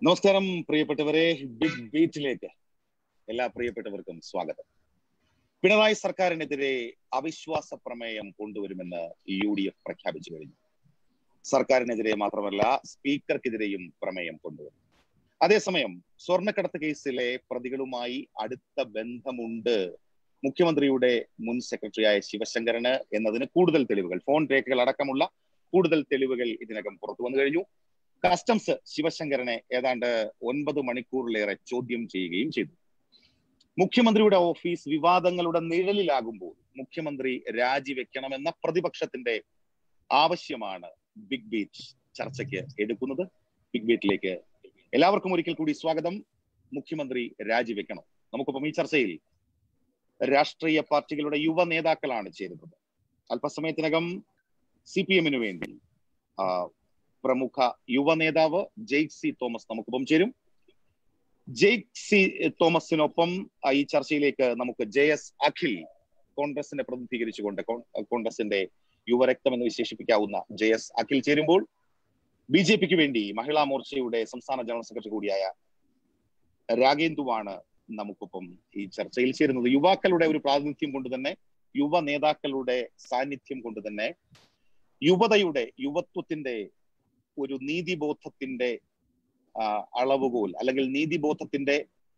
നമസ്കാരം പ്രിയപ്പെട്ടവരെ ബിഗ് ബീറ്റിലേക്ക് എല്ലാ പ്രിയപ്പെട്ടവർക്കും സ്വാഗതം പിണറായി സർക്കാരിനെതിരെ അവിശ്വാസ പ്രമേയം കൊണ്ടുവരുമെന്ന് യു ഡി എഫ് പ്രഖ്യാപിച്ചു കഴിഞ്ഞു സർക്കാരിനെതിരെ മാത്രമല്ല സ്പീക്കർക്കെതിരെയും പ്രമേയം കൊണ്ടുവരും അതേസമയം സ്വർണ്ണക്കടത്ത് കേസിലെ പ്രതികളുമായി അടുത്ത ബന്ധമുണ്ട് മുഖ്യമന്ത്രിയുടെ മുൻ സെക്രട്ടറിയായ ശിവശങ്കരന് എന്നതിന് കൂടുതൽ തെളിവുകൾ ഫോൺ രേഖകൾ അടക്കമുള്ള കൂടുതൽ തെളിവുകൾ ഇതിനകം പുറത്തു വന്നു കഴിഞ്ഞു കസ്റ്റംസ് ശിവശങ്കരനെ ഏതാണ്ട് ഒൻപത് മണിക്കൂറിലേറെ ചോദ്യം ചെയ്യുകയും ചെയ്തു മുഖ്യമന്ത്രിയുടെ ഓഫീസ് വിവാദങ്ങളുടെ നിഴലിലാകുമ്പോൾ മുഖ്യമന്ത്രി രാജിവെക്കണമെന്ന പ്രതിപക്ഷത്തിന്റെ ആവശ്യമാണ് ബിഗ് ബീറ്റ് ചർച്ചയ്ക്ക് എടുക്കുന്നത് ബിഗ് ബീറ്റിലേക്ക് എല്ലാവർക്കും ഒരിക്കൽ കൂടി സ്വാഗതം മുഖ്യമന്ത്രി രാജിവെക്കണം നമുക്കിപ്പം ഈ ചർച്ചയിൽ രാഷ്ട്രീയ പാർട്ടികളുടെ യുവ നേതാക്കളാണ് ചേരുന്നത് അല്പസമയത്തിനകം സി പി എമ്മിനു വേണ്ടി പ്രമുഖ യുവ നേതാവ് ജെയ്ക് സി തോമസ് നമുക്കൊപ്പം ചേരും ജെയ്ക് സി തോമസിനൊപ്പം ഈ ചർച്ചയിലേക്ക് നമുക്ക് ജെ എസ് അഖിൽ കോൺഗ്രസിനെ പ്രതിനിധീകരിച്ചുകൊണ്ട് കോൺഗ്രസിന്റെ യുവരക്തം എന്ന് വിശേഷിപ്പിക്കാവുന്ന ജെ എസ് അഖിൽ ചേരുമ്പോൾ ബി ജെ പിക്ക് വേണ്ടി മഹിളാ മോർച്ചയുടെ സംസ്ഥാന ജനറൽ സെക്രട്ടറി കൂടിയായ രാഗേന്ദുവാണ് നമുക്കൊപ്പം ഈ ചർച്ചയിൽ ചേരുന്നത് യുവാക്കളുടെ ഒരു പ്രാതിനിധ്യം കൊണ്ട് തന്നെ യുവ നേതാക്കളുടെ സാന്നിധ്യം കൊണ്ട് തന്നെ യുവതയുടെ യുവത്വത്തിന്റെ ഒരു നീതിബോധത്തിന്റെ അളവുകോൽ അല്ലെങ്കിൽ നീതിബോധത്തിന്റെ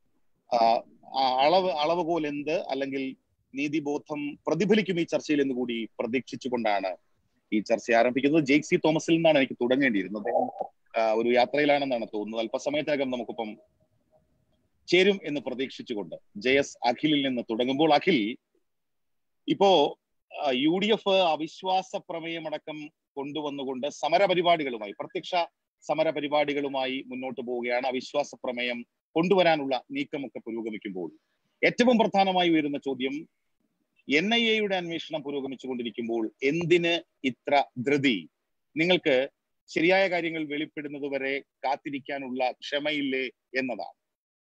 അളവ് അളവുകോൽ എന്ത് അല്ലെങ്കിൽ നീതിബോധം പ്രതിഫലിക്കും ഈ ചർച്ചയിൽ എന്ന് കൂടി പ്രതീക്ഷിച്ചുകൊണ്ടാണ് ഈ ചർച്ച ആരംഭിക്കുന്നത് ജെയ്ക് സി തോമസിൽ നിന്നാണ് എനിക്ക് തുടങ്ങേണ്ടിയിരുന്നത് ഒരു യാത്രയിലാണെന്നാണ് തോന്നുന്നത് അല്പസമയത്തിനകം നമുക്കിപ്പം ചേരും എന്ന് പ്രതീക്ഷിച്ചുകൊണ്ട് ജെ എസ് അഖിലിൽ നിന്ന് തുടങ്ങുമ്പോൾ അഖിൽ ഇപ്പോ യു ഡി എഫ് അവിശ്വാസ പ്രമേയമടക്കം കൊണ്ടുവന്നുകൊണ്ട് സമര പരിപാടികളുമായി പ്രത്യക്ഷ സമര പരിപാടികളുമായി മുന്നോട്ട് പോവുകയാണ് അവിശ്വാസ പ്രമേയം കൊണ്ടുവരാനുള്ള നീക്കമൊക്കെ പുരോഗമിക്കുമ്പോൾ ഏറ്റവും പ്രധാനമായി ഉയരുന്ന ചോദ്യം എൻ ഐ എയുടെ അന്വേഷണം പുരോഗമിച്ചുകൊണ്ടിരിക്കുമ്പോൾ എന്തിന് ഇത്ര ധൃതി നിങ്ങൾക്ക് ശരിയായ കാര്യങ്ങൾ വെളിപ്പെടുന്നത് വരെ കാത്തിരിക്കാനുള്ള ക്ഷമയില്ലേ എന്നതാണ്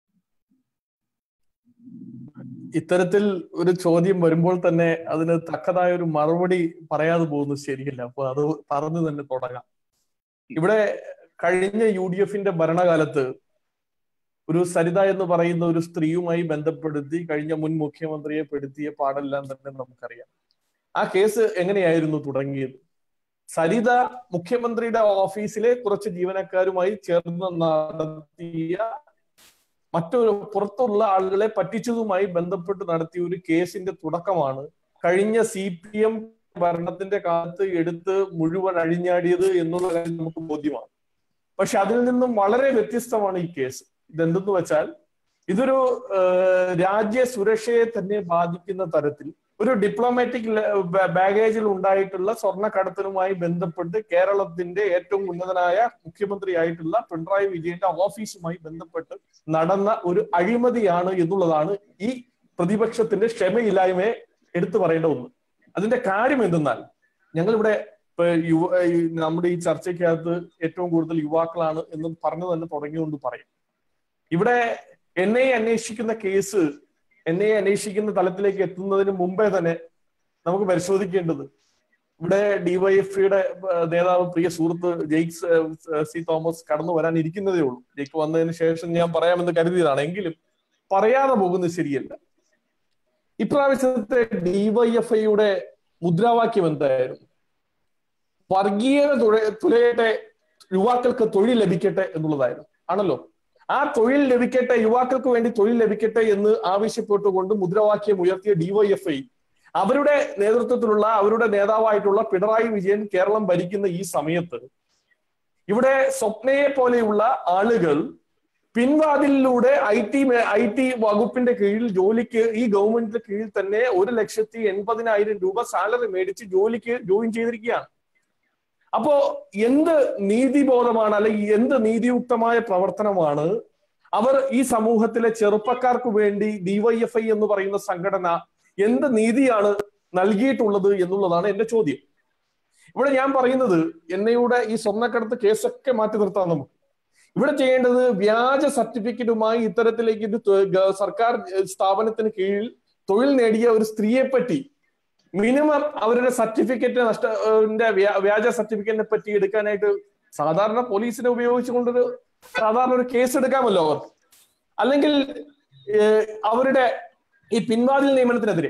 ഇത്തരത്തിൽ ഒരു ചോദ്യം വരുമ്പോൾ തന്നെ അതിന് തക്കതായ ഒരു മറുപടി പറയാതെ പോകുന്നത് ശരിയല്ല അപ്പൊ അത് പറഞ്ഞു തന്നെ തുടങ്ങാം ഇവിടെ കഴിഞ്ഞ യു ഡി എഫിന്റെ ഭരണകാലത്ത് ഒരു സരിത എന്ന് പറയുന്ന ഒരു സ്ത്രീയുമായി ബന്ധപ്പെടുത്തി കഴിഞ്ഞ മുൻ മുഖ്യമന്ത്രിയെ പെടുത്തിയ പാടെല്ലാം തന്നെ നമുക്കറിയാം ആ കേസ് എങ്ങനെയായിരുന്നു തുടങ്ങിയത് സരിത മുഖ്യമന്ത്രിയുടെ ഓഫീസിലെ കുറച്ച് ജീവനക്കാരുമായി ചേർന്ന് നടത്തിയ മറ്റൊരു പുറത്തുള്ള ആളുകളെ പറ്റിച്ചതുമായി ബന്ധപ്പെട്ട് നടത്തിയ ഒരു കേസിന്റെ തുടക്കമാണ് കഴിഞ്ഞ സി പി എം ഭരണത്തിന്റെ കാലത്ത് എടുത്ത് മുഴുവൻ അഴിഞ്ഞാടിയത് എന്നുള്ള കാര്യം നമുക്ക് ബോധ്യമാണ് പക്ഷെ അതിൽ നിന്നും വളരെ വ്യത്യസ്തമാണ് ഈ കേസ് ഇതെന്തെന്ന് വെച്ചാൽ ഇതൊരു രാജ്യ സുരക്ഷയെ തന്നെ ബാധിക്കുന്ന തരത്തിൽ ഒരു ഡിപ്ലോമാറ്റിക് ബാഗേജിൽ ഉണ്ടായിട്ടുള്ള സ്വർണ്ണക്കടത്തിനുമായി ബന്ധപ്പെട്ട് കേരളത്തിന്റെ ഏറ്റവും ഉന്നതനായ മുഖ്യമന്ത്രിയായിട്ടുള്ള പിണറായി വിജയന്റെ ഓഫീസുമായി ബന്ധപ്പെട്ട് നടന്ന ഒരു അഴിമതിയാണ് എന്നുള്ളതാണ് ഈ പ്രതിപക്ഷത്തിന്റെ ക്ഷമയില്ലായ്മയെ എടുത്തു പറയേണ്ട ഒന്ന് അതിന്റെ കാര്യം എന്തെന്നാൽ ഞങ്ങളിവിടെ യുവ നമ്മുടെ ഈ ചർച്ചയ്ക്കകത്ത് ഏറ്റവും കൂടുതൽ യുവാക്കളാണ് എന്ന് പറഞ്ഞു തന്നെ തുടങ്ങിക്കൊണ്ട് പറയും ഇവിടെ എൻ ഐ അന്വേഷിക്കുന്ന കേസ് എൻ ഐ അന്വേഷിക്കുന്ന തലത്തിലേക്ക് എത്തുന്നതിന് മുമ്പേ തന്നെ നമുക്ക് പരിശോധിക്കേണ്ടത് ഇവിടെ ഡിവൈഎഫ്ഐയുടെ നേതാവ് പ്രിയ സുഹൃത്ത് ജെയ്ക്സ് സി തോമസ് കടന്നു വരാൻ ഇരിക്കുന്നതേ ഉള്ളൂ ജെയ്ക്ക് വന്നതിന് ശേഷം ഞാൻ പറയാമെന്ന് കരുതിയതാണ് എങ്കിലും പറയാതെ പോകുന്നത് ശരിയല്ല ഇപ്രാവശ്യത്തെ ഡിവൈഎഫ്ഐയുടെ മുദ്രാവാക്യം എന്തായിരുന്നു വർഗീയത തുലയട്ടെ യുവാക്കൾക്ക് തൊഴിൽ ലഭിക്കട്ടെ എന്നുള്ളതായിരുന്നു ആണല്ലോ ആ തൊഴിൽ ലഭിക്കട്ടെ യുവാക്കൾക്ക് വേണ്ടി തൊഴിൽ ലഭിക്കട്ടെ എന്ന് ആവശ്യപ്പെട്ടുകൊണ്ട് മുദ്രാവാക്യം ഉയർത്തിയ ഡിവൈഎഫ്ഐ അവരുടെ നേതൃത്വത്തിലുള്ള അവരുടെ നേതാവായിട്ടുള്ള പിണറായി വിജയൻ കേരളം ഭരിക്കുന്ന ഈ സമയത്ത് ഇവിടെ സ്വപ്നയെ പോലെയുള്ള ആളുകൾ പിൻവാതിലിലൂടെ ഐ ടി ഐ ടി വകുപ്പിന്റെ കീഴിൽ ജോലിക്ക് ഈ ഗവൺമെന്റിന്റെ കീഴിൽ തന്നെ ഒരു ലക്ഷത്തി എൺപതിനായിരം രൂപ സാലറി മേടിച്ച് ജോലിക്ക് ജോയിൻ ചെയ്തിരിക്കുകയാണ് അപ്പോ എന്ത് നീതിബോധമാണ് അല്ലെങ്കിൽ എന്ത് നീതിയുക്തമായ പ്രവർത്തനമാണ് അവർ ഈ സമൂഹത്തിലെ ചെറുപ്പക്കാർക്ക് വേണ്ടി ഡിവൈഎഫ്ഐ എന്ന് പറയുന്ന സംഘടന എന്ത് നീതിയാണ് നൽകിയിട്ടുള്ളത് എന്നുള്ളതാണ് എന്റെ ചോദ്യം ഇവിടെ ഞാൻ പറയുന്നത് എന്നയുടെ ഈ സ്വർണ്ണക്കടത്ത് കേസൊക്കെ മാറ്റി നിർത്താം നമുക്ക് ഇവിടെ ചെയ്യേണ്ടത് വ്യാജ സർട്ടിഫിക്കറ്റുമായി ഇത്തരത്തിലേക്ക് സർക്കാർ സ്ഥാപനത്തിന് കീഴിൽ തൊഴിൽ നേടിയ ഒരു സ്ത്രീയെ പറ്റി മിനിമം അവരുടെ സർട്ടിഫിക്കറ്റ് നഷ്ട വ്യാജ സർട്ടിഫിക്കറ്റിനെ പറ്റി എടുക്കാനായിട്ട് സാധാരണ പോലീസിനെ ഉപയോഗിച്ചുകൊണ്ടൊരു സാധാരണ ഒരു കേസ് എടുക്കാമല്ലോ അവർ അല്ലെങ്കിൽ ഏഹ്, അവരുടെ ഈ പിൻവാതിൽ നിയമനത്തിനെതിരെ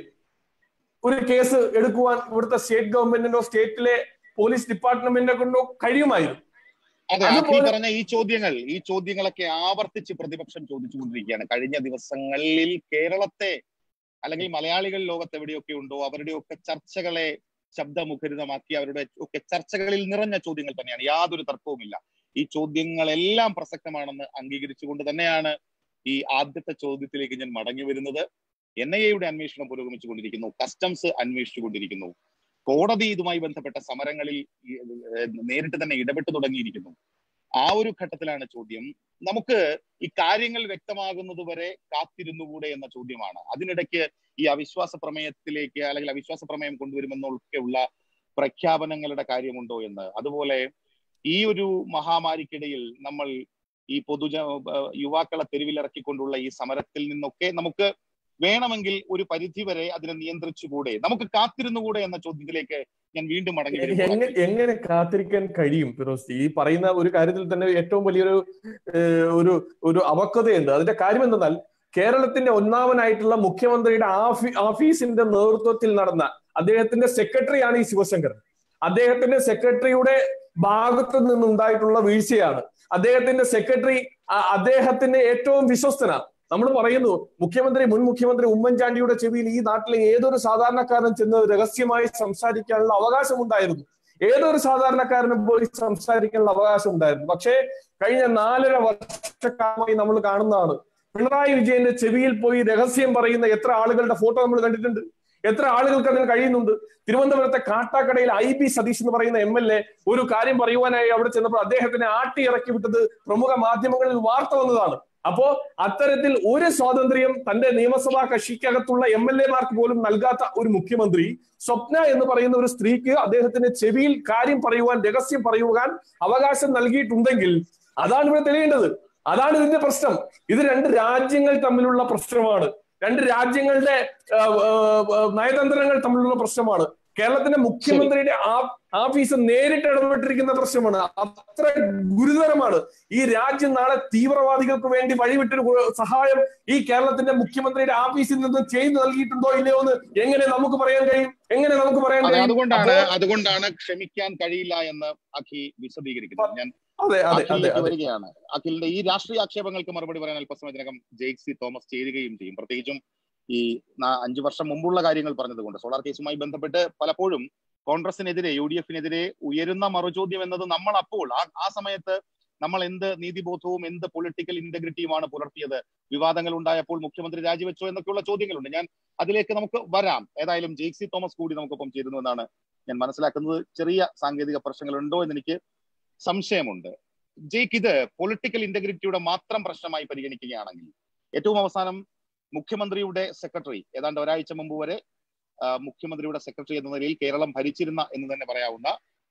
ഒരു കേസ് എടുക്കുവാൻ ഇവിടുത്തെ സ്റ്റേറ്റ് ഗവൺമെന്റിനോ സ്റ്റേറ്റിലെ പോലീസ് ഡിപ്പാർട്ട്മെന്റിനെ കൊണ്ടോ കഴിയുമായിരുന്നു അതെ അഖിൽ അതുപോലെ- പറഞ്ഞ ഈ ചോദ്യങ്ങൾ ഈ ചോദ്യങ്ങളൊക്കെ ആവർത്തിച്ച് പ്രതിപക്ഷം ചോദിച്ചുകൊണ്ടിരിക്കുകയാണ് കഴിഞ്ഞ ദിവസങ്ങളിൽ കേരളത്തെ അല്ലെങ്കിൽ മലയാളികൾ ലോകത്ത് എവിടെയൊക്കെ ഉണ്ടോ അവരുടെയൊക്കെ ചർച്ചകളെ ശബ്ദമുഖരിതമാക്കി അവരുടെ ഒക്കെ ചർച്ചകളിൽ നിറഞ്ഞ ചോദ്യങ്ങൾ തന്നെയാണ് യാതൊരു തർക്കവുമില്ല ഈ ചോദ്യങ്ങളെല്ലാം പ്രസക്തമാണെന്ന് അംഗീകരിച്ചുകൊണ്ട് തന്നെയാണ് ഈ ആദ്യത്തെ ചോദ്യത്തിലേക്ക് ഞാൻ മടങ്ങി വരുന്നത് എൻ ഐ എയുടെ അന്വേഷണം പുരോഗമിച്ചുകൊണ്ടിരിക്കുന്നു കസ്റ്റംസ് അന്വേഷിച്ചുകൊണ്ടിരിക്കുന്നു കോടതി ഇതുമായി ബന്ധപ്പെട്ട സമരങ്ങളിൽ ഈ, ഏർ, നേരിട്ട് തന്നെ ഇടപെട്ടു തുടങ്ങിയിരിക്കുന്നു ആ ഒരു ഘട്ടത്തിലാണ് ചോദ്യം നമുക്ക് ഈ കാര്യങ്ങൾ വ്യക്തമാകുന്നത് വരെ കാത്തിരുന്നുകൂടെ എന്ന ചോദ്യമാണ് അതിനിടയ്ക്ക് ഈ അവിശ്വാസ പ്രമേയത്തിലേക്ക് അല്ലെങ്കിൽ അവിശ്വാസ പ്രമേയം കൊണ്ടുവരുമെന്നൊക്കെയുള്ള പ്രഖ്യാപനങ്ങളുടെ കാര്യമുണ്ടോ എന്ന് അതുപോലെ ഈ ഒരു മഹാമാരിക്കിടയിൽ നമ്മൾ ഈ പൊതുജ ഏർ യുവാക്കളെ തെരുവിലിറക്കിക്കൊണ്ടുള്ള ഈ സമരത്തിൽ നിന്നൊക്കെ നമുക്ക് വേണമെങ്കിൽ ഒരു പരിധി വരെ അതിനെ നിയന്ത്രിച്ചുകൂടെ നമുക്ക് കാത്തിരുന്നുകൂടെ എന്ന ചോദ്യത്തിലേക്ക് ഞാൻ വീണ്ടും മടങ്ങി വരുമ്പോൾ എങ്ങനെ എങ്ങനെ കാത്തിരിക്കാൻ കഴിയും ഫിറോസ് ഈ പറയുന്ന ഒരു കാര്യത്തിൽ തന്നെ ഏറ്റവും വലിയൊരു ഏഹ്, ഒരു ഒരു അവക്കതയുണ്ട് അതിന്റെ കാര്യം എന്തെന്നാൽ കേരളത്തിന്റെ ഒന്നാമനായിട്ടുള്ള മുഖ്യമന്ത്രിയുടെ ആഫീ ഓഫീസിന്റെ നേതൃത്വത്തിൽ നടന്ന അദ്ദേഹത്തിന്റെ സെക്രട്ടറിയാണ് ഈ ശിവശങ്കരൻ അദ്ദേഹത്തിന്റെ സെക്രട്ടറിയുടെ ഭാഗത്തു നിന്നുണ്ടായിട്ടുള്ള വീഴ്ചയാണ് അദ്ദേഹത്തിന്റെ സെക്രട്ടറി അ- അദ്ദേഹത്തിന്റെ ഏറ്റവും വിശ്വസ്തനാണ് നമ്മൾ പറയുന്നു മുഖ്യമന്ത്രി മുൻ മുഖ്യമന്ത്രി ഉമ്മൻചാണ്ടിയുടെ ചെവിയിൽ ഈ നാട്ടിലെ ഏതൊരു സാധാരണക്കാരനും ചെന്ന് രഹസ്യമായി സംസാരിക്കാനുള്ള അവകാശം ഉണ്ടായിരുന്നു ഏതൊരു സാധാരണക്കാരനും പോയി സംസാരിക്കാനുള്ള അവകാശം ഉണ്ടായിരുന്നു പക്ഷേ കഴിഞ്ഞ നാലര വർഷക്കാലമായി നമ്മൾ കാണുന്നതാണ് പിണറായി വിജയന്റെ ചെവിയിൽ പോയി രഹസ്യം പറയുന്ന എത്ര ആളുകളുടെ ഫോട്ടോ നമ്മൾ കണ്ടിട്ടുണ്ട് എത്ര ആളുകൾക്ക് അതിന് കഴിയുന്നുണ്ട് തിരുവനന്തപുരത്തെ കാട്ടാക്കടയിൽ ഐ ബി സതീഷ് എന്ന് പറയുന്ന എം എൽ എ ഒരു കാര്യം പറയുവാനായി അവിടെ ചെന്നപ്പോൾ അദ്ദേഹത്തിനെ ആട്ടി ഇറക്കി വിട്ടത് പ്രമുഖ മാധ്യമങ്ങളിൽ വാർത്ത വന്നതാണ് അപ്പോ അത്തരത്തിൽ ഒരു സ്വാതന്ത്ര്യം തന്റെ നിയമസഭാ കക്ഷിക്കകത്തുള്ള എം എൽ എമാർക്ക് പോലും നൽകാത്ത ഒരു മുഖ്യമന്ത്രി സ്വപ്ന എന്ന് പറയുന്ന ഒരു സ്ത്രീക്ക് അദ്ദേഹത്തിന്റെ ചെവിയിൽ കാര്യം പറയുവാൻ രഹസ്യം പറയുവാൻ അവകാശം നൽകിയിട്ടുണ്ടെങ്കിൽ അതാണ് ഇവിടെ തെളിയേണ്ടത് അതാണ് ഇതിന്റെ പ്രശ്നം ഇത് രണ്ട് രാജ്യങ്ങൾ തമ്മിലുള്ള പ്രശ്നമാണ് രണ്ട് രാജ്യങ്ങളുടെ ആ, ആ, ആ, നയതന്ത്രങ്ങൾ തമ്മിലുള്ള പ്രശ്നമാണ് കേരളത്തിന്റെ മുഖ്യമന്ത്രിയുടെ ആ- ആഫീസ് നേരിട്ട് ഇടപെട്ടിരിക്കുന്ന പ്രശ്നമാണ് അത്ര ഗുരുതരമാണ് ഈ രാജ്യം നാളെ തീവ്രവാദികൾക്ക് വേണ്ടി വഴിവിട്ടൊരു ഗു- സഹായം ഈ കേരളത്തിന്റെ മുഖ്യമന്ത്രിയുടെ ആഫീസിൽ നിന്ന് ചെയ്തു നൽകിയിട്ടുണ്ടോ ഇല്ലയോ എന്ന് എങ്ങനെ നമുക്ക് പറയാൻ കഴിയും എങ്ങനെ നമുക്ക് പറയാൻ അതെ കഴിയും അതുകൊണ്ടാണ് അപ്പോ- അതുകൊണ്ടാണ് ക്ഷമിക്കാൻ കഴിയില്ല എന്ന് അഖി വിശദീകരിക്കുന്നത് ഞാൻ അതെ അതെ അതെ അഖിലിലേക്ക് അതെ വരികയാണ് അഖിലിന്റെ ഈ രാഷ്ട്രീയ ആക്ഷേപങ്ങൾക്ക് മറുപടി പറയാൻ അല്പസമയത്തിനകം ജെയ്സി തോമസ് ചേരുകയും ചെയ്യും പ്രത്യേകിച്ചും ഈ നാ- അഞ്ചു വർഷം മുമ്പുള്ള കാര്യങ്ങൾ പറഞ്ഞതുകൊണ്ട് സോളാർ കേസുമായി ബന്ധപ്പെട്ട് പലപ്പോഴും കോൺഗ്രസിനെതിരെ യു ഡി എഫിനെതിരെ ഉയരുന്ന മറുചോദ്യം എന്നത് നമ്മൾ അപ്പോൾ ആ ആ സമയത്ത് നമ്മൾ എന്ത് നീതിബോധവും എന്ത് പൊളിറ്റിക്കൽ ഇന്റഗ്രിറ്റിയുമാണ് പുലർത്തിയത് വിവാദങ്ങൾ ഉണ്ടായപ്പോൾ മുഖ്യമന്ത്രി രാജിവെച്ചോ എന്നൊക്കെയുള്ള ചോദ്യങ്ങളുണ്ട് ഞാൻ അതിലേക്ക് നമുക്ക് വരാം ഏതായാലും ജെയ്സി തോമസ് കൂടി നമുക്കൊപ്പം ചേരുന്നു എന്നാണ് ഞാൻ മനസ്സിലാക്കുന്നത് ചെറിയ സാങ്കേതിക പ്രശ്നങ്ങളുണ്ടോ എന്ന് എനിക്ക് സംശയമുണ്ട് ജയ്ക്ക് ഇത് പൊളിറ്റിക്കൽ ഇന്റഗ്രിറ്റിയുടെ മാത്രം പ്രശ്നമായി പരിഗണിക്കുകയാണെങ്കിൽ ഏറ്റവും അവസാനം മുഖ്യമന്ത്രിയുടെ സെക്രട്ടറി ഏതാണ്ട് ഒരാഴ്ച മുമ്പ് വരെ ആ, മുഖ്യമന്ത്രിയുടെ സെക്രട്ടറി എന്ന നിലയിൽ കേരളം ഭരിച്ചിരുന്ന എന്ന് തന്നെ പറയാവുന്ന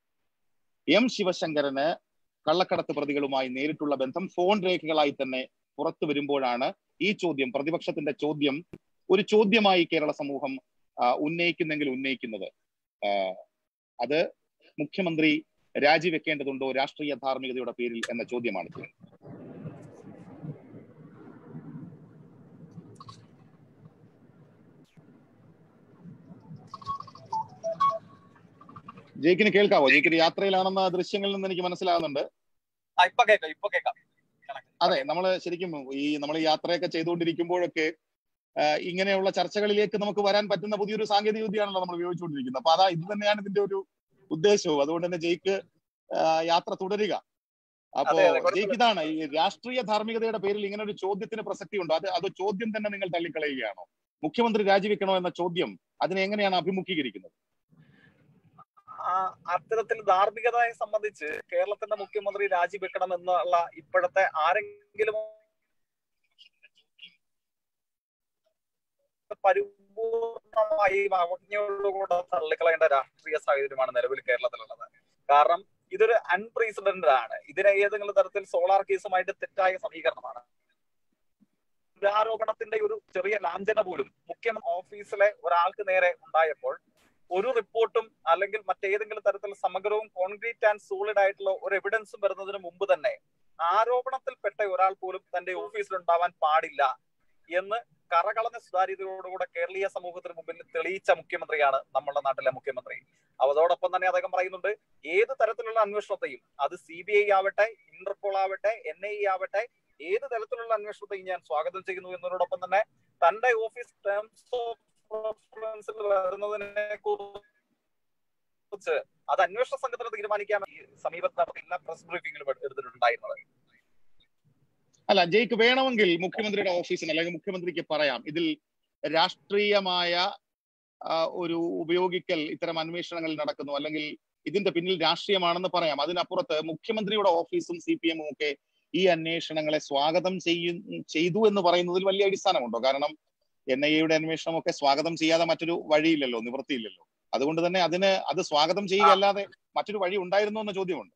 എം ശിവശങ്കരന് കള്ളക്കടത്ത് പ്രതികളുമായി നേരിട്ടുള്ള ബന്ധം ഫോൺ രേഖകളായി തന്നെ പുറത്തു വരുമ്പോഴാണ് ഈ ചോദ്യം പ്രതിപക്ഷത്തിന്റെ ചോദ്യം ഒരു ചോദ്യമായി കേരള സമൂഹം ആ, ഉന്നയിക്കുന്നെങ്കിൽ ഉന്നയിക്കുന്നത് ആ, അത് മുഖ്യമന്ത്രി രാജിവെക്കേണ്ടതുണ്ടോ രാഷ്ട്രീയ ധാർമ്മികതയുടെ പേരിൽ എന്ന ചോദ്യമാണ് ഇത്. ജയിക്കിന് കേൾക്കാവോ ജയിക്കിന് യാത്രയിലാണെന്ന ദൃശ്യങ്ങളിൽ നിന്ന് എനിക്ക് മനസ്സിലാകുന്നുണ്ട് ആ, ഇപ്പൊ കേക്കാം ഇപ്പൊ കേക്കാം അതെ നമ്മൾ ശരിക്കും ഈ നമ്മൾ യാത്രയൊക്കെ ചെയ്തുകൊണ്ടിരിക്കുമ്പോഴൊക്കെ ആ, ഇങ്ങനെയുള്ള ചർച്ചകളിലേക്ക് നമുക്ക് വരാൻ പറ്റുന്ന പുതിയൊരു സാങ്കേതിക വിദ്യയാണല്ലോ നമ്മൾ ഉപയോഗിച്ചുകൊണ്ടിരിക്കുന്നത് അപ്പൊ അതാ ഇത് തന്നെയാണ് ഇതിന്റെ ഒരു ഉദ്ദേശവും അതുകൊണ്ട് തന്നെ ജയിക്ക് ആ, യാത്ര തുടരുക അപ്പോ അതെ, അതെ, കുഴപ്പമില്ല. ജയിക്ക് ഇതാണ് ഈ രാഷ്ട്രീയ ധാർമ്മികതയുടെ പേരിൽ ഇങ്ങനെ ഒരു ചോദ്യത്തിന് പ്രസക്തി ഉണ്ടോ അത് അത് ചോദ്യം തന്നെ നിങ്ങൾ തള്ളിക്കളയുകയാണോ മുഖ്യമന്ത്രി രാജിവെക്കണോ എന്ന ചോദ്യം അതിനെ എങ്ങനെയാണ് അഭിമുഖീകരിക്കുന്നത് ആ, അത്തരത്തിൽ ധാർമ്മികതയെ സംബന്ധിച്ച് കേരളത്തിന്റെ മുഖ്യമന്ത്രി രാജിവെക്കണം എന്നുള്ള ഇപ്പോഴത്തെ ആരെങ്കിലും പരിപൂർണമായി അവജ്ഞയോടുകൂടെ തള്ളിക്കളയേണ്ട രാഷ്ട്രീയ സാഹചര്യമാണ് നിലവിൽ കേരളത്തിലുള്ളത് കാരണം ഇതൊരു അൺപ്രീസിഡന്റഡ് ആണ് ഇതിനെ ഏതെങ്കിലും തരത്തിൽ സോളാർ കേസുമായിട്ട് തെറ്റായ സമീകരണമാണ് ആരോപണത്തിന്റെ ഒരു ചെറിയ ലാഞ്ചന പോലും മുഖ്യ ഓഫീസിലെ ഒരാൾക്ക് നേരെ ഉണ്ടായപ്പോൾ ഒരു റിപ്പോർട്ടും അല്ലെങ്കിൽ മറ്റേതെങ്കിലും തരത്തിൽ സമഗ്രവും കോൺക്രീറ്റ് ആൻഡ് സോളിഡ് ആയിട്ടുള്ള ഒരു എവിഡൻസും വരുന്നതിന് മുമ്പ് തന്നെ ആരോപണത്തിൽപ്പെട്ട ഒരാൾ പോലും തന്റെ ഓഫീസിൽ ഉണ്ടാവാൻ പാടില്ല എന്ന് കറകളഞ്ഞ സുതാര്യതയോടുകൂടെ കേരളീയ സമൂഹത്തിന് മുമ്പിൽ തെളിയിച്ച മുഖ്യമന്ത്രിയാണ് നമ്മുടെ നാട്ടിലെ മുഖ്യമന്ത്രി അതോടൊപ്പം തന്നെ അദ്ദേഹം പറയുന്നുണ്ട് ഏത് തരത്തിലുള്ള അന്വേഷണത്തെയും അത് സി ബി ഐ ആവട്ടെ ഇന്റർപോൾ ആവട്ടെ എൻ ഐ എ ആവട്ടെ ഏത് തരത്തിലുള്ള അന്വേഷണത്തെയും ഞാൻ സ്വാഗതം ചെയ്യുന്നു എന്നതിനോടൊപ്പം തന്നെ തന്റെ ഓഫീസ് ടേംസ് ഓഫ് റെഫറൻസിൽ വരുന്നതിനെ കുറിച്ച് അത് അന്വേഷണ സംഘത്തിന് തീരുമാനിക്കാൻ ഈ സമീപത്ത് നടത്തിയ എല്ലാ പ്രസ് ബ്രീഫിംഗിലും എടുത്തിട്ടുണ്ടായിരുന്നത് അല്ല ജയ്ക്ക് വേണമെങ്കിൽ മുഖ്യമന്ത്രിയുടെ ഓഫീസിന് അല്ലെങ്കിൽ മുഖ്യമന്ത്രിക്ക് പറയാം ഇതിൽ രാഷ്ട്രീയമായ ആ, ഒരു ഉപയോഗിക്കൽ ഇത്തരം അന്വേഷണങ്ങൾ നടക്കുന്നു അല്ലെങ്കിൽ ഇതിന്റെ പിന്നിൽ രാഷ്ട്രീയമാണെന്ന് പറയാം അതിനപ്പുറത്ത് മുഖ്യമന്ത്രിയുടെ ഓഫീസും സി പി എമ്മും ഒക്കെ ഈ അന്വേഷണങ്ങളെ സ്വാഗതം ചെയ്യും ചെയ്തു എന്ന് പറയുന്നതിൽ വലിയ അടിസ്ഥാനമുണ്ടോ കാരണം എൻ ഐ എയുടെ അന്വേഷണം ഒക്കെ സ്വാഗതം ചെയ്യാതെ മറ്റൊരു വഴിയില്ലല്ലോ നിവൃത്തിയില്ലല്ലോ അതുകൊണ്ട് തന്നെ അതിന് അത് സ്വാഗതം ചെയ്യുകയല്ലാതെ മറ്റൊരു വഴി ഉണ്ടായിരുന്നോ എന്ന ചോദ്യമുണ്ട്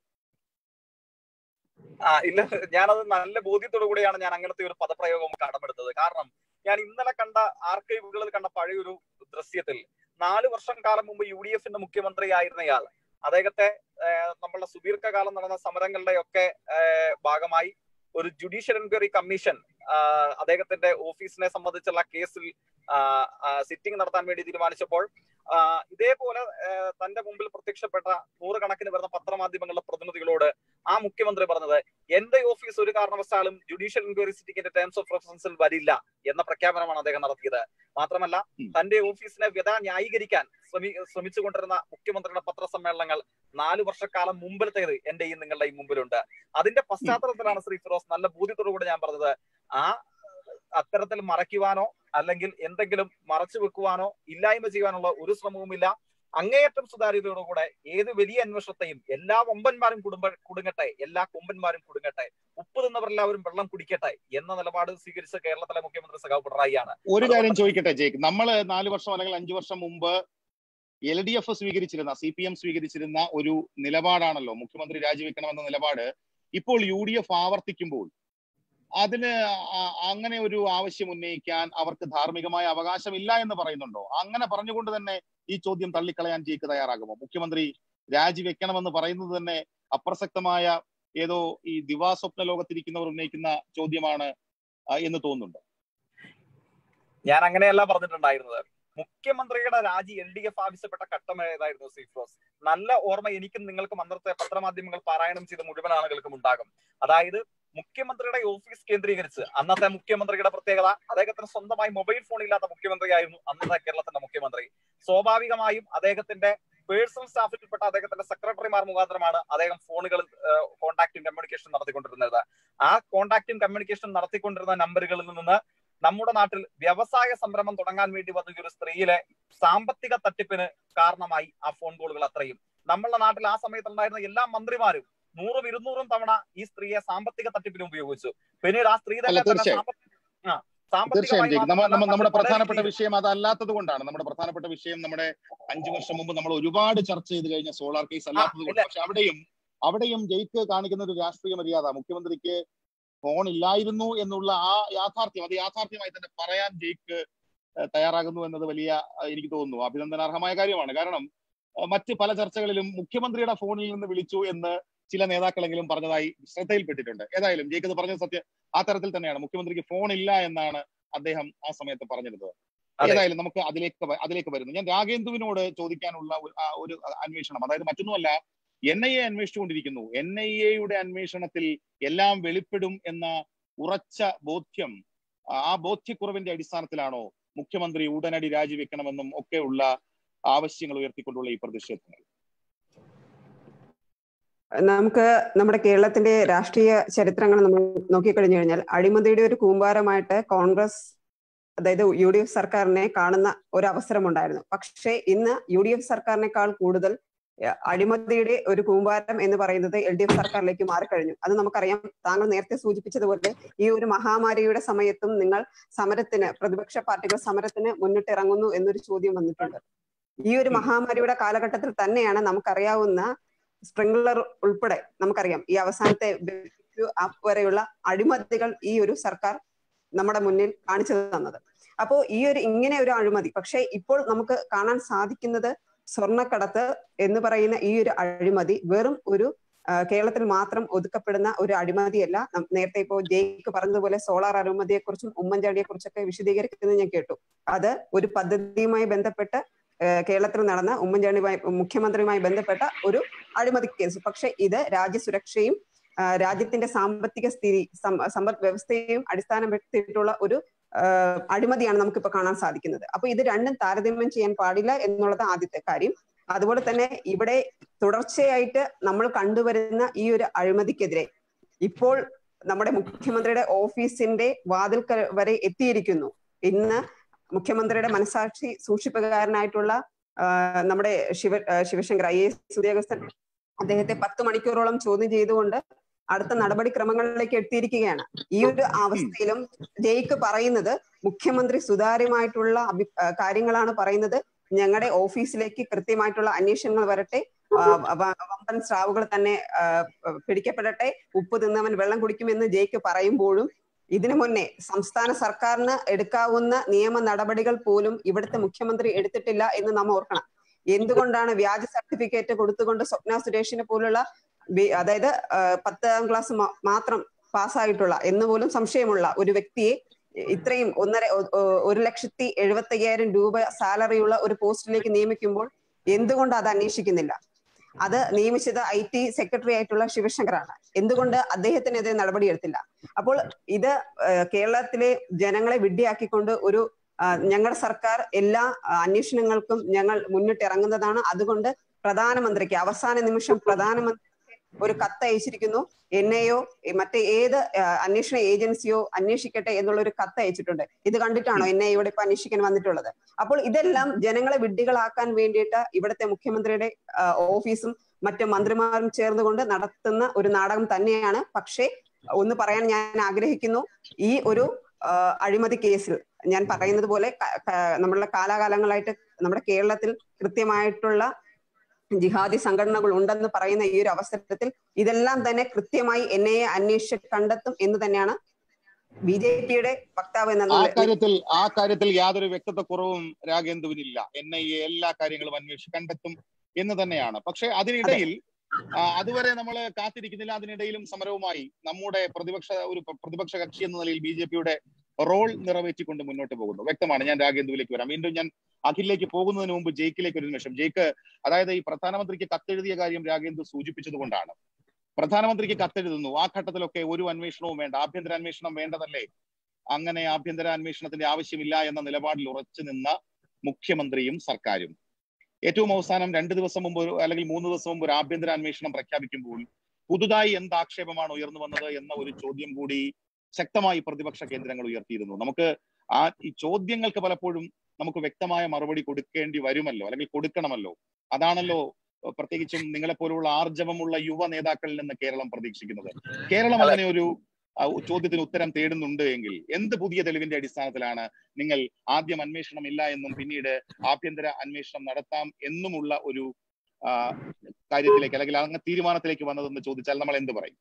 ആ ഇല്ല ഞാനത് നല്ല ബോധ്യത്തോടു കൂടിയാണ് ഞാൻ അങ്ങനത്തെ ഒരു പദപ്രയോഗം കടമെടുത്തത് കാരണം ഞാൻ ഇന്നലെ കണ്ട ആർക്കൈവുകളിൽ കണ്ട പഴയൊരു ദൃശ്യത്തിൽ നാല് വർഷം കാലം മുമ്പ് യു ഡി എഫിന്റെ മുഖ്യമന്ത്രിയായിരുന്നയാൾ അദ്ദേഹത്തെ ഏഹ്, നമ്മളുടെ സുദീർഘകാലം നടന്ന സമരങ്ങളുടെ ഒക്കെ ഏഹ്, ഭാഗമായി ഒരു ജുഡീഷ്യൽ എൻക്വയറി കമ്മീഷൻ ആഹ്, അദ്ദേഹത്തിന്റെ ഓഫീസിനെ സംബന്ധിച്ചുള്ള കേസിൽ സിറ്റിംഗ് നടത്താൻ വേണ്ടി തീരുമാനിച്ചപ്പോൾ ആഹ്, ഇതേപോലെ ഏഹ്, തന്റെ മുമ്പിൽ പ്രത്യക്ഷപ്പെട്ട നൂറുകണക്കിന് വരുന്ന പത്രമാധ്യമങ്ങളുടെ പ്രതിനിധികളോട് ആ മുഖ്യമന്ത്രി പറഞ്ഞത് എന്റെ ഓഫീസ് ഒരു കാരണവശാലും ജുഡീഷ്യൽ എൻക്വയറി സിറ്റിക്കിന്റെ ടേംസ് ഓഫ് റെഫറൻസിൽ വരില്ല എന്ന പ്രഖ്യാപനമാണ് അദ്ദേഹം നടത്തിയത് മാത്രമല്ല ഉം. തന്റെ ഓഫീസിനെ വ്യത ന്യായീകരിക്കാൻ ശ്രമി ശ്രമിച്ചുകൊണ്ടിരുന്ന മുഖ്യമന്ത്രിയുടെ പത്രസമ്മേളനങ്ങൾ നാലു വർഷക്കാലം മുമ്പിലത്തേത് എന്റെയും നിങ്ങളുടെയും മുമ്പിലുണ്ട് അതിന്റെ പശ്ചാത്തലത്തിലാണ് ശ്രീ ഫിറോസ് നല്ല ബോധ്യത്തോടു കൂടി ഞാൻ പറഞ്ഞത് ആ അത്തരത്തിൽ മറയ്ക്കുവാനോ അല്ലെങ്കിൽ എന്തെങ്കിലും മറച്ചു വെക്കുവാനോ ഇല്ലായ്മ ചെയ്യുവാനുള്ള ഒരു ശ്രമവുമില്ല അങ്ങേയറ്റം സുതാര്യതയോടുകൂടെ ഏത് വലിയ അന്വേഷണത്തെയും എല്ലാ വമ്പന്മാരും കുടുംബ കുടുങ്ങട്ടെ എല്ലാ കൊമ്പന്മാരും കുടുങ്ങട്ടെ ഉപ്പ് തിന്നവരെല്ലാവരും വെള്ളം കുടിക്കട്ടെ എന്ന നിലപാട് സ്വീകരിച്ച കേരളത്തിലെ മുഖ്യമന്ത്രി സഖാവ് പിണറായിയാണ് ഒരു കാര്യം ചോദിക്കട്ടെ ജേക്ക് നമ്മള് നാല് വർഷം അല്ലെങ്കിൽ അഞ്ചു വർഷം മുമ്പ് എൽ ഡി എഫ് സ്വീകരിച്ചിരുന്ന സി പി എം സ്വീകരിച്ചിരുന്ന ഒരു നിലപാടാണല്ലോ മുഖ്യമന്ത്രി രാജിവെക്കണമെന്ന നിലപാട് ഇപ്പോൾ യു ഡി എഫ് ആവർത്തിക്കുമ്പോൾ അതിന് ആ- അങ്ങനെ ഒരു ആവശ്യം ഉന്നയിക്കാൻ അവർക്ക് ധാർമ്മികമായ അവകാശമില്ല എന്ന് പറയുന്നുണ്ടോ അങ്ങനെ പറഞ്ഞുകൊണ്ട് തന്നെ ഈ ചോദ്യം തള്ളിക്കളയാൻ ജയിക്ക് തയ്യാറാകുമോ മുഖ്യമന്ത്രി രാജിവെക്കണമെന്ന് പറയുന്നത് തന്നെ അപ്രസക്തമായ ഏതോ ഈ ദിവാസ്വപ്ന ലോകത്തിരിക്കുന്നവർ ഉന്നയിക്കുന്ന ചോദ്യമാണ് ആ, എന്ന് തോന്നുന്നുണ്ട് ഞാൻ അങ്ങനെയല്ല പറഞ്ഞിട്ടുണ്ടായിരുന്നത് മുഖ്യമന്ത്രിയുടെ രാജി എൽ ഡി എഫ് ആവശ്യപ്പെട്ട ഘട്ടം ഏതായിരുന്നു സീഫ്രോസ് നല്ല ഓർമ്മ എനിക്കും നിങ്ങൾക്കും അന്നത്തെ പത്രമാധ്യമങ്ങൾ പാരായണം ചെയ്ത മുഴുവൻ ആളുകൾക്കും ഉണ്ടാകും അതായത് മുഖ്യമന്ത്രിയുടെ ഓഫീസ് കേന്ദ്രീകരിച്ച് അന്നത്തെ മുഖ്യമന്ത്രിയുടെ പ്രത്യേകത അദ്ദേഹത്തിന് സ്വന്തമായി മൊബൈൽ ഫോൺ ഇല്ലാത്ത മുഖ്യമന്ത്രിയായിരുന്നു അന്നത്തെ കേരളത്തിന്റെ മുഖ്യമന്ത്രി സ്വാഭാവികമായും അദ്ദേഹത്തിന്റെ പേഴ്സണൽ സ്റ്റാഫിൽപ്പെട്ട അദ്ദേഹത്തിന്റെ സെക്രട്ടറിമാർ മുഖാന്തരമാണ് അദ്ദേഹം ഫോണുകളിൽ കോൺടാക്റ്റും കമ്മ്യൂണിക്കേഷൻ നടത്തിക്കൊണ്ടിരുന്നത് ആ കോൺടാക്റ്റും കമ്മ്യൂണിക്കേഷൻ നടത്തിക്കൊണ്ടിരുന്ന നമ്പറുകളിൽ നിന്ന് നമ്മുടെ നാട്ടിൽ വ്യവസായ സംരംഭം തുടങ്ങാൻ വേണ്ടി വന്ന ഒരു സ്ത്രീയിലെ സാമ്പത്തിക തട്ടിപ്പിന് കാരണമായി ആ ഫോൺ കോളുകൾ അത്രയും നമ്മളുടെ നാട്ടിൽ ആ സമയത്തുണ്ടായിരുന്ന എല്ലാ മന്ത്രിമാരും നൂറും ഇരുന്നൂറും തവണ ഈ സ്ത്രീയെ സാമ്പത്തിക തട്ടിപ്പിന് ഉപയോഗിച്ചു പിന്നീട് ആ സ്ത്രീ തന്നെ അല്ല, തന്നെ തീർച്ചയായും. സാമ്പത്തിക- ആ, തീർച്ചയായും സാമ്പത്തികമായി ജയിക്ക് നമ്മ- നമ്മ- നമ്മുടെ മാത്രമല്ല പ്രധാനപ്പെട്ട പല വിഷയം അതല്ലാത്തത് കൊണ്ടാണ് നമ്മുടെ പ്രധാനപ്പെട്ട വിഷയം നമ്മുടെ അഞ്ചു വർഷം മുമ്പ് നമ്മൾ ഒരുപാട് ചർച്ച ചെയ്ത് കഴിഞ്ഞ സോളാർ കേസ് അല്ലാത്തത് കൊണ്ട് ഇല്ല. പക്ഷെ അവിടെയും അവിടെയും ജയിക്ക് കാണിക്കുന്ന ഒരു രാഷ്ട്രീയ മര്യാദ മുഖ്യമന്ത്രിക്ക് ഫോൺ ഇല്ലായിരുന്നു എന്നുള്ള ആ യാഥാർത്ഥ്യം അത് യാഥാർത്ഥ്യമായി തന്നെ പറയാൻ ജയിക്ക് ഏഹ്, തയ്യാറാകുന്നു എന്നത് വലിയ ഏഹ്, എനിക്ക് തോന്നുന്നു അഭിനന്ദനാർഹമായ കാര്യമാണ് കാരണം ഏഹ്, മറ്റ് പല ചർച്ചകളിലും മുഖ്യമന്ത്രിയുടെ ഫോണിൽ നിന്ന് വിളിച്ചു എന്ന് ചില നേതാക്കളെങ്കിലും പറഞ്ഞതായി ശ്രദ്ധയിൽപ്പെട്ടിട്ടുണ്ട് ഏതായാലും ജയിക്ക് ഇത് പറഞ്ഞത് സത്യം ആ തരത്തിൽ തന്നെയാണ് മുഖ്യമന്ത്രിക്ക് ഫോൺ ഇല്ല എന്നാണ് അദ്ദേഹം ആ സമയത്ത് പറഞ്ഞിരുന്നത് അതെ. ഏതായാലും നമുക്ക് അതിലേക്ക് വ- അതിലേക്ക് വരുന്നു ഞാൻ രാഗേന്ദുവിനോട് ചോദിക്കാനുള്ള ഒരു- ആ ഒരു അന്വേഷണം അതായത് മറ്റൊന്നുമല്ല എൻ ഐ എ അന്വേഷിച്ചുകൊണ്ടിരിക്കുന്നു എൻ ഐ എയുടെ അന്വേഷണത്തിൽ എല്ലാം വെളിപ്പെടും എന്ന ഉറച്ച ബോധ്യം ആ ബോധ്യക്കുറവിന്റെ അടിസ്ഥാനത്തിലാണോ മുഖ്യമന്ത്രി ഉടനടി രാജിവെക്കണമെന്നും ഒക്കെയുള്ള ആവശ്യങ്ങൾ ഉയർത്തിക്കൊണ്ടുള്ള ഈ പ്രതിഷേധങ്ങൾ നമുക്ക് നമ്മുടെ കേരളത്തിന്റെ രാഷ്ട്രീയ ചരിത്രങ്ങൾ നമ്മൾ നോക്കിക്കഴിഞ്ഞു കഴിഞ്ഞാൽ അഴിമതിയുടെ ഒരു കൂമ്പാരമായിട്ട് കോൺഗ്രസ് അതായത് യു ഡി എഫ് സർക്കാരിനെ കാണുന്ന ഒരു അവസരമുണ്ടായിരുന്നു പക്ഷേ ഇന്ന് യു ഡി എഫ് സർക്കാരിനേക്കാൾ കൂടുതൽ ഏഹ്, അഴിമതിയുടെ ഒരു കൂമ്പാരം എന്ന് പറയുന്നത് എൽ ഡി എഫ് സർക്കാരിലേക്ക് മാറിക്കഴിഞ്ഞു അത് നമുക്കറിയാം താങ്കൾ നേരത്തെ സൂചിപ്പിച്ചതുപോലെ ഈ ഒരു മഹാമാരിയുടെ സമയത്തും നിങ്ങൾ സമരത്തിന് പ്രതിപക്ഷ പാർട്ടികൾ സമരത്തിന് മുന്നിട്ടിറങ്ങുന്നു എന്നൊരു ചോദ്യം വന്നിട്ടുണ്ട് ഈ ഒരു മഹാമാരിയുടെ കാലഘട്ടത്തിൽ തന്നെയാണ് നമുക്കറിയാവുന്ന സ്പ്രിംഗ്ലർ ഉൾപ്പെടെ നമുക്കറിയാം ഈ അവസാനത്തെ ആപ്പ് വരെയുള്ള അഴിമതികൾ ഈ ഒരു സർക്കാർ നമ്മുടെ മുന്നിൽ കാണിച്ചു തന്നത് അപ്പോ ഈ ഒരു ഇങ്ങനെ ഒരു അഴിമതി പക്ഷേ ഇപ്പോൾ നമുക്ക് കാണാൻ സാധിക്കുന്നത് സ്വർണ്ണക്കടത്ത് എന്ന് പറയുന്ന ഈ ഒരു അഴിമതി വെറും ഒരു കേരളത്തിൽ മാത്രം ഒതുക്കപ്പെടുന്ന ഒരു അഴിമതിയല്ല നം- നേരത്തെ ഇപ്പോൾ ജയിക്ക് പറഞ്ഞതുപോലെ സോളാർ അഴിമതിയെ കുറിച്ചും ഉമ്മൻചാണ്ടിയെ കുറിച്ചൊക്കെ വിശദീകരിക്കുന്നത് ഞാൻ കേട്ടു അത് ഒരു പദ്ധതിയുമായി ബന്ധപ്പെട്ട് ഏഹ് കേരളത്തിൽ നടന്ന ഉമ്മൻചാണ്ടിയുമായി മുഖ്യമന്ത്രിയുമായി ബന്ധപ്പെട്ട ഒരു അഴിമതി കേസ് പക്ഷെ ഇത് രാജ്യസുരക്ഷയും ആ, രാജ്യത്തിന്റെ സാമ്പത്തിക സ്ഥിതി സം- സമ്പദ് വ്യവസ്ഥയെയും അടിസ്ഥാനപ്പെടുത്തിയിട്ടുള്ള ഒരു ആ, അഴിമതിയാണ് നമുക്കിപ്പോ കാണാൻ സാധിക്കുന്നത് അപ്പൊ ഇത് രണ്ടും താരതമ്യം ചെയ്യാൻ പാടില്ല എന്നുള്ളത് ആദ്യത്തെ കാര്യം അതുപോലെ തന്നെ ഇവിടെ തുടർച്ചയായിട്ട് നമ്മൾ കണ്ടുവരുന്ന ഈ ഒരു അഴിമതിക്കെതിരെ ഇപ്പോൾ നമ്മുടെ മുഖ്യമന്ത്രിയുടെ ഓഫീസിന്റെ വാതിൽക്കൽ വരെ എത്തിയിരിക്കുന്നു ഇന്ന് മുഖ്യമന്ത്രിയുടെ മനസാക്ഷി സൂക്ഷിപ്പുകാരനായിട്ടുള്ള ആ, നമ്മുടെ ശിവ ആ, ശിവശങ്കർ ഐ എസ് ഉദ്യോഗസ്ഥൻ അദ്ദേഹത്തെ പത്ത് മണിക്കൂറോളം ചോദ്യം ചെയ്തുകൊണ്ട് അടുത്ത നടപടിക്രമങ്ങളിലേക്ക് എത്തിയിരിക്കുകയാണ് ഈ ഒരു അവസ്ഥയിലും ജയിക്ക് പറയുന്നത് മുഖ്യമന്ത്രി സുതാര്യമായിട്ടുള്ള അഭി ആ, കാര്യങ്ങളാണ് പറയുന്നത് ഞങ്ങളുടെ ഓഫീസിലേക്ക് കൃത്യമായിട്ടുള്ള അന്വേഷണങ്ങൾ വരട്ടെ ആ, വ- വമ്പൻ സ്രാവുകൾ തന്നെ ആ, പിടിക്കപ്പെടട്ടെ ഉപ്പ് തിന്നവൻ വെള്ളം കുടിക്കുമെന്ന് ജയിക്ക് പറയുമ്പോഴും ഇതിനു മുന്നേ സംസ്ഥാന സർക്കാരിന് എടുക്കാവുന്ന നിയമ നടപടികൾ പോലും ഇവിടുത്തെ മുഖ്യമന്ത്രി എടുത്തിട്ടില്ല എന്ന് നാം ഓർക്കണം എന്തുകൊണ്ടാണ് വ്യാജ സർട്ടിഫിക്കറ്റ് കൊടുത്തുകൊണ്ട് സ്വപ്ന സുരേഷിനെ പോലുള്ള വി- അതായത് ആ, പത്താം ക്ലാസ് മ- മാത്രം പാസ്സായിട്ടുള്ള എന്ന് പോലും സംശയമുള്ള ഒരു വ്യക്തിയെ ഇത്രയും ഒന്നര ഒ- ഒ- ഒരു ലക്ഷത്തി എഴുപത്തി അയ്യായിരം രൂപ സാലറിയുള്ള ഒരു പോസ്റ്റിലേക്ക് നിയമിക്കുമ്പോൾ എന്തുകൊണ്ട് അത് അന്വേഷിക്കുന്നില്ല അത് നിയമിച്ചത് ഐ ടി സെക്രട്ടറി ആയിട്ടുള്ള ശിവശങ്കറാണ് എന്തുകൊണ്ട് അദ്ദേഹത്തിനെതിരെ നടപടിയെടുത്തില്ല അപ്പോൾ ഇത് ആ, കേരളത്തിലെ ജനങ്ങളെ വിഡ്ഢിയാക്കിക്കൊണ്ട് ഒരു ആ, ഞങ്ങളുടെ സർക്കാർ എല്ലാ ആ, അന്വേഷണങ്ങൾക്കും ഞങ്ങൾ മുന്നിട്ടിറങ്ങുന്നതാണ് അതുകൊണ്ട് പ്രധാനമന്ത്രിക്ക് അവസാന നിമിഷം പ്രധാനമന്ത്രിക്ക് ഒരു കത്ത് അയച്ചിരിക്കുന്നു എൻ എയോ മറ്റേ ഏത് ആ, അന്വേഷണ ഏജൻസിയോ അന്വേഷിക്കട്ടെ എന്നുള്ള ഒരു കത്ത് അയച്ചിട്ടുണ്ട് ഇത് കണ്ടിട്ടാണോ എൻ ഐയോടെ ഇപ്പൊ അന്വേഷിക്കാൻ വന്നിട്ടുള്ളത് അപ്പോൾ ഇതെല്ലാം ജനങ്ങളെ വിഡ്ഢികളാക്കാൻ വേണ്ടിയിട്ട് ഇവിടുത്തെ മുഖ്യമന്ത്രിയുടെ ആ, ഓഫീസും മറ്റ് മന്ത്രിമാരും ചേർന്നുകൊണ്ട് നടത്തുന്ന ഒരു നാടകം തന്നെയാണ് പക്ഷേ ഒന്ന് പറയാൻ ഞാൻ ആഗ്രഹിക്കുന്നു ഈ ഒരു ആ, അഴിമതി കേസിൽ ഞാൻ പറയുന്നത് പോലെ ക- ക- നമ്മളുടെ കാലാകാലങ്ങളായിട്ട് നമ്മുടെ കേരളത്തിൽ കൃത്യമായിട്ടുള്ള ജിഹാദി സംഘടനകൾ ഉണ്ടെന്ന് പറയുന്ന ഈ ഒരു അവസരത്തിൽ ഇതെല്ലാം തന്നെ കൃത്യമായി എൻ ഐ എ അന്വേഷിച്ച് കണ്ടെത്തും എന്ന് തന്നെയാണ് ബി ജെ പിയുടെ വക്താവ് എന്ന ആ നില- കാര്യത്തിൽ ആ കാര്യത്തിൽ യാതൊരു വ്യക്തിത്വ കുറവും രാഗേന്ദുവിനില്ല എൻ ഐ എ എല്ലാ കാര്യങ്ങളും അന്വേഷിച്ച് കണ്ടെത്തും എന്ന് തന്നെയാണ് പക്ഷെ അതിനിടയിൽ ആ, അതുവരെ നമ്മൾ കാത്തിരിക്കുന്നില്ല അതിനിടയിലും സമരവുമായി നമ്മുടെ പ്രതിപക്ഷ ഒരു പ്ര- പ്രതിപക്ഷ കക്ഷി എന്ന നിലയിൽ ബി ജെ പിയുടെ റോൾ നിറവേറ്റിക്കൊണ്ട് മുന്നോട്ട് പോകുന്നു വ്യക്തമാണ് ഞാൻ രാഗേന്ദുവിലേക്ക് വരാം വീണ്ടും ഞാൻ അഖിലേക്ക് പോകുന്നതിന് മുമ്പ് ജയിക്കിലേക്ക് ഒരു നിമിഷം ജയിക്ക് അതായത് ഈ പ്രധാനമന്ത്രിക്ക് കത്തെഴുതിയ കാര്യം രാഗേന്ദു സൂചിപ്പിച്ചത് കൊണ്ടാണ് പ്രധാനമന്ത്രിക്ക് കത്തെഴുതുന്നു ആ ഘട്ടത്തിലൊക്കെ ഒരു അന്വേഷണവും വേണ്ട ആഭ്യന്തര അന്വേഷണം വേണ്ടതല്ലേ അങ്ങനെ ആഭ്യന്തര അന്വേഷണത്തിന്റെ ആവശ്യമില്ല എന്ന നിലപാടിൽ ഉറച്ചു നിന്ന മുഖ്യമന്ത്രിയും സർക്കാരും ഏറ്റവും അവസാനം രണ്ട് ദിവസം മുമ്പ് ഒരു അല്ലെങ്കിൽ മൂന്ന് ദിവസം മുമ്പ് ഒരു ആഭ്യന്തര അന്വേഷണം പ്രഖ്യാപിക്കുമ്പോൾ പുതുതായി എന്ത് ആക്ഷേപമാണ് ഉയർന്നു വന്നത് എന്ന ഒരു ചോദ്യം കൂടി ശക്തമായി പ്രതിപക്ഷ കേന്ദ്രങ്ങൾ ഉയർത്തിയിരുന്നു നമുക്ക് ആ ഈ ചോദ്യങ്ങൾക്ക് പലപ്പോഴും നമുക്ക് വ്യക്തമായ മറുപടി കൊടുക്കേണ്ടി വരുമല്ലോ അല്ലെങ്കിൽ കൊടുക്കണമല്ലോ അതാണല്ലോ ഏഹ്, പ്രത്യേകിച്ചും നിങ്ങളെപ്പോലുള്ള ആർജവമുള്ള യുവ നേതാക്കളിൽ നിന്ന് കേരളം പ്രതീക്ഷിക്കുന്നത് കേരളം അതെ. അങ്ങനെ ഒരു ആ, ചോദ്യത്തിന് ഉത്തരം തേടുന്നുണ്ട് എങ്കിൽ എന്ത് പുതിയ തെളിവിന്റെ അടിസ്ഥാനത്തിലാണ് നിങ്ങൾ ആദ്യം അന്വേഷണം ഇല്ല എന്നും പിന്നീട് ആഭ്യന്തര അന്വേഷണം നടത്താം എന്നുമുള്ള ഒരു ആ, കാര്യത്തിലേക്ക് അല്ലെങ്കിൽ അങ്ങനെ തീരുമാനത്തിലേക്ക് വന്നതെന്ന് ചോദിച്ചാൽ നമ്മൾ എന്ത് പറയും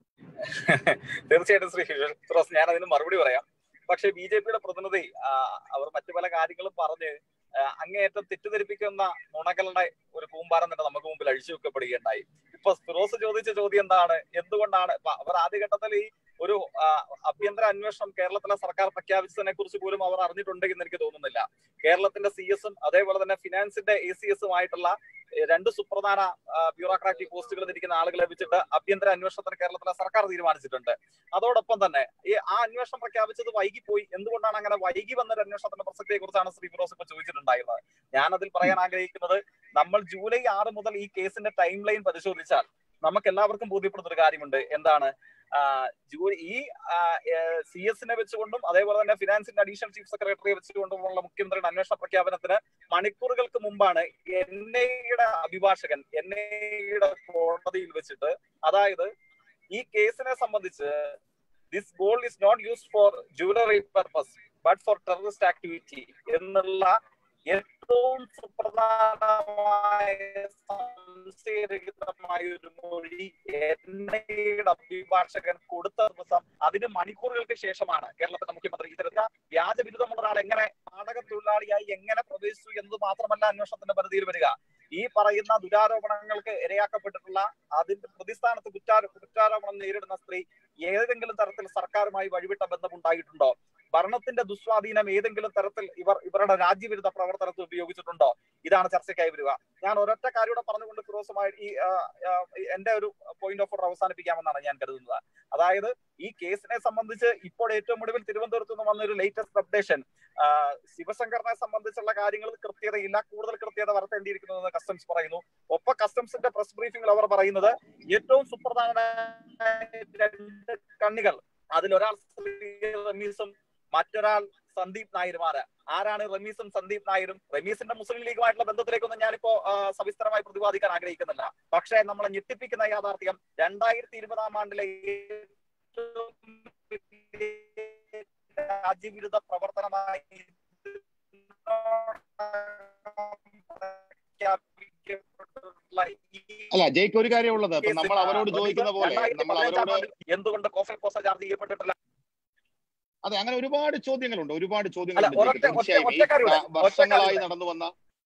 തീർച്ചയായിട്ടും ശ്രീ ഫിറോസ് ഞാൻ അതിന് മറുപടി പറയാം പക്ഷെ ബി ജെ പിയുടെ പ്രതിനിധി ആ, അവർ മറ്റു പല കാര്യങ്ങളും പറഞ്ഞ് ആ, അങ്ങേയറ്റം തെറ്റിദ്ധരിപ്പിക്കുന്ന നുണകളുടെ ഒരു കൂമ്പാരം തന്നെ നമുക്ക് മുമ്പിൽ അഴിച്ചു വെക്കപ്പെടുകയുണ്ടായി ഇപ്പൊ ഫിറോസ് ചോദിച്ച ചോദ്യം എന്താണ് എന്തുകൊണ്ടാണ് ഇപ്പൊ അവർ ആദ്യഘട്ടത്തിൽ ഈ ഒരു ആ, ആഭ്യന്തര അന്വേഷണം കേരളത്തിലെ സർക്കാർ പ്രഖ്യാപിച്ചതിനെ കുറിച്ച് പോലും അവർ അറിഞ്ഞിട്ടുണ്ടെന്ന് എനിക്ക് തോന്നുന്നില്ല കേരളത്തിന്റെ സി എസും അതേപോലെ തന്നെ ഫിനാൻസിന്റെ എ സി എസും ആയിട്ടുള്ള ഏഹ്, രണ്ട് സുപ്രധാന ബ്യൂറോക്രാറ്റിക് പോസ്റ്റുകളിൽ ഇരിക്കുന്ന ആളുകളെ വെച്ചിട്ട് ആഭ്യന്തര അന്വേഷണത്തിന് കേരളത്തിലെ സർക്കാർ തീരുമാനിച്ചിട്ടുണ്ട് അതോടൊപ്പം തന്നെ ഈ ആ അന്വേഷണം പ്രഖ്യാപിച്ചത് വൈകിപ്പോയി എന്തുകൊണ്ടാണ് അങ്ങനെ വൈകി വന്ന ഒരു അന്വേഷണത്തിന്റെ പ്രസക്തിയെ കുറിച്ചാണ് ശ്രീ ഫിറോസ് ഇപ്പൊ ചോദിച്ചിട്ടുണ്ടായിരുന്നത് ഞാൻ അതിൽ പറയാൻ ആഗ്രഹിക്കുന്നത് നമ്മൾ ജൂലൈ ആറ് മുതൽ ഈ കേസിന്റെ ടൈം ലൈൻ പരിശോധിച്ചാൽ നമുക്ക് എല്ലാവർക്കും ബോധ്യപ്പെടുന്ന ഒരു കാര്യമുണ്ട് എന്താണ് ആ, ജൂ ഈ സി എസിനെ വെച്ചുകൊണ്ടും അതേപോലെ തന്നെ ഫിനാൻസിന്റെ അഡീഷണൽ ചീഫ് സെക്രട്ടറിയെ വെച്ചുകൊണ്ടുമുള്ള മുഖ്യമന്ത്രിയുടെ അന്വേഷണ പ്രഖ്യാപനത്തിന് മണിക്കൂറുകൾക്ക് മുമ്പാണ് എൻ ഐയുടെ അഭിഭാഷകൻ എൻ ഐയുടെ കോടതിയിൽ വെച്ചിട്ട് അതായത് ഈ കേസിനെ സംബന്ധിച്ച് this gold is not used for jewellery purpose but for terrorist activity എന്നുള്ള ഏറ്റവും സുപ്രധാനമായ സംശയരഹിതമായ ഒരു മൊഴി എൻ ഐയുടെ അഭിഭാഷകൻ കൊടുത്ത ദിവസം അതിന് മണിക്കൂറുകൾക്ക് ശേഷമാണ് കേരളത്തിലെ മുഖ്യമന്ത്രി ഇത്തരത്തിൽ വ്യാജ ബിരുദമുള്ള ഒരാൾ എങ്ങനെ നാടക തൊഴിലാളിയായി എങ്ങനെ പ്രവേശിച്ചു എന്നത് മാത്രമല്ല അന്വേഷണത്തിന്റെ പരിധിയിൽ വരിക ഈ പറയുന്ന ദുരാരോപണങ്ങൾക്ക് ഇരയാക്കപ്പെട്ടിട്ടുള്ള അതിന്റെ പ്രതിസ്ഥാനത്ത് കുറ്റാരോ കുറ്റാരോപണം നേരിടുന്ന സ്ത്രീ ഏതെങ്കിലും തരത്തിൽ സർക്കാരുമായി വഴിവിട്ട ബന്ധമുണ്ടായിട്ടുണ്ടോ ഭരണത്തിന്റെ ദുസ്വാധീനം ഏതെങ്കിലും തരത്തിൽ ഇവർ ഇവരുടെ രാജ്യവിരുദ്ധ പ്രവർത്തനത്തിൽ ഉപയോഗിച്ചിട്ടുണ്ടോ ഇതാണ് ചർച്ചയ്ക്കായി വരിക ഞാൻ ഒരൊറ്റ കാര്യം കൂടെ പറഞ്ഞുകൊണ്ട് ഫിറോസുമായി ഈ ആ, ആ, ഈ എന്റെ ഒരു പോയിന്റ് ഓഫ് ഓർഡർ അവസാനിപ്പിക്കാമെന്നാണ് ഞാൻ കരുതുന്നത് അതായത് ഈ കേസിനെ സംബന്ധിച്ച് ഇപ്പോൾ ഏറ്റവും ഒടുവിൽ തിരുവനന്തപുരത്ത് നിന്ന് വന്ന ഒരു ലേറ്റസ്റ്റ് അപ്ഡേഷൻ ശിവശങ്കറിനെ സംബന്ധിച്ചുള്ള കാര്യങ്ങളിൽ കൃത്യതയില്ല കൂടുതൽ കൃത്യത വരുത്തേണ്ടിയിരിക്കുന്നു എന്ന് കസ്റ്റംസ് പറയുന്നു ഒപ്പം കസ്റ്റംസിന്റെ പ്രസ് ബ്രീഫിംഗിൽ അവർ പറയുന്നത് ഏറ്റവും സുപ്രധാന രണ്ട് കണ്ണികൾ അതിലൊരാൾ ശ്രീ റമീസും മറ്റൊരാൾ സന്ദീപ് നായരുമാണ് ആരാണ് റമീസും സന്ദീപ് നായരും റമീസിന്റെ മുസ്ലിം ലീഗുമായിട്ടുള്ള ബന്ധത്തിലേക്കൊന്നും ഞാനിപ്പോ ആ, സവിസ്തരമായി പ്രതിപാദിക്കാൻ ആഗ്രഹിക്കുന്നില്ല പക്ഷേ നമ്മളെ ഞെട്ടിപ്പിക്കുന്ന യാഥാർത്ഥ്യം രണ്ടായിരത്തി ഇരുപതാം ആണ്ടിലെ ഏറ്റവും വലിയ രാജ്യവിരുദ്ധ പ്രവർത്തനമായി പ്രഖ്യാപിക്കപ്പെട്ടിട്ടുള്ള ഈ അല്ല ജയ്ക്ക് ഒരു കാര്യമുള്ളത് അപ്പൊ നമ്മൾ കേസിൽ, അവരോട് ആ, ചോദിക്കുന്ന പോലെ രണ്ടായിരത്തി നമ്മൾ പതിനഞ്ചാം അവരോട് ആണ്ടിൽ എന്തുകൊണ്ട് കോഫൽ കോസ ചാർജ് ചെയ്യപ്പെട്ടിട്ടില്ല അതെ അങ്ങനെ ഒരുപാട് ചോദ്യങ്ങളുണ്ട് ഒരുപാട് അല്ല, ചോദ്യങ്ങളുണ്ട് ഒരൊറ്റ- ജയ്ക്ക്. തീർച്ചയായും ഒറ്റ- ഒറ്റ കാര്യം ഈ കൂടെ, ഒറ്റ വർഷങ്ങളായി കാര്യം നടന്നു വന്ന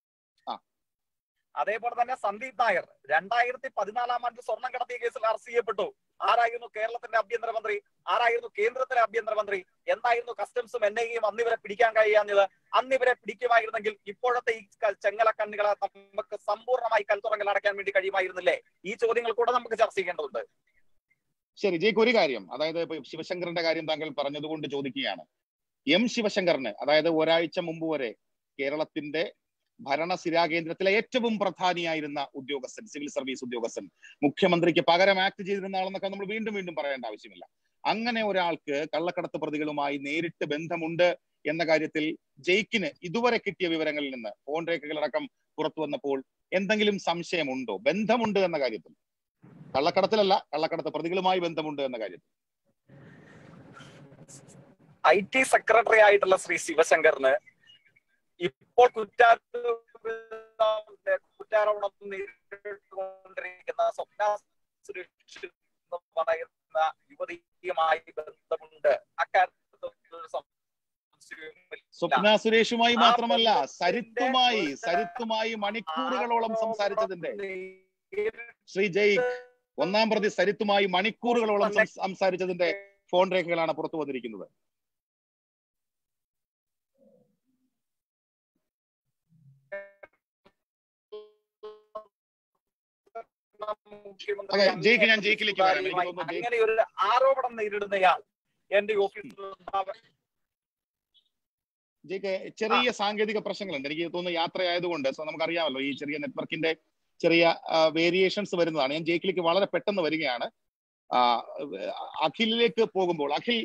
അതേപോലെ തന്നെ സന്ദീപ് നായർ രണ്ടായിരത്തി പതിനാലാം ആണ്ടിൽ സ്വർണം കടത്തിയ കേസിൽ അറസ്റ്റ് ചെയ്യപ്പെട്ടു ആരായിരുന്നു കേരളത്തിന്റെ ആഭ്യന്തരമന്ത്രി ആരായിരുന്നു കേന്ദ്രത്തിലെ ആഭ്യന്തരമന്ത്രി എന്തായിരുന്നു കസ്റ്റംസും എൻ ഐയും അന്നിവരെ പിടിക്കാൻ കഴിയാഞ്ഞത് അന്നിവരെ പിടിക്കുമായിരുന്നെങ്കിൽ ഇപ്പോഴത്തെ ഈ ക- ചെങ്ങല കണ്ണുകളെ നമുക്ക് സമ്പൂർണ്ണമായി കൽത്തുറങ്ങൾ അടയ്ക്കാൻ വേണ്ടി കഴിയുമായിരുന്നില്ലേ ഈ ചോദ്യങ്ങൾ കൂടെ നമുക്ക് ചർച്ച ചെയ്യേണ്ടതുണ്ട് ശരി ജയ്ക്ക് ഒരു കാര്യം അതായത് ഇപ്പൊ ശിവശങ്കറിന്റെ കാര്യം താങ്കൾ പറഞ്ഞതുകൊണ്ട് ചോദിക്കുകയാണ് എം ശിവശങ്കറിന് അതായത് ഒരാഴ്ച മുമ്പ് വരെ കേരളത്തിന്റെ ഭരണസിരാ കേന്ദ്രത്തിലെ ഏറ്റവും പ്രധാനിയായിരുന്ന ഉദ്യോഗസ്ഥൻ സിവിൽ സർവീസ് ഉദ്യോഗസ്ഥൻ മുഖ്യമന്ത്രിക്ക് പകരം ആക്ട് ചെയ്തിരുന്ന ആളെന്നൊക്കെ നമ്മൾ വീണ്ടും വീണ്ടും പറയേണ്ട ആവശ്യമില്ല അങ്ങനെ ഒരാൾക്ക് കള്ളക്കടത്ത് പ്രതികളുമായി നേരിട്ട് ബന്ധമുണ്ട് എന്ന കാര്യത്തിൽ ജയിക്കിന് ഇതുവരെ കിട്ടിയ വിവരങ്ങളിൽ നിന്ന് ഫോൺ രേഖകളടക്കം പുറത്തു വന്നപ്പോൾ എന്തെങ്കിലും സംശയമുണ്ടോ ബന്ധമുണ്ട് എന്ന കാര്യത്തിൽ കള്ളക്കടത്തിലല്ല കള്ളക്കടത്ത് പ്രതികളുമായി ബന്ധമുണ്ട് എന്ന കാര്യത്തിൽ ഐ ടി സെക്രട്ടറി ആയിട്ടുള്ള ശ്രീ ശിവശങ്കറിന് ഇപ്പോൾ കുറ്റാരോപണം കുറ്റാരോപണം നേരിട്ടുകൊണ്ടിരിക്കുന്ന സ്വപ്ന സുരേഷ് എന്ന് പറയുന്ന യുവതിയുമായി ബന്ധമുണ്ട് അക്കാര്യത്തിൽ ഒരു സംശയവുമില്ല. സ്വപ്ന സുരേഷുമായി ആ മാത്രമല്ല ബന്ധത്തിന്റെ സരിത്തുമായി ഒരു സരിത്തുമായി മണിക്കൂറുകളോളം സംസാരിച്ചതിന്റെ നേരിട്ട് ശ്രീ ജയ്ക്ക് ഒന്നാം പ്രതി സരിത്തുമായി മണിക്കൂറുകളോളം സം- സംസാരിച്ചതിന്റെ ഫോൺ രേഖകളാണ് പുറത്തു വന്നിരിക്കുന്നത് മുഖ്യമന്ത്രി അതെ, അങ്ങനെ ജയിക്ക് ഞാൻ ജയിക്കിലേക്ക് വരാം. എനിക്ക് സുതാര്യമായി തോന്നുന്നു ജയിക്ക് അങ്ങനെ ഒരു ആരോപണം നേരിടുന്നയാൾ എന്റെ ഓഫീസിൽ ഉണ്ടാവ- ജയ്ക്ക് ചെറിയ സാങ്കേതിക പ്രശ്നങ്ങളുണ്ട് എനിക്ക് തോന്നുന്നു യാത്രയായതുകൊണ്ട് സോ നമുക്കറിയാമല്ലോ ഈ ചെറിയ നെറ്റ്വർക്കിന്റെ ചെറിയ വേരിയേഷൻസ് വരുന്നതാണ് ഞാൻ ജയിക്കിലേക്ക് വളരെ പെട്ടെന്ന് വരികയാണ് ആ, അഖിലിലേക്ക് പോകുമ്പോൾ അഖിൽ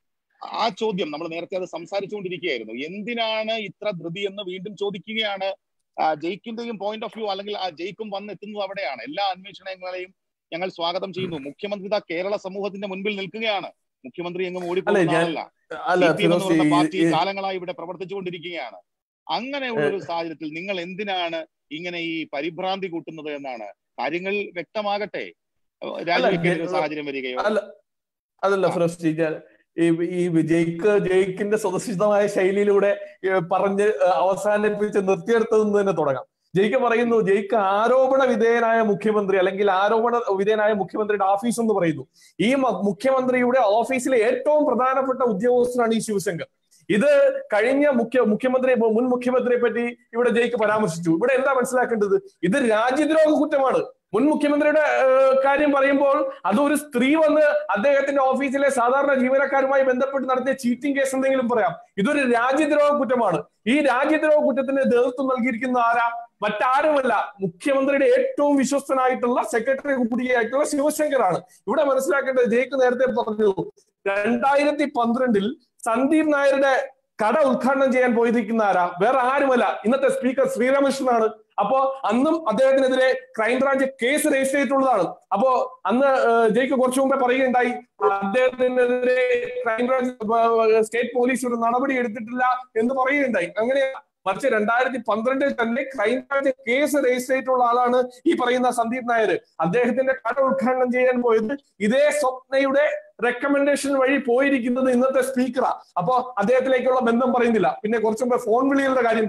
ആ ചോദ്യം നമ്മൾ നേരത്തെ അത് സംസാരിച്ചുകൊണ്ടിരിക്കുകയായിരുന്നു എന്തിനാണ് ഇത്ര ധൃതി എന്ന് വീണ്ടും ചോദിക്കുകയാണ് ആ, ജയിക്കിന്റെയും പോയിന്റ് ഓഫ് വ്യൂ അല്ലെങ്കിൽ ആ ജയിക്കും വന്ന് എത്തുന്നത് അവിടെയാണ് എല്ലാ അന്വേഷണങ്ങളെയും ഞങ്ങൾ സ്വാഗതം ചെയ്യുന്നു മുഖ്യമന്ത്രി ദാ കേരള സമൂഹത്തിന്റെ മുൻപിൽ നിൽക്കുകയാണ് മുഖ്യമന്ത്രി എങ്ങും അല്ല, ഓടിപ്പോകുന്ന ഞാൻ- ആളല്ല അല്ല സി പി എം എന്ന് ഫിറോസ് പറയുന്ന ഈ- പാർട്ടി ഈ- കാലങ്ങളായി ഇവിടെ പ്രവർത്തിച്ചുകൊണ്ടിരിക്കുകയാണ് അങ്ങനെയുള്ള ഒരു സാഹചര്യത്തിൽ നിങ്ങൾ എന്തിനാണ് ഇങ്ങനെ ഈ പരിഭ്രാന്തി കൂട്ടുന്നത് എന്നാണ് കാര്യങ്ങൾ വ്യക്തമാകട്ടെ രാജിവെക്കേണ്ട ഒരു ഞാൻ- സാഹചര്യം വരികയോ അല്ല അതല്ല ഫിറോസ് ഞാൻ ഈ ഈ ജയിക്ക് ജയിക്കിന്റെ സ്വതസിദ്ധമായ ശൈലിയിലൂടെ ഏ, പറഞ്ഞ് ഏ, അവസാനിപ്പിച്ച് നിർത്തിയെടുത്തതെന്ന് തന്നെ തുടങ്ങാം ജയിക്ക് പറയുന്നു ജയിക്ക് ആരോപണ വിധേയനായ മുഖ്യമന്ത്രി അല്ലെങ്കിൽ ആരോപണ വിധേയനായ മുഖ്യമന്ത്രിയുടെ ഓഫീസ് എന്ന് പറയുന്നു ഈ മ- മുഖ്യമന്ത്രിയുടെ ഓഫീസിലെ ഏറ്റവും പ്രധാനപ്പെട്ട ഉദ്യോഗസ്ഥനാണ് ഈ ശിവശങ്കർ ഇത് കഴിഞ്ഞ മുഖ്യ മുഖ്യമന്ത്രി മുൻ മുഖ്യമന്ത്രിയെ പറ്റി ഇവിടെ ജയിക്ക് പരാമർശിച്ചു ഇവിടെ എന്താ മനസ്സിലാക്കേണ്ടത് ഇത് രാജ്യദ്രോഹ കുറ്റമാണ് മുൻ മുഖ്യമന്ത്രിയുടെ ഏഹ്, കാര്യം പറയുമ്പോൾ അത് ഒരു സ്ത്രീ വന്ന് അദ്ദേഹത്തിന്റെ ഓഫീസിലെ സാധാരണ ജീവനക്കാരുമായി ബന്ധപ്പെട്ട് നടത്തിയ ചീറ്റിംഗ് കേസ് എന്തെങ്കിലും പറയാം ഇതൊരു രാജ്യദ്രോഹ കുറ്റമാണ് ഈ രാജ്യദ്രോഹ കുറ്റത്തിന് നേതൃത്വം നൽകിയിരിക്കുന്ന ആരാ മറ്റാരുമല്ല മുഖ്യമന്ത്രിയുടെ ഏറ്റവും വിശ്വസ്തനായിട്ടുള്ള സെക്രട്ടറി കൂടിയായിട്ടുള്ള ശിവശങ്കറാണ് ഇവിടെ മനസ്സിലാക്കേണ്ടത് ജയിക്ക് നേരത്തെ പറഞ്ഞു രണ്ടായിരത്തി പന്ത്രണ്ടിൽ സന്ദീപ് നായരുടെ കട ഉദ്ഘാടനം ചെയ്യാൻ പോയിരിക്കുന്ന ആരാ വേറെ ആരുമല്ല ഇന്നത്തെ സ്പീക്കർ ശ്രീരാമകൃഷ്ണനാണ് അപ്പോ അന്നും അദ്ദേഹത്തിനെതിരെ ക്രൈംബ്രാഞ്ച് കേസ് രജിസ്റ്റർ ചെയ്തിട്ടുള്ളതാണ് അപ്പോ അന്ന് ഏഹ്, ജയിക്ക് കുറച്ചു മുമ്പേ പറയുകയുണ്ടായി അദ്ദേഹത്തിനെതിരെ ക്രൈംബ്രാഞ്ച് ഏഹ്, സ്റ്റേറ്റ് പോലീസ് ഒരു നടപടി എടുത്തിട്ടില്ല എന്ന് പറയുകയുണ്ടായി അങ്ങനെ മറിച്ച് രണ്ടായിരത്തി പന്ത്രണ്ടിൽ തന്നെ ക്രൈംബ്രാഞ്ച് കേസ് രജിസ്റ്റർ ചെയ്തിട്ടുള്ള ആളാണ് ഈ പറയുന്ന സന്ദീപ് നായർ അദ്ദേഹത്തിന്റെ കട ഉദ്ഘാടനം ചെയ്യാൻ പോയത് ഇതേ സ്വപ്നയുടെ റെക്കമെൻഡേഷൻ വഴി പോയിരിക്കുന്നത് ഇന്നത്തെ സ്പീക്കറാ അപ്പോ അദ്ദേഹത്തിലേക്കുള്ള ബന്ധം പറയുന്നില്ല പിന്നെ കുറച്ചു മുമ്പ് ഫോൺ വിളികളുടെ കാര്യം പറഞ്ഞു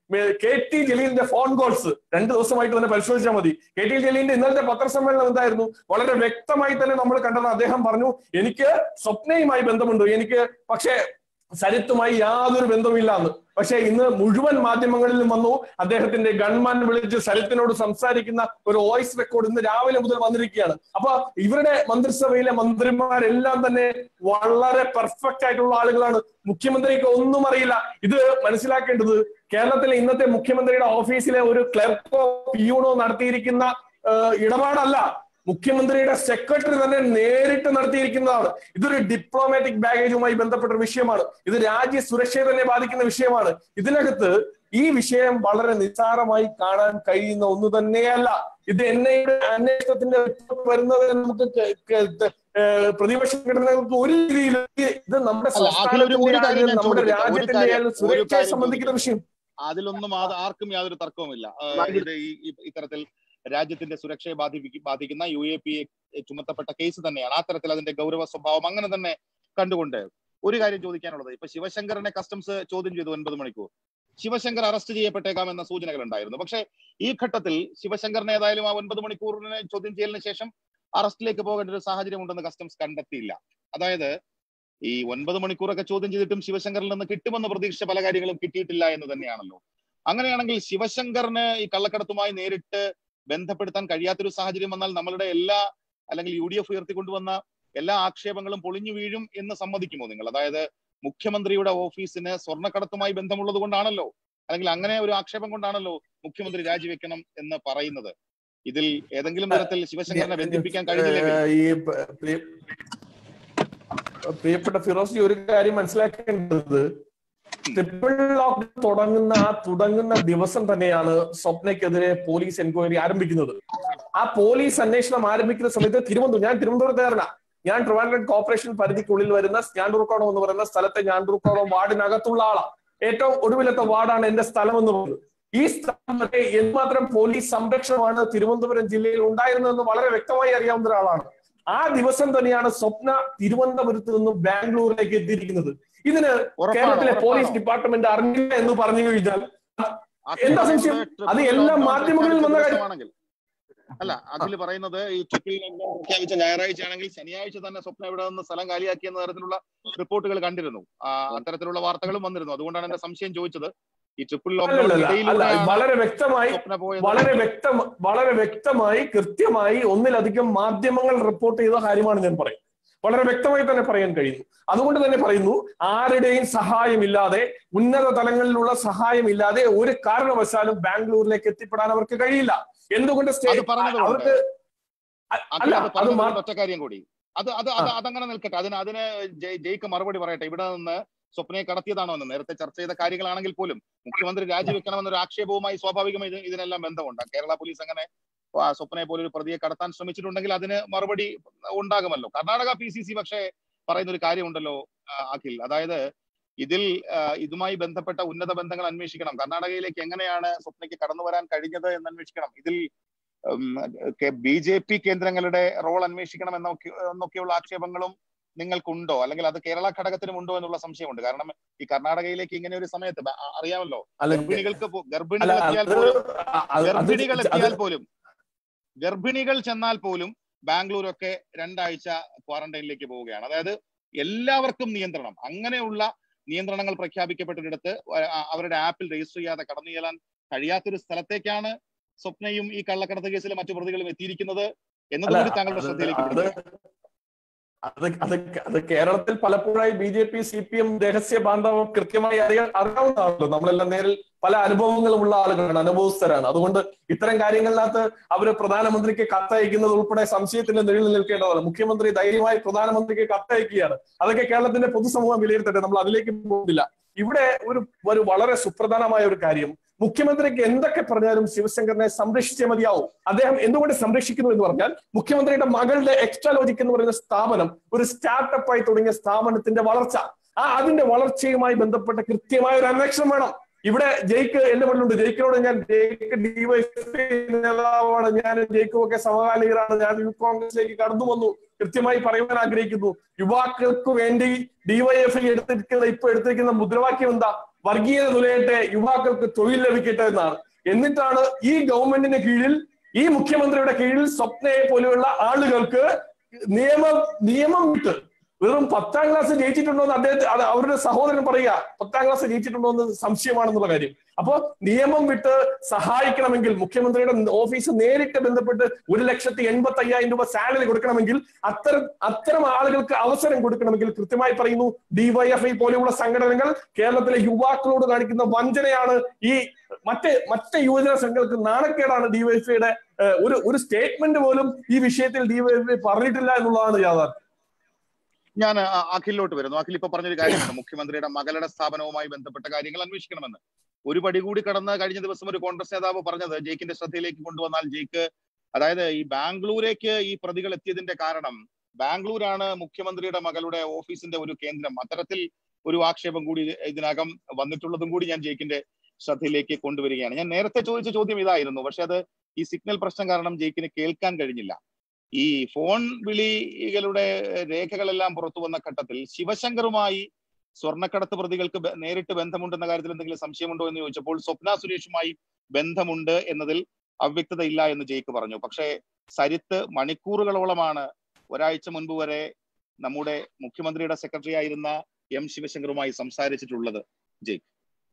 കെ ടി ജലീലിന്റെ ഫോൺ കോൾസ് രണ്ട് ദിവസമായിട്ട് തന്നെ പരിശോധിച്ചാൽ മതി കെ ടി ജലീലിന്റെ ഇന്നലത്തെ പത്രസമ്മേളനം എന്തായിരുന്നു വളരെ വ്യക്തമായി തന്നെ നമ്മൾ കണ്ടത് അദ്ദേഹം പറഞ്ഞു എനിക്ക് സ്വപ്നയുമായി ബന്ധമുണ്ട് എനിക്ക് പക്ഷേ സരിത്തുമായി യാതൊരു ബന്ധവുമില്ല എന്ന് പക്ഷേ ഇന്ന് മുഴുവൻ മാധ്യമങ്ങളിലും വന്നു അദ്ദേഹത്തിന്റെ ഗൺമാൻ വിളിച്ച് സരിത്തിനോട് സംസാരിക്കുന്ന ഒരു വോയിസ് റെക്കോർഡ് ഇന്ന് രാവിലെ മുതൽ വന്നിരിക്കുകയാണ് അപ്പൊ ഇവരുടെ മന്ത്രിസഭയിലെ മന്ത്രിമാരെല്ലാം തന്നെ വളരെ പെർഫെക്റ്റ് ആയിട്ടുള്ള ആളുകളാണ് മുഖ്യമന്ത്രിക്ക് ഒന്നും അറിയില്ല ഇത് മനസ്സിലാക്കേണ്ടത് കേരളത്തിലെ ഇന്നത്തെ മുഖ്യമന്ത്രിയുടെ ഓഫീസിലെ ഒരു ക്ലർക്കോ പിയൂണോ നടത്തിയിരിക്കുന്ന ഏഹ്, ഇടപാടല്ല മുഖ്യമന്ത്രിയുടെ സെക്രട്ടറി തന്നെ നേരിട്ട് നടത്തിയിരിക്കുന്നതാണ് ഇതൊരു ഡിപ്ലോമാറ്റിക് ബാഗേജുമായി ബന്ധപ്പെട്ട ഒരു വിഷയമാണ് ഇത് രാജ്യ സുരക്ഷയെ തന്നെ ബാധിക്കുന്ന വിഷയമാണ് ഇതിനകത്ത് ഈ വിഷയം വളരെ നിസ്സാരമായി കാണാൻ കഴിയുന്ന ഒന്ന് തന്നെയല്ല ഇത് എൻ ഐയുടെ അന്വേഷണത്തിന്റെ റിപ്പോർട്ട് വരുന്നത് നമുക്ക് ക- ക- ഏഹ് പ്രതിപക്ഷ സംഘടനകൾക്ക് ഒരു രീതിയിൽ ഇത് നമ്മുടെ അല്ല, അഖിൽ ഒരു- ഒരു കാര്യം സംസ്ഥാനത്തിന്റെ ഞാൻ നമ്മുടെ ചോദിക്കട്ടെ? ഒരു രാജ്യത്തിന്റെ കാര്യം- ആയാലും ഒരു സുരക്ഷയെ കാര്യം സംബന്ധിക്കുന്ന വിഷയം അതിലൊന്നും അത് ആർക്കും യാതൊരു തർക്കവുമില്ല ആ, ഇത് ഈ ഈ- ഇത്തരത്തിൽ രാജ്യത്തിന്റെ സുരക്ഷയെ ബാധിപ്പിക്കും ബാധിക്കുന്ന യു എ പി എ ചുമത്തപ്പെട്ട കേസ് തന്നെയാണ് ആ തരത്തിൽ അതിന്റെ ഗൗരവ സ്വഭാവം അങ്ങനെ തന്നെ കണ്ടുകൊണ്ട് ഒരു കാര്യം ചോദിക്കാനുള്ളത് ഇപ്പൊ ശിവശങ്കറിനെ കസ്റ്റംസ് ചോദ്യം ചെയ്തു ഒൻപത് മണിക്കൂർ ശിവശങ്കർ അറസ്റ്റ് ചെയ്യപ്പെട്ടേക്കാം എന്ന സൂചനകൾ ഉണ്ടായിരുന്നു പക്ഷേ ഈ ഘട്ടത്തിൽ ശിവശങ്കറിനെ ഏതായാലും ആ ഒൻപത് മണിക്കൂറിന് ചോദ്യം ചെയ്യലിന് ശേഷം അറസ്റ്റിലേക്ക് പോകേണ്ട ഒരു സാഹചര്യം ഉണ്ടെന്ന് കസ്റ്റംസ് കണ്ടെത്തിയില്ല അതായത് ഈ ഒൻപത് മണിക്കൂറൊക്കെ ചോദ്യം ചെയ്തിട്ടും ശിവശങ്കറിൽ നിന്ന് കിട്ടുമെന്ന് പ്രതീക്ഷിച്ച പല കാര്യങ്ങളും കിട്ടിയിട്ടില്ല എന്ന് തന്നെയാണല്ലോ അങ്ങനെയാണെങ്കിൽ ശിവശങ്കറിന് ഈ കള്ളക്കടത്തുമായി നേരിട്ട് ബന്ധപ്പെടുത്താൻ കഴിയാത്തൊരു സാഹചര്യം വന്നാൽ നമ്മളുടെ എല്ലാ അല്ലെങ്കിൽ യു ഡി എഫ് ഉയർത്തിക്കൊണ്ടുവന്ന എല്ലാ ആക്ഷേപങ്ങളും പൊളിഞ്ഞു വീഴും എന്ന് സമ്മതിക്കുമോ നിങ്ങൾ അതായത് മുഖ്യമന്ത്രിയുടെ ഓഫീസിന് സ്വർണ്ണക്കടത്തുമായി ബന്ധമുള്ളത് കൊണ്ടാണല്ലോ അല്ലെങ്കിൽ അങ്ങനെ ഒരു ആക്ഷേപം കൊണ്ടാണല്ലോ മുഖ്യമന്ത്രി രാജിവെക്കണം എന്ന് പറയുന്നത് ഇതിൽ ഏതെങ്കിലും തരത്തിൽ ശിവശങ്കറിനെ ബന്ധിപ്പിക്കാൻ കഴിഞ്ഞില്ലെങ്കിൽ ഏഹ് ഈ പ- പ്രിയ- പ്രിയപ്പെട്ട ഫിറോസി ഒരു കാര്യം മനസ്സിലാക്കേണ്ടത് ട്രിപ്പിൾ ലോക്ക് തുടങ്ങുന്ന ആ തുടങ്ങുന്ന ദിവസം തന്നെയാണ് സ്വപ്നയ്ക്കെതിരെ പോലീസ് എൻക്വയറി ആരംഭിക്കുന്നത് ആ പോലീസ് അന്വേഷണം ആരംഭിക്കുന്ന സമയത്ത് തിരുവനന്തപുരം ഞാൻ തിരുവനന്തപുരത്തുകാരനാ ഞാൻ ട്രിവാൻഡ്രം കോർപ്പറേഷൻ പരിധിക്കുള്ളിൽ വരുന്ന ഞാണ്ടൂർക്കോണം എന്ന് പറയുന്ന സ്ഥലത്തെ ഞാണ്ടൂർക്കോണം വാർഡിനകത്തുള്ള ആളാ ഏറ്റവും ഒടുവിലത്തെ വാർഡാണ് എന്റെ സ്ഥലം എന്ന് പറയുന്നത് ഈ സ്ഥലം വരെ എന്തുമാത്രം പോലീസ് സംരക്ഷണമാണ് തിരുവനന്തപുരം ജില്ലയിൽ ഉണ്ടായിരുന്നതെന്ന് വളരെ വ്യക്തമായി അറിയാവുന്ന ഒരാളാണ് ആ ദിവസം തന്നെയാണ് സ്വപ്ന തിരുവനന്തപുരത്ത് നിന്നും ബാംഗ്ലൂരിലേക്ക് എത്തിയിരിക്കുന്നത് ഇതിന് ഉറപ്പാണോ? കേരളത്തിലെ പോലീസ് ഉറപ്പാണോ? ഡിപ്പാർട്ട്മെന്റ് അറിഞ്ഞില്ല എന്ന് പറഞ്ഞു കഴിഞ്ഞാൽ അഖിൽ എന്താ പറയുന്നത് സംശയം? ട്രിപ്പിൾ അത് എല്ലാ ലോക്ക്ഡൗൺ മാധ്യമങ്ങളിൽ വന്ന പ്രഖ്യാപിച്ച കാര്യം. ദിവസമാണെങ്കിൽ അല്ല അഖിൽ പറയുന്നത് ഈ ട്രിപ്പിൾ ലോക്ക്ഡൗൺ പ്രഖ്യാപിച്ച ഞായറാഴ്ച ആണെങ്കിൽ ശനിയാഴ്ച തന്നെ സ്വപ്ന ഇവിടെ നിന്ന് സ്ഥലം കാലിയാക്കി എന്ന തരത്തിലുള്ള റിപ്പോർട്ടുകൾ കണ്ടിരുന്നു ആ, അത്തരത്തിലുള്ള വാർത്തകളും വന്നിരുന്നു അതുകൊണ്ടാണ് എന്റെ സംശയം ചോദിച്ചത് ഈ ട്രിപ്പിൾ അല്ലല്ല അല്ല ലോക്ക്ഡൌൺ വളരെ വ്യക്തമായി സ്വപ്ന പോയത് വളരെ വ്യക്തം വളരെ വ്യക്തമായി കൃത്യമായി ഒന്നിലധികം മാധ്യമങ്ങൾ റിപ്പോർട്ട് ചെയ്ത കാര്യമാണ് ഞാൻ പറയും വളരെ വ്യക്തമായി തന്നെ പറയാൻ കഴിയുന്നു അതുകൊണ്ട് തന്നെ പറയുന്നു ആരുടെയും സഹായമില്ലാതെ ഉന്നത തലങ്ങളിലുള്ള സഹായമില്ലാതെ ഒരു കാരണവശാലും ബാംഗ്ലൂരിലേക്ക് എത്തിപ്പെടാൻ അവർക്ക് കഴിയില്ല എന്തുകൊണ്ട് സ്റ്റേ- അത് പറഞ്ഞതുകൊണ്ട് അവർക്ക് അ- അഖിൽ അല്ല അത് അത് പറഞ്ഞത് മാ- കൊണ്ട് ഒറ്റ കാര്യം കൂടി അത് അത് അത് അതങ്ങനെ നിൽക്കട്ടെ അതിന് അതിന് ജയ്- ജയ്ക്ക് മറുപടി പറയട്ടെ ഇവിടെ നിന്ന് സ്വപ്നയെ കടത്തിയതാണോ എന്ന് നേരത്തെ ചർച്ച ചെയ്ത കാര്യങ്ങളാണെങ്കിൽ പോലും മുഖ്യമന്ത്രി രാജിവെക്കണമെന്നൊരു ആക്ഷേപവുമായി സ്വാഭാവികമായി ഇത് ഇതിനെല്ലാം ബന്ധമുണ്ട് കേരള പോലീസ് അങ്ങനെ ആ, സ്വപ്നയെ പോലെ ഒരു പ്രതിയെ കടത്താൻ ശ്രമിച്ചിട്ടുണ്ടെങ്കിൽ അതിന് മറുപടി ഉണ്ടാകുമല്ലോ കർണാടക പി സി സി പക്ഷേ പറയുന്ന ഒരു കാര്യമുണ്ടല്ലോ ആ, അഖിൽ അതായത് ഇതിൽ ആ, ഇതുമായി ബന്ധപ്പെട്ട ഉന്നത ബന്ധങ്ങൾ അന്വേഷിക്കണം കർണാടകയിലേക്ക് എങ്ങനെയാണ് സ്വപ്നയ്ക്ക് കടന്നു വരാൻ കഴിഞ്ഞത് എന്ന് അന്വേഷിക്കണം ഇതിൽ ബി ജെ പി കേന്ദ്രങ്ങളുടെ റോൾ അന്വേഷിക്കണം എന്നൊക്കെ എന്നൊക്കെയുള്ള ആക്ഷേപങ്ങളും നിങ്ങൾക്കുണ്ടോ അല്ലെങ്കിൽ അത് കേരള ഘടകത്തിനും ഉണ്ടോ എന്നുള്ള സംശയമുണ്ട് കാരണം ഈ കർണാടകയിലേക്ക് ഇങ്ങനെ ഒരു സമയത്ത് ബ- ആ- അറിയാമല്ലോ അല്ല ഗർഭിണികൾക്ക് പോ- അല്ല ഗർഭിണികൾ എത്തിയാൽ അത് പോലും അത് അത് ഗർഭിണികൾ അത് എത്തിയാൽ പോലും ഗർഭിണികൾ ചെന്നാൽ പോലും ബാംഗ്ലൂരൊക്കെ രണ്ടാഴ്ച ക്വാറന്റൈനിലേക്ക് പോവുകയാണ് അതായത് എല്ലാവർക്കും നിയന്ത്രണം അങ്ങനെയുള്ള നിയന്ത്രണങ്ങൾ പ്രഖ്യാപിക്കപ്പെട്ടിടത്ത് അ- അവരുടെ ആപ്പിൽ രജിസ്റ്റർ ചെയ്യാതെ കടന്നു ചെല്ലാൻ കഴിയാത്തൊരു സ്ഥലത്തേക്കാണ് സ്വപ്നയും ഈ കള്ളക്കടത്ത് കേസിലെ മറ്റു പ്രതികളും എത്തിയിരിക്കുന്നത് അല്ല എന്നതുകൂടി താങ്കളുടെ അത് ശ്രദ്ധയിലേക്ക് അത് പെടുത്തുക. അത് അത് അത് കേരളത്തിൽ പലപ്പോഴായി B J P C P M രഹസ്യ ബാന്ധവം കൃത്യമായി അറിയാൻ അറിയാവുന്നതാണല്ലോ നമ്മളെല്ലാം നേരിൽ പല അനുഭവങ്ങളും ഉള്ള ആളുകളാണ് അനുഭവസ്ഥരാണ് അതുകൊണ്ട് ഇത്തരം കാര്യങ്ങളിനകത്ത് അവര് പ്രധാനമന്ത്രിക്ക് കത്തയക്കുന്നത് ഉൾപ്പെടെ സംശയത്തിന്റെ നിഴലിൽ നിൽക്കേണ്ടതാണ് മുഖ്യമന്ത്രി ധൈര്യമായി പ്രധാനമന്ത്രിക്ക് കത്തയക്കുകയാണ് അതൊക്കെ കേരളത്തിന്റെ പൊതുസമൂഹം വിലയിരുത്തട്ടെ നമ്മൾ അതിലേക്ക് പോകുന്നില്ല ഇവിടെ ഒരു ഒരു വളരെ സുപ്രധാനമായ ഒരു കാര്യം മുഖ്യമന്ത്രിക്ക് എന്തൊക്കെ പറഞ്ഞാലും ശിവശങ്കറിനെ സംരക്ഷിച്ചേ മതിയാവും അദ്ദേഹം എന്തുകൊണ്ട് സംരക്ഷിക്കുന്നു എന്ന് പറഞ്ഞാൽ മുഖ്യമന്ത്രിയുടെ മകളുടെ എക്സ്ട്രാ ലോജിക് എന്ന് പറയുന്ന സ്ഥാപനം ഒരു സ്റ്റാർട്ടപ്പായി തുടങ്ങിയ സ്ഥാപനത്തിന്റെ വളർച്ച ആ അതിന്റെ വളർച്ചയുമായി ബന്ധപ്പെട്ട കൃത്യമായ ഒരു അന്വേഷണം വേണം ഇവിടെ ജയിക്ക് എന്റെ മുന്നിലുണ്ട് ജയിക്കിനോട് ഞാൻ ജയിക്ക് ഡിവൈഎഫ്ഐ നേതാവാണ് ഞാൻ ജയിക്കും ഒക്കെ സമകാലികരാണ് ഞാൻ യൂത്ത് കോൺഗ്രസിലേക്ക് കടന്നു വന്നു കൃത്യമായി പറയുവാൻ ആഗ്രഹിക്കുന്നു യുവാക്കൾക്ക് വേണ്ടി ഡിവൈഎഫ്ഐ എടുത്തിരിക്കുന്ന ഇപ്പൊ എടുത്തിരിക്കുന്ന മുദ്രാവാക്യം എന്താ വർഗീയത തുലയട്ടെ യുവാക്കൾക്ക് തൊഴിൽ ലഭിക്കട്ടെ എന്നാണ് എന്നിട്ടാണ് ഈ ഗവൺമെന്റിന് കീഴിൽ ഈ മുഖ്യമന്ത്രിയുടെ കീഴിൽ സ്വപ്നയെ പോലെയുള്ള ആളുകൾക്ക് നിയമം നിയമം വിട്ട് വെറും പത്താം ക്ലാസ് ജയിച്ചിട്ടുണ്ടോ എന്ന് അദ്ദേഹത്തെ അത് അവരുടെ സഹോദരൻ പറയുക പത്താം ക്ലാസ് ജയിച്ചിട്ടുണ്ടോ എന്ന് സംശയമാണെന്നുള്ള കാര്യം അപ്പോ നിയമം വിട്ട് സഹായിക്കണമെങ്കിൽ മുഖ്യമന്ത്രിയുടെ ഓഫീസ് നേരിട്ട് ബന്ധപ്പെട്ട് ഒരു ലക്ഷത്തി എൺപത്തി അയ്യായിരം രൂപ സാലറി കൊടുക്കണമെങ്കിൽ അത്തരം അത്തരം ആളുകൾക്ക് അവസരം കൊടുക്കണമെങ്കിൽ കൃത്യമായി പറയുന്നു ഡിവൈഎഫ്ഐ പോലെയുള്ള സംഘടനകൾ കേരളത്തിലെ യുവാക്കളോട് കാണിക്കുന്ന വഞ്ചനയാണ് ഈ മറ്റ് മറ്റ് യുവജന സംഘങ്ങൾക്ക് നാണക്കേടാണ് ഡിവൈഎഫ്ഐയുടെ ഒരു ഒരു സ്റ്റേറ്റ്മെന്റ് പോലും ഈ വിഷയത്തിൽ ഡിവൈഎഫ്ഐ പറഞ്ഞിട്ടില്ല എന്നുള്ളതാണ് യാഥാർത്ഥ്യം ഞാൻ അഖിലിലോട്ട് വരുന്നു അഖിൽ ഇപ്പൊ പറഞ്ഞൊരു കാര്യമാണ് മുഖ്യമന്ത്രിയുടെ മകളുടെ സ്ഥാപനവുമായി ബന്ധപ്പെട്ട കാര്യങ്ങൾ അന്വേഷിക്കണമെന്ന് ഒരു പടി കൂടി കടന്ന് കഴിഞ്ഞ ദിവസം ഒരു കോൺഗ്രസ് നേതാവ് പറഞ്ഞത് ജയിക്കിന്റെ ശ്രദ്ധയിലേക്ക് കൊണ്ടുവന്നാൽ ജയിക്ക് അതായത് ഈ ബാംഗ്ലൂരേക്ക് ഈ പ്രതികൾ എത്തിയതിന്റെ കാരണം ബാംഗ്ലൂരാണ് മുഖ്യമന്ത്രിയുടെ മകളുടെ ഓഫീസിന്റെ ഒരു കേന്ദ്രം അത്തരത്തിൽ ഒരു ആക്ഷേപം കൂടി ഇതിനകം വന്നിട്ടുള്ളതും കൂടി ഞാൻ ജയിക്കിന്റെ ശ്രദ്ധയിലേക്ക് കൊണ്ടുവരികയാണ് ഞാൻ നേരത്തെ ചോദിച്ച ചോദ്യം ഇതായിരുന്നു പക്ഷെ അത് ഈ സിഗ്നൽ പ്രശ്നം കാരണം ജയിക്കിന് കേൾക്കാൻ കഴിഞ്ഞില്ല ഈ ഫോൺ വിളികളുടെ രേഖകളെല്ലാം പുറത്തു വന്ന ഘട്ടത്തിൽ ശിവശങ്കറുമായി സ്വർണ്ണക്കടത്ത് പ്രതികൾക്ക് നേരിട്ട് ബന്ധമുണ്ടെന്ന കാര്യത്തിൽ എന്തെങ്കിലും സംശയമുണ്ടോ എന്ന് ചോദിച്ചപ്പോൾ സ്വപ്ന സുരേഷുമായി ബന്ധമുണ്ട് എന്നതിൽ അവ്യക്തത ഇല്ല എന്ന് ജയിക്ക് പറഞ്ഞു പക്ഷേ സരിത്ത് മണിക്കൂറുകളോളമാണ് ഒരാഴ്ച മുൻപ് വരെ നമ്മുടെ മുഖ്യമന്ത്രിയുടെ സെക്രട്ടറി ആയിരുന്ന എം ശിവശങ്കറുമായി സംസാരിച്ചിട്ടുള്ളത് ജയിക്ക്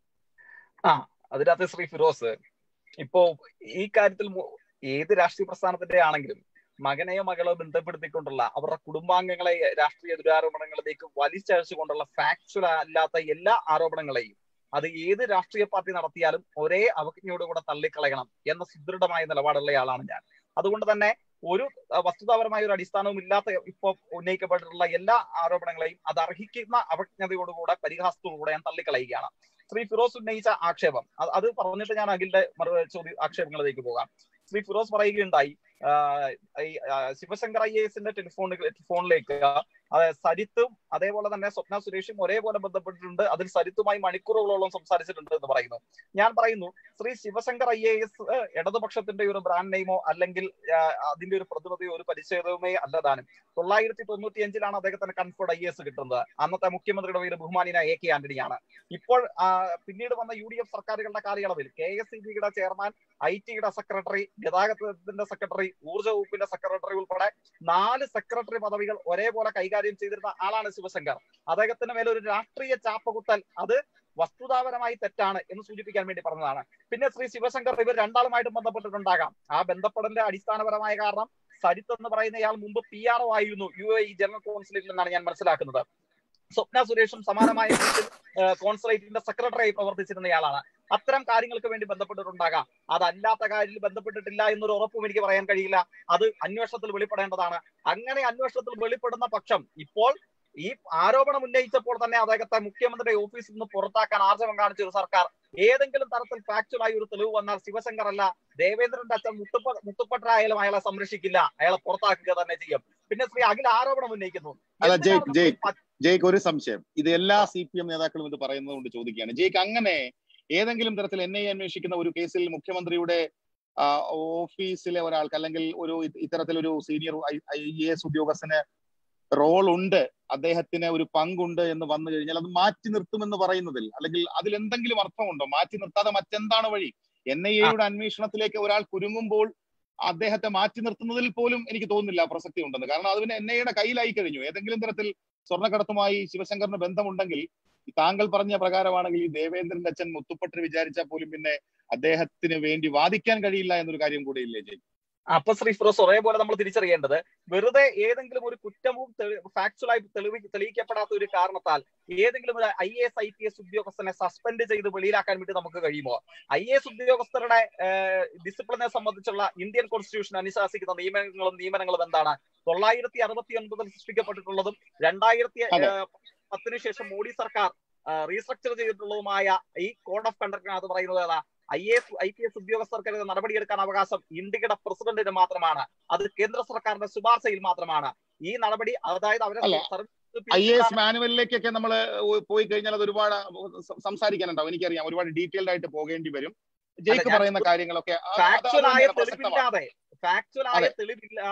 ആ അതിനകത്ത് ശ്രീ ഫിറോസ് ഇപ്പോ ഈ കാര്യത്തിൽ ഏത് രാഷ്ട്രീയ പ്രസ്ഥാനത്തിന്റെ ആണെങ്കിലും മകനെയോ മകളോ ബന്ധപ്പെടുത്തിക്കൊണ്ടുള്ള അവരുടെ കുടുംബാംഗങ്ങളെ രാഷ്ട്രീയ ദുരാരോപണങ്ങളിലേക്ക് വലിച്ചഴച്ചുകൊണ്ടുള്ള ഫാക്ച്വൽ അല്ലാത്ത എല്ലാ ആരോപണങ്ങളെയും അത് ഏത് രാഷ്ട്രീയ പാർട്ടി നടത്തിയാലും ഒരേ അവജ്ഞയോടുകൂടെ തള്ളിക്കളയണം എന്ന സുദൃഢമായ നിലപാടുള്ള ആളാണ് ഞാൻ അതുകൊണ്ട് തന്നെ ഒരു വസ്തുതാപരമായ ഒരു അടിസ്ഥാനവും ഇല്ലാത്ത ഇപ്പൊ ഉന്നയിക്കപ്പെട്ടിട്ടുള്ള എല്ലാ ആരോപണങ്ങളെയും അത് അർഹിക്കുന്ന അവജ്ഞതയോടുകൂടെ പരിഹാസത്തോടുകൂടെ ഞാൻ തള്ളിക്കളയുകയാണ് ശ്രീ ഫിറോസ് ഉന്നയിച്ച ആക്ഷേപം അത് പറഞ്ഞിട്ട് ഞാൻ അഖിലിന്റെ ചോദ്യ ആക്ഷേപങ്ങളിലേക്ക് പോകാം ശ്രീ ഫിറോസ് പറയുകയുണ്ടായി ശിവശങ്കർ ഐ എസിന്റെ ടെലിഫോൺ ഫോണിലേക്ക് സരിത്തും അതേപോലെ തന്നെ സ്വപ്ന സുരേഷും ഒരേപോലെ ബന്ധപ്പെട്ടിട്ടുണ്ട് അതിൽ സരിത്തുമായി മണിക്കൂറുകളോളം സംസാരിച്ചിട്ടുണ്ട് എന്ന് പറയുന്നു ഞാൻ പറയുന്നു Shri Sivasankar I A S ഇടതുപക്ഷത്തിന്റെ ഒരു ബ്രാൻഡ് നെയിമോ അല്ലെങ്കിൽ അതിന്റെ ഒരു പ്രതിനിധിയോ ഒരു പരിച്ഛേദവുമേ അല്ലതാനും തൊള്ളായിരത്തി തൊണ്ണൂറ്റി അഞ്ചിലാണ് അദ്ദേഹത്തിന് കൺഫേർഡ് ഐ എസ് കിട്ടുന്നത് അന്നത്തെ മുഖ്യമന്ത്രിയുടെ പേര് ബഹുമാനിന എ കെ ആന്റണിയാണ് ഇപ്പോൾ പിന്നീട് വന്ന യു ഡി എഫ് സർക്കാരുകളുടെ കാലയളവിൽ കെ എസ് ഇ ബിയുടെ ചെയർമാൻ ഐ ടിയുടെ സെക്രട്ടറി ഗതാഗതത്തിന്റെ സെക്രട്ടറി ഊർജ്ജ വകുപ്പിന്റെ സെക്രട്ടറി ഉൾപ്പെടെ നാല് സെക്രട്ടറി പദവികൾ ഒരേപോലെ കൈകാര്യം ചെയ്തിരുന്ന ആളാണ് ശിവശങ്കർ അദ്ദേഹത്തിന് മേലെ ഒരു രാഷ്ട്രീയ ചാപ്പകുത്തൽ അത് വസ്തുതാപരമായി തെറ്റാണ് എന്ന് സൂചിപ്പിക്കാൻ വേണ്ടി പറഞ്ഞതാണ് പിന്നെ ശ്രീ ശിവശങ്കർ ഇവർ രണ്ടാളുമായിട്ടും ബന്ധപ്പെട്ടിട്ടുണ്ടാകാം ആ ബന്ധപ്പെടലിന്റെ അടിസ്ഥാനപരമായ കാരണം സരിത്ത് എന്ന് പറയുന്നയാൾ മുമ്പ് പി ആർ ഒ ആയിരുന്നു യു എ ഇ ജനറൽ കൗൺസിലിൽ നിന്നാണ് ഞാൻ മനസ്സിലാക്കുന്നത് സ്വപ്ന സുരേഷും സമാനമായ കോൺസുലേറ്റിന്റെ സെക്രട്ടറിയായി പ്രവർത്തിച്ചിരുന്നയാളാണ് അത്തരം കാര്യങ്ങൾക്ക് വേണ്ടി ബന്ധപ്പെട്ടിട്ടുണ്ടാകാം അതല്ലാത്ത കാര്യത്തിൽ ബന്ധപ്പെട്ടിട്ടില്ല എന്നൊരു ഉറപ്പും എനിക്ക് പറയാൻ കഴിയില്ല അത് അന്വേഷണത്തിൽ വെളിപ്പെടേണ്ടതാണ് അങ്ങനെ അന്വേഷണത്തിൽ വെളിപ്പെടുന്ന പക്ഷം ഇപ്പോൾ ഈ ആരോപണം ഉന്നയിച്ചപ്പോൾ തന്നെ അദ്ദേഹത്തെ മുഖ്യമന്ത്രിയുടെ ഓഫീസിൽ നിന്ന് പുറത്താക്കാൻ ആർജവം കാണിച്ച ഒരു സർക്കാർ ഏതെങ്കിലും തരത്തിൽ ഫാക്ച്വലായി ഒരു തെളിവ് വന്നാൽ ശിവശങ്കർ അല്ല ദേവേന്ദ്രന്റെ അച്ഛൻ മുത്തുപ്പ മുത്തുപ്പട്ടരായാലും അയാളെ സംരക്ഷിക്കില്ല അയാളെ പുറത്താക്കുക തന്നെ ചെയ്യും പിന്നെ ശ്രീ അഖിൽ ആരോപണം ഉന്നയിക്കുന്നു അല്ല ജയ്ക്ക് ജയ്ക്ക് ജയ്ക്ക് ഒരു സംശയം ഇത് എല്ലാ സി പി എം നേതാക്കളും ഇത് പറയുന്നത് കൊണ്ട് ചോദിക്കുകയാണ് ജയ്ക്ക് അങ്ങനെ ഏതെങ്കിലും തരത്തിൽ എൻ ഐ അന്വേഷിക്കുന്ന ഒരു കേസിൽ മുഖ്യമന്ത്രിയുടെ ഓഫീസിലെ ഒരാൾക്ക് അല്ലെങ്കിൽ ഒരു ഇത്തരത്തിലൊരു സീനിയർ ഐ എ എസ് ഉദ്യോഗസ്ഥന് റോൾ ഉണ്ട് അദ്ദേഹത്തിന് ഒരു പങ്കുണ്ട് എന്ന് വന്നു കഴിഞ്ഞാൽ അത് മാറ്റി നിർത്തുമെന്ന് പറയുന്നതിൽ അല്ലെങ്കിൽ അതിൽ എന്തെങ്കിലും അർത്ഥമുണ്ടോ മാറ്റി നിർത്താതെ മറ്റെന്താണ് വഴി എൻ ഐ എയുടെ അന്വേഷണത്തിലേക്ക് ഒരാൾ കുരുങ്ങുമ്പോൾ അദ്ദേഹത്തെ മാറ്റി നിർത്തുന്നതിൽ പോലും എനിക്ക് തോന്നുന്നില്ല പ്രസക്തി ഉണ്ടെന്ന് കാരണം അത് പിന്നെ എൻ ഐയുടെ കയ്യിലായി കഴിഞ്ഞു ഏതെങ്കിലും തരത്തിൽ സ്വർണ്ണക്കടത്തുമായി ശിവശങ്കറിന് ബന്ധമുണ്ടെങ്കിൽ താങ്കൾ പറഞ്ഞ പ്രകാരമാണെങ്കിൽ ഈ ദേവേന്ദ്രന്റെ അച്ഛൻ മുത്തുപ്പട്ടർ വിചാരിച്ചാൽ പോലും പിന്നെ അദ്ദേഹത്തിന് വേണ്ടി വാദിക്കാൻ കഴിയില്ല എന്നൊരു കാര്യം കൂടെ ഇല്ലേ ജയ് അപ്പൊ ശ്രീ ഫിറോസ് ഒരേപോലെ നമ്മൾ തിരിച്ചറിയേണ്ടത് വെറുതെ ഏതെങ്കിലും ഒരു കുറ്റവും ഫാക്ച്വലായി തെളിവി തെളിയിക്കപ്പെടാത്ത ഒരു കാരണത്താൽ ഏതെങ്കിലും ഒരു I S I P S ഉദ്യോഗസ്ഥനെ സസ്പെൻഡ് ചെയ്ത് വെളിയിലാക്കാൻ വേണ്ടി നമുക്ക് കഴിയുമോ ഐ എസ് ഉദ്യോഗസ്ഥരുടെ ഡിസിപ്ലിനെ സംബന്ധിച്ചുള്ള ഇന്ത്യൻ കോൺസ്റ്റിറ്റ്യൂഷൻ അനുശാസിക്കുന്ന നിയമങ്ങളും നിയമനങ്ങളും എന്താണ് തൊള്ളായിരത്തി അറുപത്തി ഒൻപതിൽ സൃഷ്ടിക്കപ്പെട്ടിട്ടുള്ളതും രണ്ടായിരത്തി പത്തിന് ശേഷം മോഡി സർക്കാർ റീസ്ട്രക്ചർ ചെയ്തിട്ടുള്ളതുമായ ഈ കോഡ് ഓഫ് കണ്ടക്ടിനകത്ത് പറയുന്നത് ഏതാ I S I P S ഉദ്യോഗസ്ഥർക്കെതിരെ നടപടിയെടുക്കാൻ അവകാശം ഇന്ത്യയുടെ പ്രസിഡന്റിന് മാത്രമാണ് അത് കേന്ദ്ര സർക്കാരിന്റെ ശുപാർശയിൽ മാത്രമാണ് ഈ നടപടി അതായത് അവരെ ഐ എ എസ് മാനുവലിലേക്കൊക്കെ നമ്മൾ പോയി കഴിഞ്ഞാൽ അത് ഒരുപാട് സംസാരിക്കാനുണ്ടാവും എനിക്കറിയാം ഒരുപാട് ഡീറ്റെയിൽഡ് ആയിട്ട് പോകേണ്ടി വരും ജയിക്ക് പറയുന്ന കാര്യങ്ങളൊക്കെ ഫാക്ച്വലായ തെളിവില്ലാതെ ഫാക്ച്വലായ തെളിവില്ലാതെ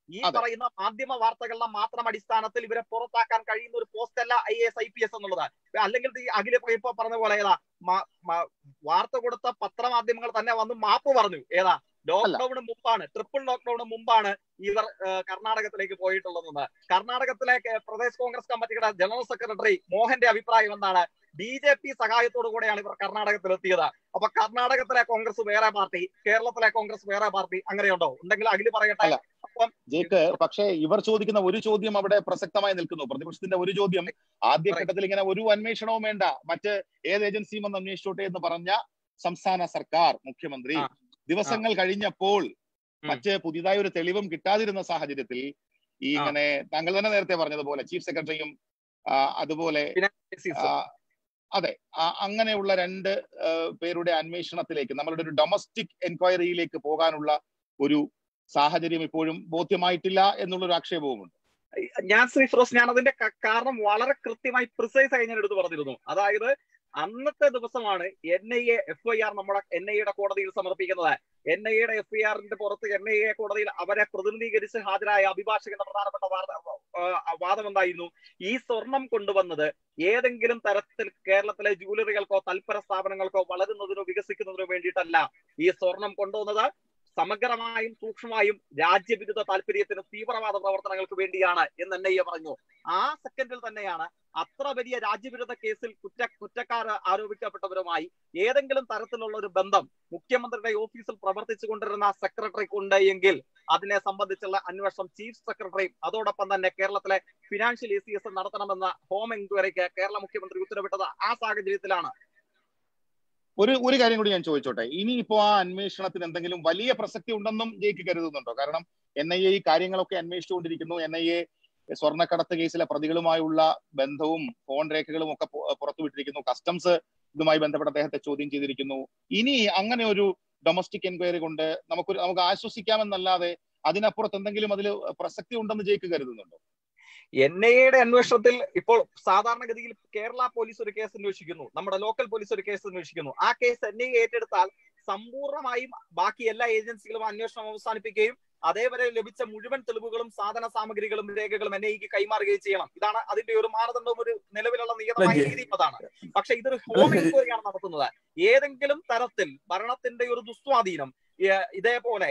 ഈ അതെ. പറയുന്ന മാധ്യമ വാർത്തകളുടെ മാത്രം അടിസ്ഥാനത്തിൽ ഇവരെ പുറത്താക്കാൻ കഴിയുന്ന ഒരു പോസ്റ്റ് അല്ല I S I P S എന്നുള്ളത് അല്ലെങ്കിൽ ഈ അഖില ഇപ്പൊ പറഞ്ഞ പോലെ ഏതാ മ- മ- വാർത്ത കൊടുത്ത പത്രമാധ്യമങ്ങൾ തന്നെ വന്ന് മാപ്പ് പറഞ്ഞു ഏതാ ലോക്ക്ഡൌണിന് മുമ്പാണ് ട്രിപ്പിൾ ലോക്ക്ഡൌണിന് മുമ്പാണ് ഇവർ ആ, കർണാടകത്തിലേക്ക് പോയിട്ടുള്ളതെന്ന് കർണാടകത്തിലെ കെ- പ്രദേശ് കോൺഗ്രസ് കമ്മിറ്റിയുടെ ജനറൽ സെക്രട്ടറി മോഹന്റെ അഭിപ്രായം എന്താണ് ബി ജെ പി സഹായത്തോടു കൂടെയാണ് ഇവർ കർണാടകത്തിൽ എത്തിയത് അപ്പൊ കർണാടകത്തിലെ കോൺഗ്രസ് വേറെ പാർട്ടി കേരളത്തിലെ കോൺഗ്രസ് വേറെ പാർട്ടി അങ്ങനെയുണ്ടോ ഉണ്ടെങ്കിൽ അഖില് പറയട്ടെ അല്ല. ജേക്ക് പക്ഷേ ഇവർ ചോദിക്കുന്ന ഒരു ചോദ്യം അവിടെ പ്രസക്തമായി നിൽക്കുന്നു പ്രതിപക്ഷത്തിന്റെ ഒരു ചോദ്യം ആദ്യഘട്ടത്തിൽ ഇങ്ങനെ ഒരു അന്വേഷണവും വേണ്ട മറ്റ് ഏത് ഏജൻസിയും ഒന്ന് അന്വേഷിച്ചോട്ടെ എന്ന് പറഞ്ഞ സംസ്ഥാന സർക്കാർ മുഖ്യമന്ത്രി ആ. ദിവസങ്ങൾ കഴിഞ്ഞപ്പോൾ ഉം. മറ്റ് പുതിയതായി ഒരു തെളിവും കിട്ടാതിരുന്ന സാഹചര്യത്തിൽ ഈ ആ. ഇങ്ങനെ താങ്കൾ തന്നെ നേരത്തെ പറഞ്ഞതുപോലെ ചീഫ് സെക്രട്ടറിയും ആ, അതുപോലെ ആ, അതെ ആ, അങ്ങനെയുള്ള രണ്ട് ആ, പേരുടെ അന്വേഷണത്തിലേക്ക് നമ്മളുടെ ഒരു ഡൊമസ്റ്റിക് എൻക്വയറിയിലേക്ക് പോകാനുള്ള ഒരു സാഹചര്യം ഇപ്പോഴും ബോധ്യമായിട്ടില്ല എന്നുള്ള ഒരു ആക്ഷേപവുമുണ്ട് ഞാൻ ശ്രീ ഫിറോസ് ഞാൻ അതിന്റെ ക- കാരണം വളരെ കൃത്യമായി പ്രിസൈസ് ആയി ഞാൻ എടുത്തു പറഞ്ഞിരുന്നു അതായത് അന്നത്തെ ദിവസമാണ് N I A F I R നമ്മുടെ എൻ ഐ എയുടെ കോടതിയിൽ സമർപ്പിക്കുന്നത് എൻ ഐ എയുടെ എഫ് ഐ ആറിന്റെ പുറത്ത് എൻ ഐ എ കോടതിയിൽ അവരെ പ്രതിനിധീകരിച്ച് ഹാജരായ അഭിഭാഷകന്റെ പ്രധാനപ്പെട്ട വാദ- ആ, വാദം എന്തായിരുന്നു ഈ സ്വർണം കൊണ്ടുവന്നത് ഏതെങ്കിലും തരത്തിൽ കേരളത്തിലെ ജൂവലറികൾക്കോ തൽപര സ്ഥാപനങ്ങൾക്കോ വളരുന്നതിനോ വികസിക്കുന്നതിനോ വേണ്ടിയിട്ടല്ല ഈ സ്വർണം കൊണ്ടുവന്നത് സമഗ്രമായും സൂക്ഷ്മമായും രാജ്യവിരുദ്ധ താല്പര്യത്തിന് തീവ്രവാദ പ്രവർത്തനങ്ങൾക്ക് വേണ്ടിയാണ് എന്ന് എൻ ഐ എ പറഞ്ഞു ആ സെക്കൻഡിൽ തന്നെയാണ് അത്ര വലിയ രാജ്യവിരുദ്ധ കേസിൽ കുറ്റ കുറ്റക്കാർ ആരോപിക്കപ്പെട്ടവരുമായി ഏതെങ്കിലും തരത്തിലുള്ള ഒരു ബന്ധം മുഖ്യമന്ത്രിയുടെ ഓഫീസിൽ പ്രവർത്തിച്ചു കൊണ്ടിരുന്ന സെക്രട്ടറിക്ക് ഉണ്ട് എങ്കിൽ അതിനെ സംബന്ധിച്ചുള്ള അന്വേഷണം ചീഫ് സെക്രട്ടറിയും അതോടൊപ്പം തന്നെ കേരളത്തിലെ ഫിനാൻഷ്യൽ എ സി എസ് നടത്തണമെന്ന ഹോം എൻക്വയറിക്ക് കേരള മുഖ്യമന്ത്രി ഉത്തരവിട്ടത് ആ സാഹചര്യത്തിലാണ് ഒരു ഒരു കാര്യം കൂടി ഞാൻ ചോദിച്ചോട്ടെ ഇനി ഇപ്പോ ആ അന്വേഷണത്തിന് എന്തെങ്കിലും വലിയ പ്രസക്തി ഉണ്ടെന്നും ജയിക്ക് കരുതുന്നുണ്ടോ കാരണം എൻ ഐ എ ഈ കാര്യങ്ങളൊക്കെ അന്വേഷിച്ചുകൊണ്ടിരിക്കുന്നു എൻ ഐ എ സ്വർണ്ണക്കടത്ത് കേസിലെ പ്രതികളുമായുള്ള ബന്ധവും ഫോൺ രേഖകളും ഒക്കെ പു- പുറത്തുവിട്ടിരിക്കുന്നു കസ്റ്റംസ് ഇതുമായി ബന്ധപ്പെട്ട അദ്ദേഹത്തെ ചോദ്യം ചെയ്തിരിക്കുന്നു ഇനി അങ്ങനെ ഒരു ഡൊമസ്റ്റിക് എൻക്വയറി കൊണ്ട് നമുക്കൊരു നമുക്ക് ആശ്വസിക്കാമെന്നല്ലാതെ അതിനപ്പുറത്ത് എന്തെങ്കിലും അതിൽ പ്രസക്തി ഉണ്ടെന്ന് ജയിക്ക് കരുതുന്നുണ്ടോ എൻ ഐ എയുടെ അന്വേഷണത്തിൽ ഇപ്പോൾ സാധാരണഗതിയിൽ കേരള പോലീസ് ഒരു കേസ് അന്വേഷിക്കുന്നു നമ്മുടെ ലോക്കൽ പോലീസ് ഒരു കേസ് അന്വേഷിക്കുന്നു ആ കേസ് എൻ ഐ എ ഏറ്റെടുത്താൽ സമ്പൂർണ്ണമായും ബാക്കി എല്ലാ ഏജൻസികളും അന്വേഷണം അവസാനിപ്പിക്കുകയും അതേവരെ ലഭിച്ച മുഴുവൻ തെളിവുകളും സാധന സാമഗ്രികളും രേഖകളും എൻ ഐക്ക് കൈമാറുകയും ചെയ്യണം ഇതാണ് അതിന്റെ ഒരു മാനദണ്ഡവും ഒരു നിലവിലുള്ള നിയതമായ അല്ല, രീതിയും അതാണ് പക്ഷെ ഇതൊരു ഹോം എൻക്വയറിയാണ് നടത്തുന്നത് ഏതെങ്കിലും തരത്തിൽ ഭരണത്തിന്റെ ഒരു ദുസ്വാധീനം ഏ- ഇതേപോലെ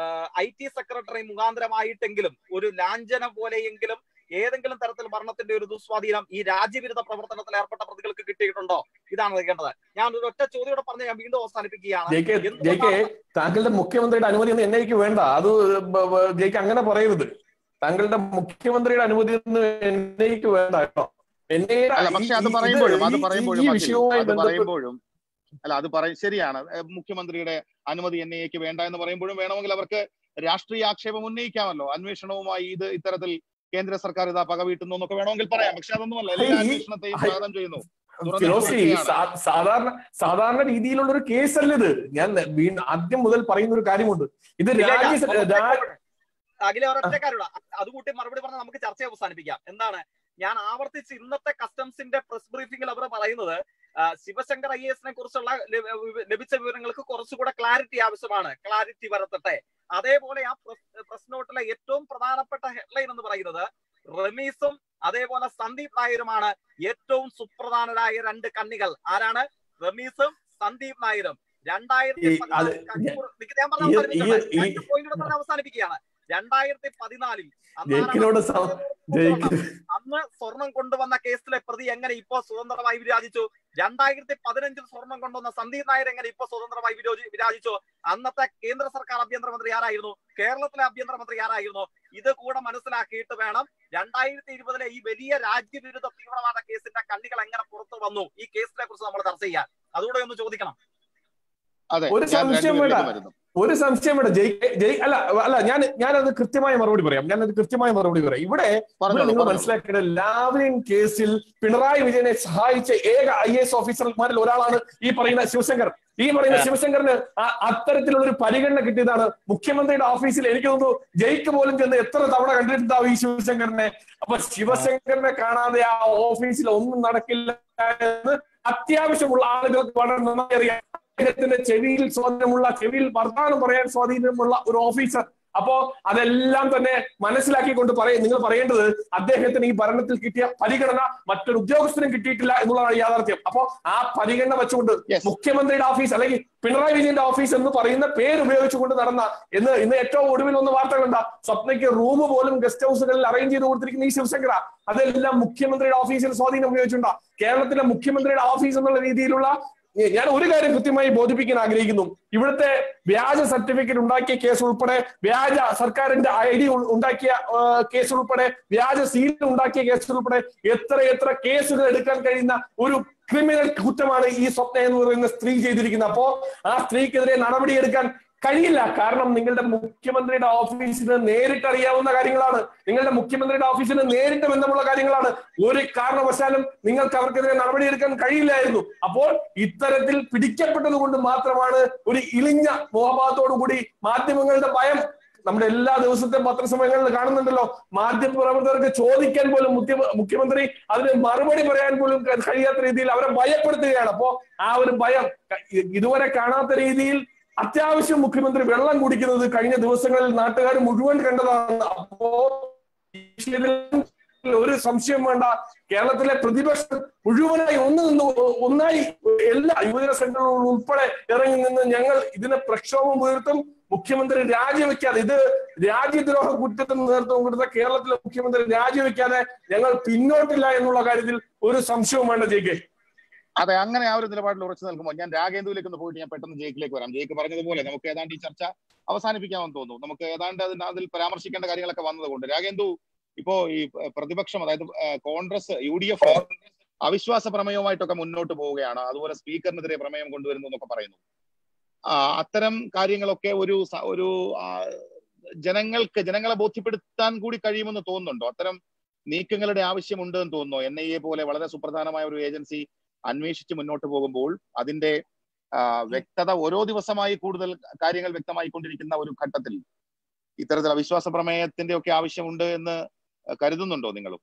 ഐ ടി സെക്രട്ടറി മുഖാന്തരമായിട്ടെങ്കിലും ഒരു ലാഞ്ചന പോലെയെങ്കിലും ഏതെങ്കിലും തരത്തിൽ ഭരണത്തിന്റെ ഒരു ദുസ്വാധീനം ഈ രാജ്യവിരുദ്ധ പ്രവർത്തനത്തിൽ ഏർപ്പെട്ട പ്രതികൾക്ക് കിട്ടിയിട്ടുണ്ടോ ഇതാണ് അറിയേണ്ടത് ഞാൻ ഒരു ഒറ്റ ചോദ്യോടെ പറഞ്ഞ് ഞാൻ വീണ്ടും അവസാനിപ്പിക്കുകയാണ് ജെ കെ ജെ കെ എന്തുകൊണ്ടാണ് താങ്കളുടെ മുഖ്യമന്ത്രിയുടെ അനുമതി ഒന്നും എൻ ഐക്ക് വേണ്ട അത് ബ- ബ- ജെ കെ അങ്ങനെ പറയരുത് താങ്കളുടെ മുഖ്യമന്ത്രിയുടെ അനുമതി ഒന്നും എൻ ഐക്ക് വേണ്ട കേട്ടോ എൻ അല്ല പക്ഷെ അത് പറയുമ്പോഴും അത് പറയുമ്പോഴും ഈ അഖിൽ, വിഷയവുമായി അത് ബന്ധപ്പെട്ട് പറയുമ്പോഴും അല്ല അത് പറയും ശരിയാണ് ഏ, മുഖ്യമന്ത്രിയുടെ അനുമതി എൻ ഐക്ക് വേണ്ട എന്ന് പറയുമ്പോഴും വേണമെങ്കിൽ അവർക്ക് രാഷ്ട്രീയ ആക്ഷേപം ഉന്നയിക്കാമല്ലോ അന്വേഷണവുമായി ഇത് ഇത്തരത്തിൽ കേന്ദ്ര സർക്കാർ ഇതാ പകവീട്ടുന്നു എന്നൊക്കെ വേണമെങ്കിൽ പറയാം പക്ഷെ അതൊന്നുമല്ല എല്ലാ ഈ- അന്വേഷണത്തെയും സ്വാഗതം ചെയ്യുന്നു തുറന്ന ഫിറോസി ചർച്ചയാണ്. സാ- സാധാരണ സാധാരണ രീതിയിലുള്ള ഒരു കേസല്ല ഇത് ഞാൻ വീണ്ടും ആദ്യം മുതൽ പറയുന്ന ഒരു കാര്യമുണ്ട് ഇത് ഇല്ല, ഇല്ല, രാജ്യ ഒറ്റ രാ- കാര്യം. അഖിലെ ഒരൊറ്റക്കാരുടെ അത് കൂട്ടി മറുപടി പറഞ്ഞാൽ നമുക്ക് ചർച്ച അവസാനിപ്പിക്കാം എന്താണ് ഞാൻ ആവർത്തിച്ച് ഇന്നത്തെ കസ്റ്റംസിന്റെ പ്രസ് ബ്രീഫിംഗിൽ അവർ പറയുന്നത് ആ, ശിവശങ്കർ ഐ എസിനെ കുറിച്ചുള്ള ലഭ- ലഭിച്ച വിവരങ്ങൾക്ക് കുറച്ചുകൂടെ ക്ലാരിറ്റി ആവശ്യമാണ് ക്ലാരിറ്റി വരത്തട്ടെ അതേപോലെ ആ പ്രസ് നോട്ടിലെ ഏറ്റവും പ്രധാനപ്പെട്ട ഹെഡ്ലൈൻ എന്ന് പറയുന്നത് റമീസും അതേപോലെ സന്ദീപ് നായരുമാണ് ഏറ്റവും സുപ്രധാനരായ രണ്ട് കണ്ണികൾ ആരാണ് റമീസും സന്ദീപ് നായരും രണ്ടായിരത്തി ഈ അത് പതിനാലിൽ കണ്ണൂർ നിക്ക് ഞാൻ പറഞ്ഞ് ഈ- അവസാനിപ്പിക്കട്ടെ. ഈ- രണ്ട് point കൂടെ പറഞ്ഞ് അവസാനിപ്പിക്കുകയാണ് രണ്ടായിരത്തി പതിനാലിൽ ജയിക്കിനോട് സ- ജയിക്ക് അന്ന് സ്വർണം കൊണ്ടുവന്ന കേസിലെ പ്രതി എങ്ങനെ ഇപ്പോ സ്വതന്ത്രമായി വിരാജിച്ചു രണ്ടായിരത്തി പതിനഞ്ചിൽ സ്വർണം കൊണ്ടുവന്ന സന്ദീപ് നായർ എങ്ങനെ ഇപ്പോ സ്വതന്ത്രമായി വിരോചി- വിരാജിച്ചു അന്നത്തെ കേന്ദ്ര സർക്കാർ ആഭ്യന്തരമന്ത്രി ആരായിരുന്നു കേരളത്തിലെ ആഭ്യന്തരമന്ത്രി ആരായിരുന്നു ഇത് കൂടെ മനസ്സിലാക്കിയിട്ട് വേണം രണ്ടായിരത്തി ഇരുപതിലെ ഈ വലിയ രാജ്യവിരുദ്ധ തീവ്രവാദ കേസിന്റെ കണ്ണികൾ എങ്ങനെ പുറത്തു വന്നു ഈ കേസിനെ കുറിച്ച് നമ്മൾ ചർച്ച ചെയ്യാൻ അതുകൂടെ ഒന്ന് ചോദിക്കണം അതെ ഒരു ഞാൻ സംശയം വേണ്ട. രണ്ടുപേരിലേക്കും വരുന്നു ഒരു സംശയം വേണ്ട ജയ് ജയ് അല്ല അല്ല ഞാൻ ഞാനത് കൃത്യമായ മറുപടി പറയാം ഞാനത് കൃത്യമായ മറുപടി പറയാം ഇവിടെ ഇവിടെ പറഞ്ഞോളൂ നിങ്ങൾ പറഞ്ഞോളൂ. മനസ്സിലാക്കേണ്ട ലാവ്ലിൻ കേസിൽ പിണറായി വിജയനെ സഹായിച്ച ഏക ഐ എസ് ഓഫീസർമാരിൽ ഒരാളാണ് ഈ പറയുന്ന ശിവശങ്കർ ഈ പറയുന്ന ശിവശങ്കറിന് ആ- അത്തരത്തിലുള്ള ഒരു പരിഗണന കിട്ടിയതാണ് മുഖ്യമന്ത്രിയുടെ ഓഫീസിൽ എനിക്ക് തോന്നുന്നു ജയിക്ക് പോലും ചെന്ന് എത്ര തവണ കണ്ടിട്ടുണ്ടാവും ഈ ശിവശങ്കറിനെ അപ്പൊ ശിവശങ്കറിനെ കാണാതെ ആ ഓഫീസിൽ ഒന്നും നടക്കില്ല എന്ന് അത്യാവശ്യമുള്ള ആളുകൾക്ക് വളരെ നന്നായി അറിയാം അദ്ദേഹത്തിന്റെ ചെവിയിൽ സ്വാധീനമുള്ള ചെവിയിൽ വർത്തമാനം പറയാൻ സ്വാധീനമുള്ള ഒരു ഓഫീസർ അപ്പോ അതെല്ലാം തന്നെ മനസ്സിലാക്കിക്കൊണ്ട് പറയും നിങ്ങൾ പറയേണ്ടത് അദ്ദേഹത്തിന് ഈ ഭരണത്തിൽ കിട്ടിയ പരിഗണന മറ്റൊരു ഉദ്യോഗസ്ഥനും കിട്ടിയിട്ടില്ല എന്നുള്ളതാണ് യാഥാർത്ഥ്യം അപ്പോ ആ പരിഗണന വെച്ചുകൊണ്ട് Yes. മുഖ്യമന്ത്രിയുടെ ഓഫീസ് അല്ലെങ്കിൽ പിണറായി വിജയന്റെ ഓഫീസ് എന്ന് പറയുന്ന പേര് ഉപയോഗിച്ചുകൊണ്ട് നടന്ന ഇന്ന് ഇന്ന് ഏറ്റവും ഒടുവിൽ ഒന്ന് വാർത്തകളുണ്ട് സ്വപ്നയ്ക്ക് റൂം പോലും ഗസ്റ്റ് ഹൗസുകളിൽ അറേഞ്ച് ചെയ്ത് കൊടുത്തിരിക്കുന്ന ഈ ശിവശങ്കര അതെല്ലാം മുഖ്യമന്ത്രിയുടെ ഓഫീസിൽ സ്വാധീനം ഉപയോഗിച്ചുണ്ടാ കേരളത്തിലെ മുഖ്യമന്ത്രിയുടെ ഓഫീസ് എന്നുള്ള രീതിയിലുള്ള ഞാൻ ഒരു കാര്യം കൃത്യമായി ബോധിപ്പിക്കാൻ ആഗ്രഹിക്കുന്നു ഇവിടുത്തെ വ്യാജ സർട്ടിഫിക്കറ്റ് ഉണ്ടാക്കിയ കേസ് ഉൾപ്പെടെ വ്യാജ സർക്കാരിന്റെ ഐ ഡി ഉണ്ടാക്കിയ ആ, കേസ് ഉൾപ്പെടെ വ്യാജ സീൽ ഉണ്ടാക്കിയ കേസ് ഉൾപ്പെടെ എത്ര എത്ര കേസുകൾ എടുക്കാൻ കഴിയുന്ന ഒരു ക്രിമിനൽ കുറ്റമാണ് ഈ സ്വപ്ന എന്ന് പറയുന്ന സ്ത്രീ ചെയ്തിരിക്കുന്നത് അപ്പോ ആ സ്ത്രീക്കെതിരെ നടപടിയെടുക്കാൻ കഴിയില്ല കാരണം നിങ്ങളുടെ മുഖ്യമന്ത്രിയുടെ ഓഫീസിന് നേരിട്ട് അറിയാവുന്ന കാര്യങ്ങളാണ് നിങ്ങളുടെ മുഖ്യമന്ത്രിയുടെ ഓഫീസിന് നേരിട്ട് ബന്ധമുള്ള കാര്യങ്ങളാണ് ഒരു കാരണവശാലും നിങ്ങൾക്ക് അവർക്കെതിരെ നടപടിയെടുക്കാൻ കഴിയില്ലായിരുന്നു അപ്പോൾ ഇത്തരത്തിൽ പിടിക്കപ്പെട്ടത് കൊണ്ട് മാത്രമാണ് ഒരു ഇളിഞ്ഞ മുഖഭാവത്തോടു കൂടി മാധ്യമങ്ങളുടെ ഭയം നമ്മുടെ എല്ലാ ദിവസത്തെ പത്രസമയങ്ങളിൽ കാണുന്നുണ്ടല്ലോ മാധ്യമ പ്രവർത്തകർക്ക് ചോദിക്കാൻ പോലും മുഖ്യ- മുഖ്യമന്ത്രി അതിന് മറുപടി പറയാൻ പോലും ക- കഴിയാത്ത രീതിയിൽ അവരെ ഭയപ്പെടുത്തുകയാണ് അപ്പോ ആ ഒരു ഭയം ക- ഇ- ഇതുവരെ കാണാത്ത രീതിയിൽ അത്യാവശ്യം മുഖ്യമന്ത്രി വെള്ളം കുടിക്കുന്നത് കഴിഞ്ഞ ദിവസങ്ങളിൽ നാട്ടുകാർ മുഴുവൻ കണ്ടതാണ് അപ്പോ ഈ വിഷയത്തിൽ ഒരു സംശയം വേണ്ട കേരളത്തിലെ പ്രതിപക്ഷം മുഴുവനായി ഒന്ന് നിന്ന് ഒന്നായി എല്ലാ യുവജന സംഘടനകളും ഉൾപ്പെടെ ഇറങ്ങി നിന്ന് ഞങ്ങൾ ഇതിനെ പ്രക്ഷോഭം ഉയർത്തും മുഖ്യമന്ത്രി രാജിവെക്കാതെ ഇത് രാജ്യദ്രോഹ കുറ്റത്തിന് നേതൃത്വം കൊടുത്ത കേരളത്തിലെ മുഖ്യമന്ത്രി രാജിവെക്കാതെ ഞങ്ങൾ പിന്നോട്ടില്ല എന്നുള്ള കാര്യത്തിൽ ഒരു സംശയവും വേണ്ട ജെ കെ അതെ അങ്ങനെ ആ ഒരു നിലപാടിൽ ഉറച്ചു നിൽക്കുമ്പോൾ ഞാൻ രാഗേന്ദുവിലേക്ക് ഒന്ന് പോയിട്ട് ഞാൻ പെട്ടെന്ന് ജയിക്കിലേക്ക് വരാം ജയിക്ക് പറഞ്ഞതുപോലെ നമുക്ക് ഏതാണ്ട് ഈ ചർച്ച അവസാനിപ്പിക്കാമെന്ന് തോന്നുന്നു നമുക്ക് ഏതാണ്ട് അതിന് അതിൽ പരാമർശിക്കേണ്ട കാര്യങ്ങളൊക്കെ വന്നതുകൊണ്ട് രാഗേന്ദു ഇപ്പോ ഈ പ- പ്രതിപക്ഷം അതായത് ആ, കോൺഗ്രസ് യു ഡി എഫ് അവിശ്വാസ പ്രമേയവുമായിട്ടൊക്കെ മുന്നോട്ട് പോവുകയാണ് അതുപോലെ സ്പീക്കറിനെതിരെ പ്രമേയം കൊണ്ടുവരുന്നു എന്നൊക്കെ പറയുന്നു ആ, അത്തരം കാര്യങ്ങളൊക്കെ ഒരു സ- ഒരു ആ, ജനങ്ങൾക്ക് ജനങ്ങളെ ബോധ്യപ്പെടുത്താൻ കൂടി കഴിയുമെന്ന് തോന്നുന്നുണ്ടോ അത്തരം നീക്കങ്ങളുടെ ആവശ്യമുണ്ട് എന്ന് തോന്നുന്നു എൻ ഐ എ പോലെ വളരെ സുപ്രധാനമായ ഒരു ഏജൻസി അന്വേഷിച്ച് മുന്നോട്ട് പോകുമ്പോൾ അതിന്റെ ആ, വ്യക്തത ഓരോ ദിവസമായി കൂടുതൽ കാര്യങ്ങൾ വ്യക്തമായിക്കൊണ്ടിരിക്കുന്ന ഒരു ഘട്ടത്തിൽ ഇത്തരത്തിൽ അവിശ്വാസ പ്രമേയത്തിന്റെ ഒക്കെ ആവശ്യമുണ്ട് എന്ന് കരുതുന്നുണ്ടോ നിങ്ങളും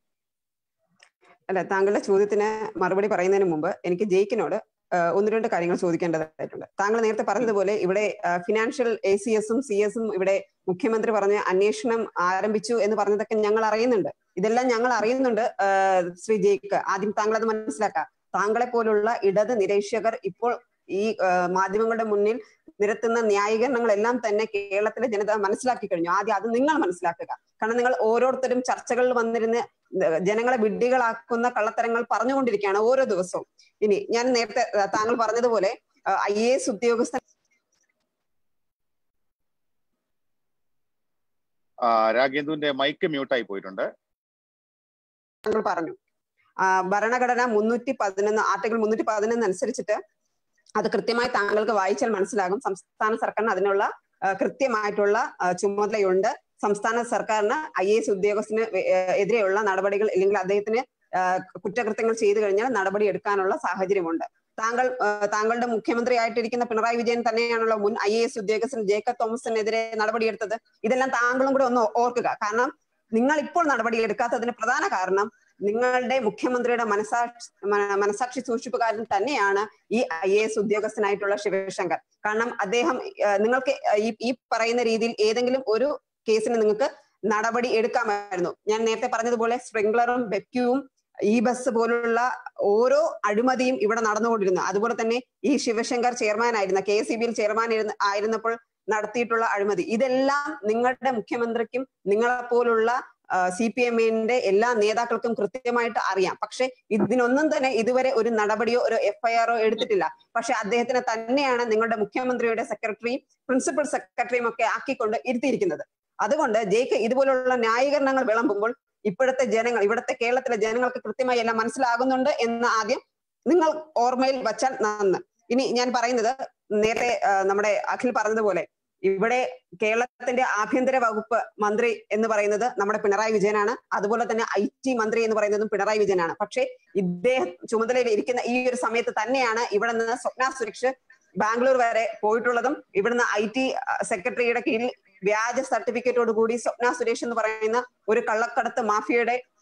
അല്ല താങ്കളുടെ ചോദ്യത്തിന് മറുപടി പറയുന്നതിന് മുമ്പ് എനിക്ക് ജയിക്കിനോട് ആ, ഒന്ന് രണ്ട് കാര്യങ്ങൾ ചോദിക്കേണ്ടതായിട്ടുണ്ട് താങ്കൾ നേരത്തെ പറഞ്ഞതുപോലെ ഇവിടെ ഫിനാൻഷ്യൽ എ സി എസും സി എസും ഇവിടെ മുഖ്യമന്ത്രി പറഞ്ഞ് അന്വേഷണം ആരംഭിച്ചു എന്ന് പറഞ്ഞതൊക്കെ ഞങ്ങൾ അറിയുന്നുണ്ട് ഇതെല്ലാം ഞങ്ങൾ അറിയുന്നുണ്ട് ആ, ശ്രീ ജയിക്ക് ആദ്യം താങ്കൾ അത് മനസ്സിലാക്കുക താങ്കളെ പോലുള്ള ഇടത് നിരീക്ഷകർ ഇപ്പോൾ ഈ ആ, മാധ്യമങ്ങളുടെ മുന്നിൽ നിരത്തുന്ന ന്യായീകരണങ്ങളെല്ലാം തന്നെ കേരളത്തിലെ ജനത മനസ്സിലാക്കി കഴിഞ്ഞു ആദ്യം അത് നിങ്ങൾ മനസ്സിലാക്കുക കാരണം നിങ്ങൾ ഓരോരുത്തരും ചർച്ചകളിൽ വന്നിരുന്ന് ജനങ്ങളെ വിഡ്ഢികളാക്കുന്ന കള്ളത്തരങ്ങൾ പറഞ്ഞുകൊണ്ടിരിക്കുകയാണ് ഓരോ ദിവസവും ഇനി ഞാൻ നേരത്തെ ആ, താങ്കൾ പറഞ്ഞതുപോലെ ഐ എ എസ് ഉദ്യോഗസ്ഥൻ ആ, രാഗേന്ദുവിന്റെ മൈക്ക് മ്യൂട്ടായി പോയിട്ടുണ്ട് താങ്കൾ പറഞ്ഞു ആ, ഭരണഘടന മുന്നൂറ്റി പതിനൊന്ന് ആർട്ടിക്കിൾ മുന്നൂറ്റി പതിനൊന്ന് അനുസരിച്ചിട്ട് അത് കൃത്യമായി താങ്കൾക്ക് വായിച്ചാൽ മനസ്സിലാകും സംസ്ഥാന സർക്കാരിന് അതിനുള്ള ആ, കൃത്യമായിട്ടുള്ള ആ, ചുമതലയുണ്ട് സംസ്ഥാന സർക്കാരിന് ഐ എ എസ് ഉദ്യോഗസ്ഥന് വെ- ഏ, എതിരെയുള്ള നടപടികൾ അല്ലെങ്കിൽ അദ്ദേഹത്തിന് ആ, കുറ്റകൃത്യങ്ങൾ ചെയ്തു കഴിഞ്ഞാൽ നടപടി എടുക്കാനുള്ള സാഹചര്യമുണ്ട് താങ്കൾ ആ, താങ്കളുടെ മുഖ്യമന്ത്രി ആയിട്ടിരിക്കുന്ന പിണറായി വിജയൻ തന്നെയാണല്ലോ മുൻ ഐ എ എസ് ഉദ്യോഗസ്ഥൻ ജേക്കബ് തോമസിനെതിരെ നടപടിയെടുത്തത് ഇതെല്ലാം താങ്കളും കൂടെ ഒന്ന് ഓർക്കുക കാരണം നിങ്ങൾ ഇപ്പോൾ നടപടി എടുക്കാത്തതിന് പ്രധാന കാരണം നിങ്ങളുടെ മുഖ്യമന്ത്രിയുടെ മനസാക്ഷി മന- മനസാക്ഷി സൂക്ഷിപ്പുകാരൻ തന്നെയാണ് ഈ ഐ എ എസ് ഉദ്യോഗസ്ഥനായിട്ടുള്ള ശിവശങ്കർ കാരണം അദ്ദേഹം ആ, നിങ്ങൾക്ക് ഈ ഈ പറയുന്ന രീതിയിൽ ഏതെങ്കിലും ഒരു കേസിന് നിങ്ങൾക്ക് നടപടി എടുക്കാമായിരുന്നു ഞാൻ നേരത്തെ പറഞ്ഞതുപോലെ സ്പ്രിംഗ്ലറും ബെക്യുവും ഈ ബസ് പോലുള്ള ഓരോ അഴിമതിയും ഇവിടെ നടന്നുകൊണ്ടിരുന്നു അതുപോലെ തന്നെ ഈ ശിവശങ്കർ ചെയർമാൻ ആയിരുന്ന കെ എസ് ബിയിൽ ചെയർമാൻ ഇരുന്ന- ആയിരുന്നപ്പോൾ നടത്തിയിട്ടുള്ള അഴിമതി ഇതെല്ലാം നിങ്ങളുടെ മുഖ്യമന്ത്രിക്കും നിങ്ങളെപ്പോലുള്ള സി പി എമ്മിന്റെ എല്ലാ നേതാക്കൾക്കും കൃത്യമായിട്ട് അറിയാം പക്ഷെ ഇതിനൊന്നും തന്നെ ഇതുവരെ ഒരു നടപടിയോ ഒരു എഫ്ഐആറോ എടുത്തിട്ടില്ല പക്ഷെ അദ്ദേഹത്തിനെ തന്നെയാണ് നിങ്ങളുടെ മുഖ്യമന്ത്രിയുടെ സെക്രട്ടറിയും പ്രിൻസിപ്പൽ സെക്രട്ടറിയും ഒക്കെ ആക്കിക്കൊണ്ട് ഇരുത്തിയിരിക്കുന്നത് അതുകൊണ്ട് ജെയ്ക്ക് ഇതുപോലുള്ള ന്യായീകരണങ്ങൾ വിളമ്പുമ്പോൾ ഇപ്പോഴത്തെ ജനങ്ങൾ ഇവിടുത്തെ കേരളത്തിലെ ജനങ്ങൾക്ക് കൃത്യമായി എല്ലാം മനസ്സിലാകുന്നുണ്ട് എന്ന് ആദ്യം നിങ്ങൾ ഓർമ്മയിൽ വച്ചാൽ നന്ന് ഇനി ഞാൻ പറയുന്നത് നേരത്തെ ആ, നമ്മുടെ അഖിൽ പറഞ്ഞതുപോലെ ഇവിടെ കേരളത്തിന്റെ ആഭ്യന്തര വകുപ്പ് മന്ത്രി എന്ന് പറയുന്നത് നമ്മുടെ പിണറായി വിജയനാണ് അതുപോലെ തന്നെ ഐ ടി മന്ത്രി എന്ന് പറയുന്നതും പിണറായി വിജയനാണ് പക്ഷേ ഇദ്ദേഹം ചുമതലയിൽ ഇരിക്കുന്ന ഈ ഒരു സമയത്ത് തന്നെയാണ് ഇവിടെ നിന്ന് സ്വപ്ന സുരക്ഷ ബാംഗ്ലൂർ വരെ പോയിട്ടുള്ളതും ഇവിടുന്ന് ഐ ടി സെക്രട്ടറിയുടെ കീഴിൽ വ്യാജ സർട്ടിഫിക്കറ്റോട് കൂടി സ്വപ്ന സുരേഷ് എന്ന് പറയുന്ന ഒരു കള്ളക്കടത്ത് മാഫിയയുടെ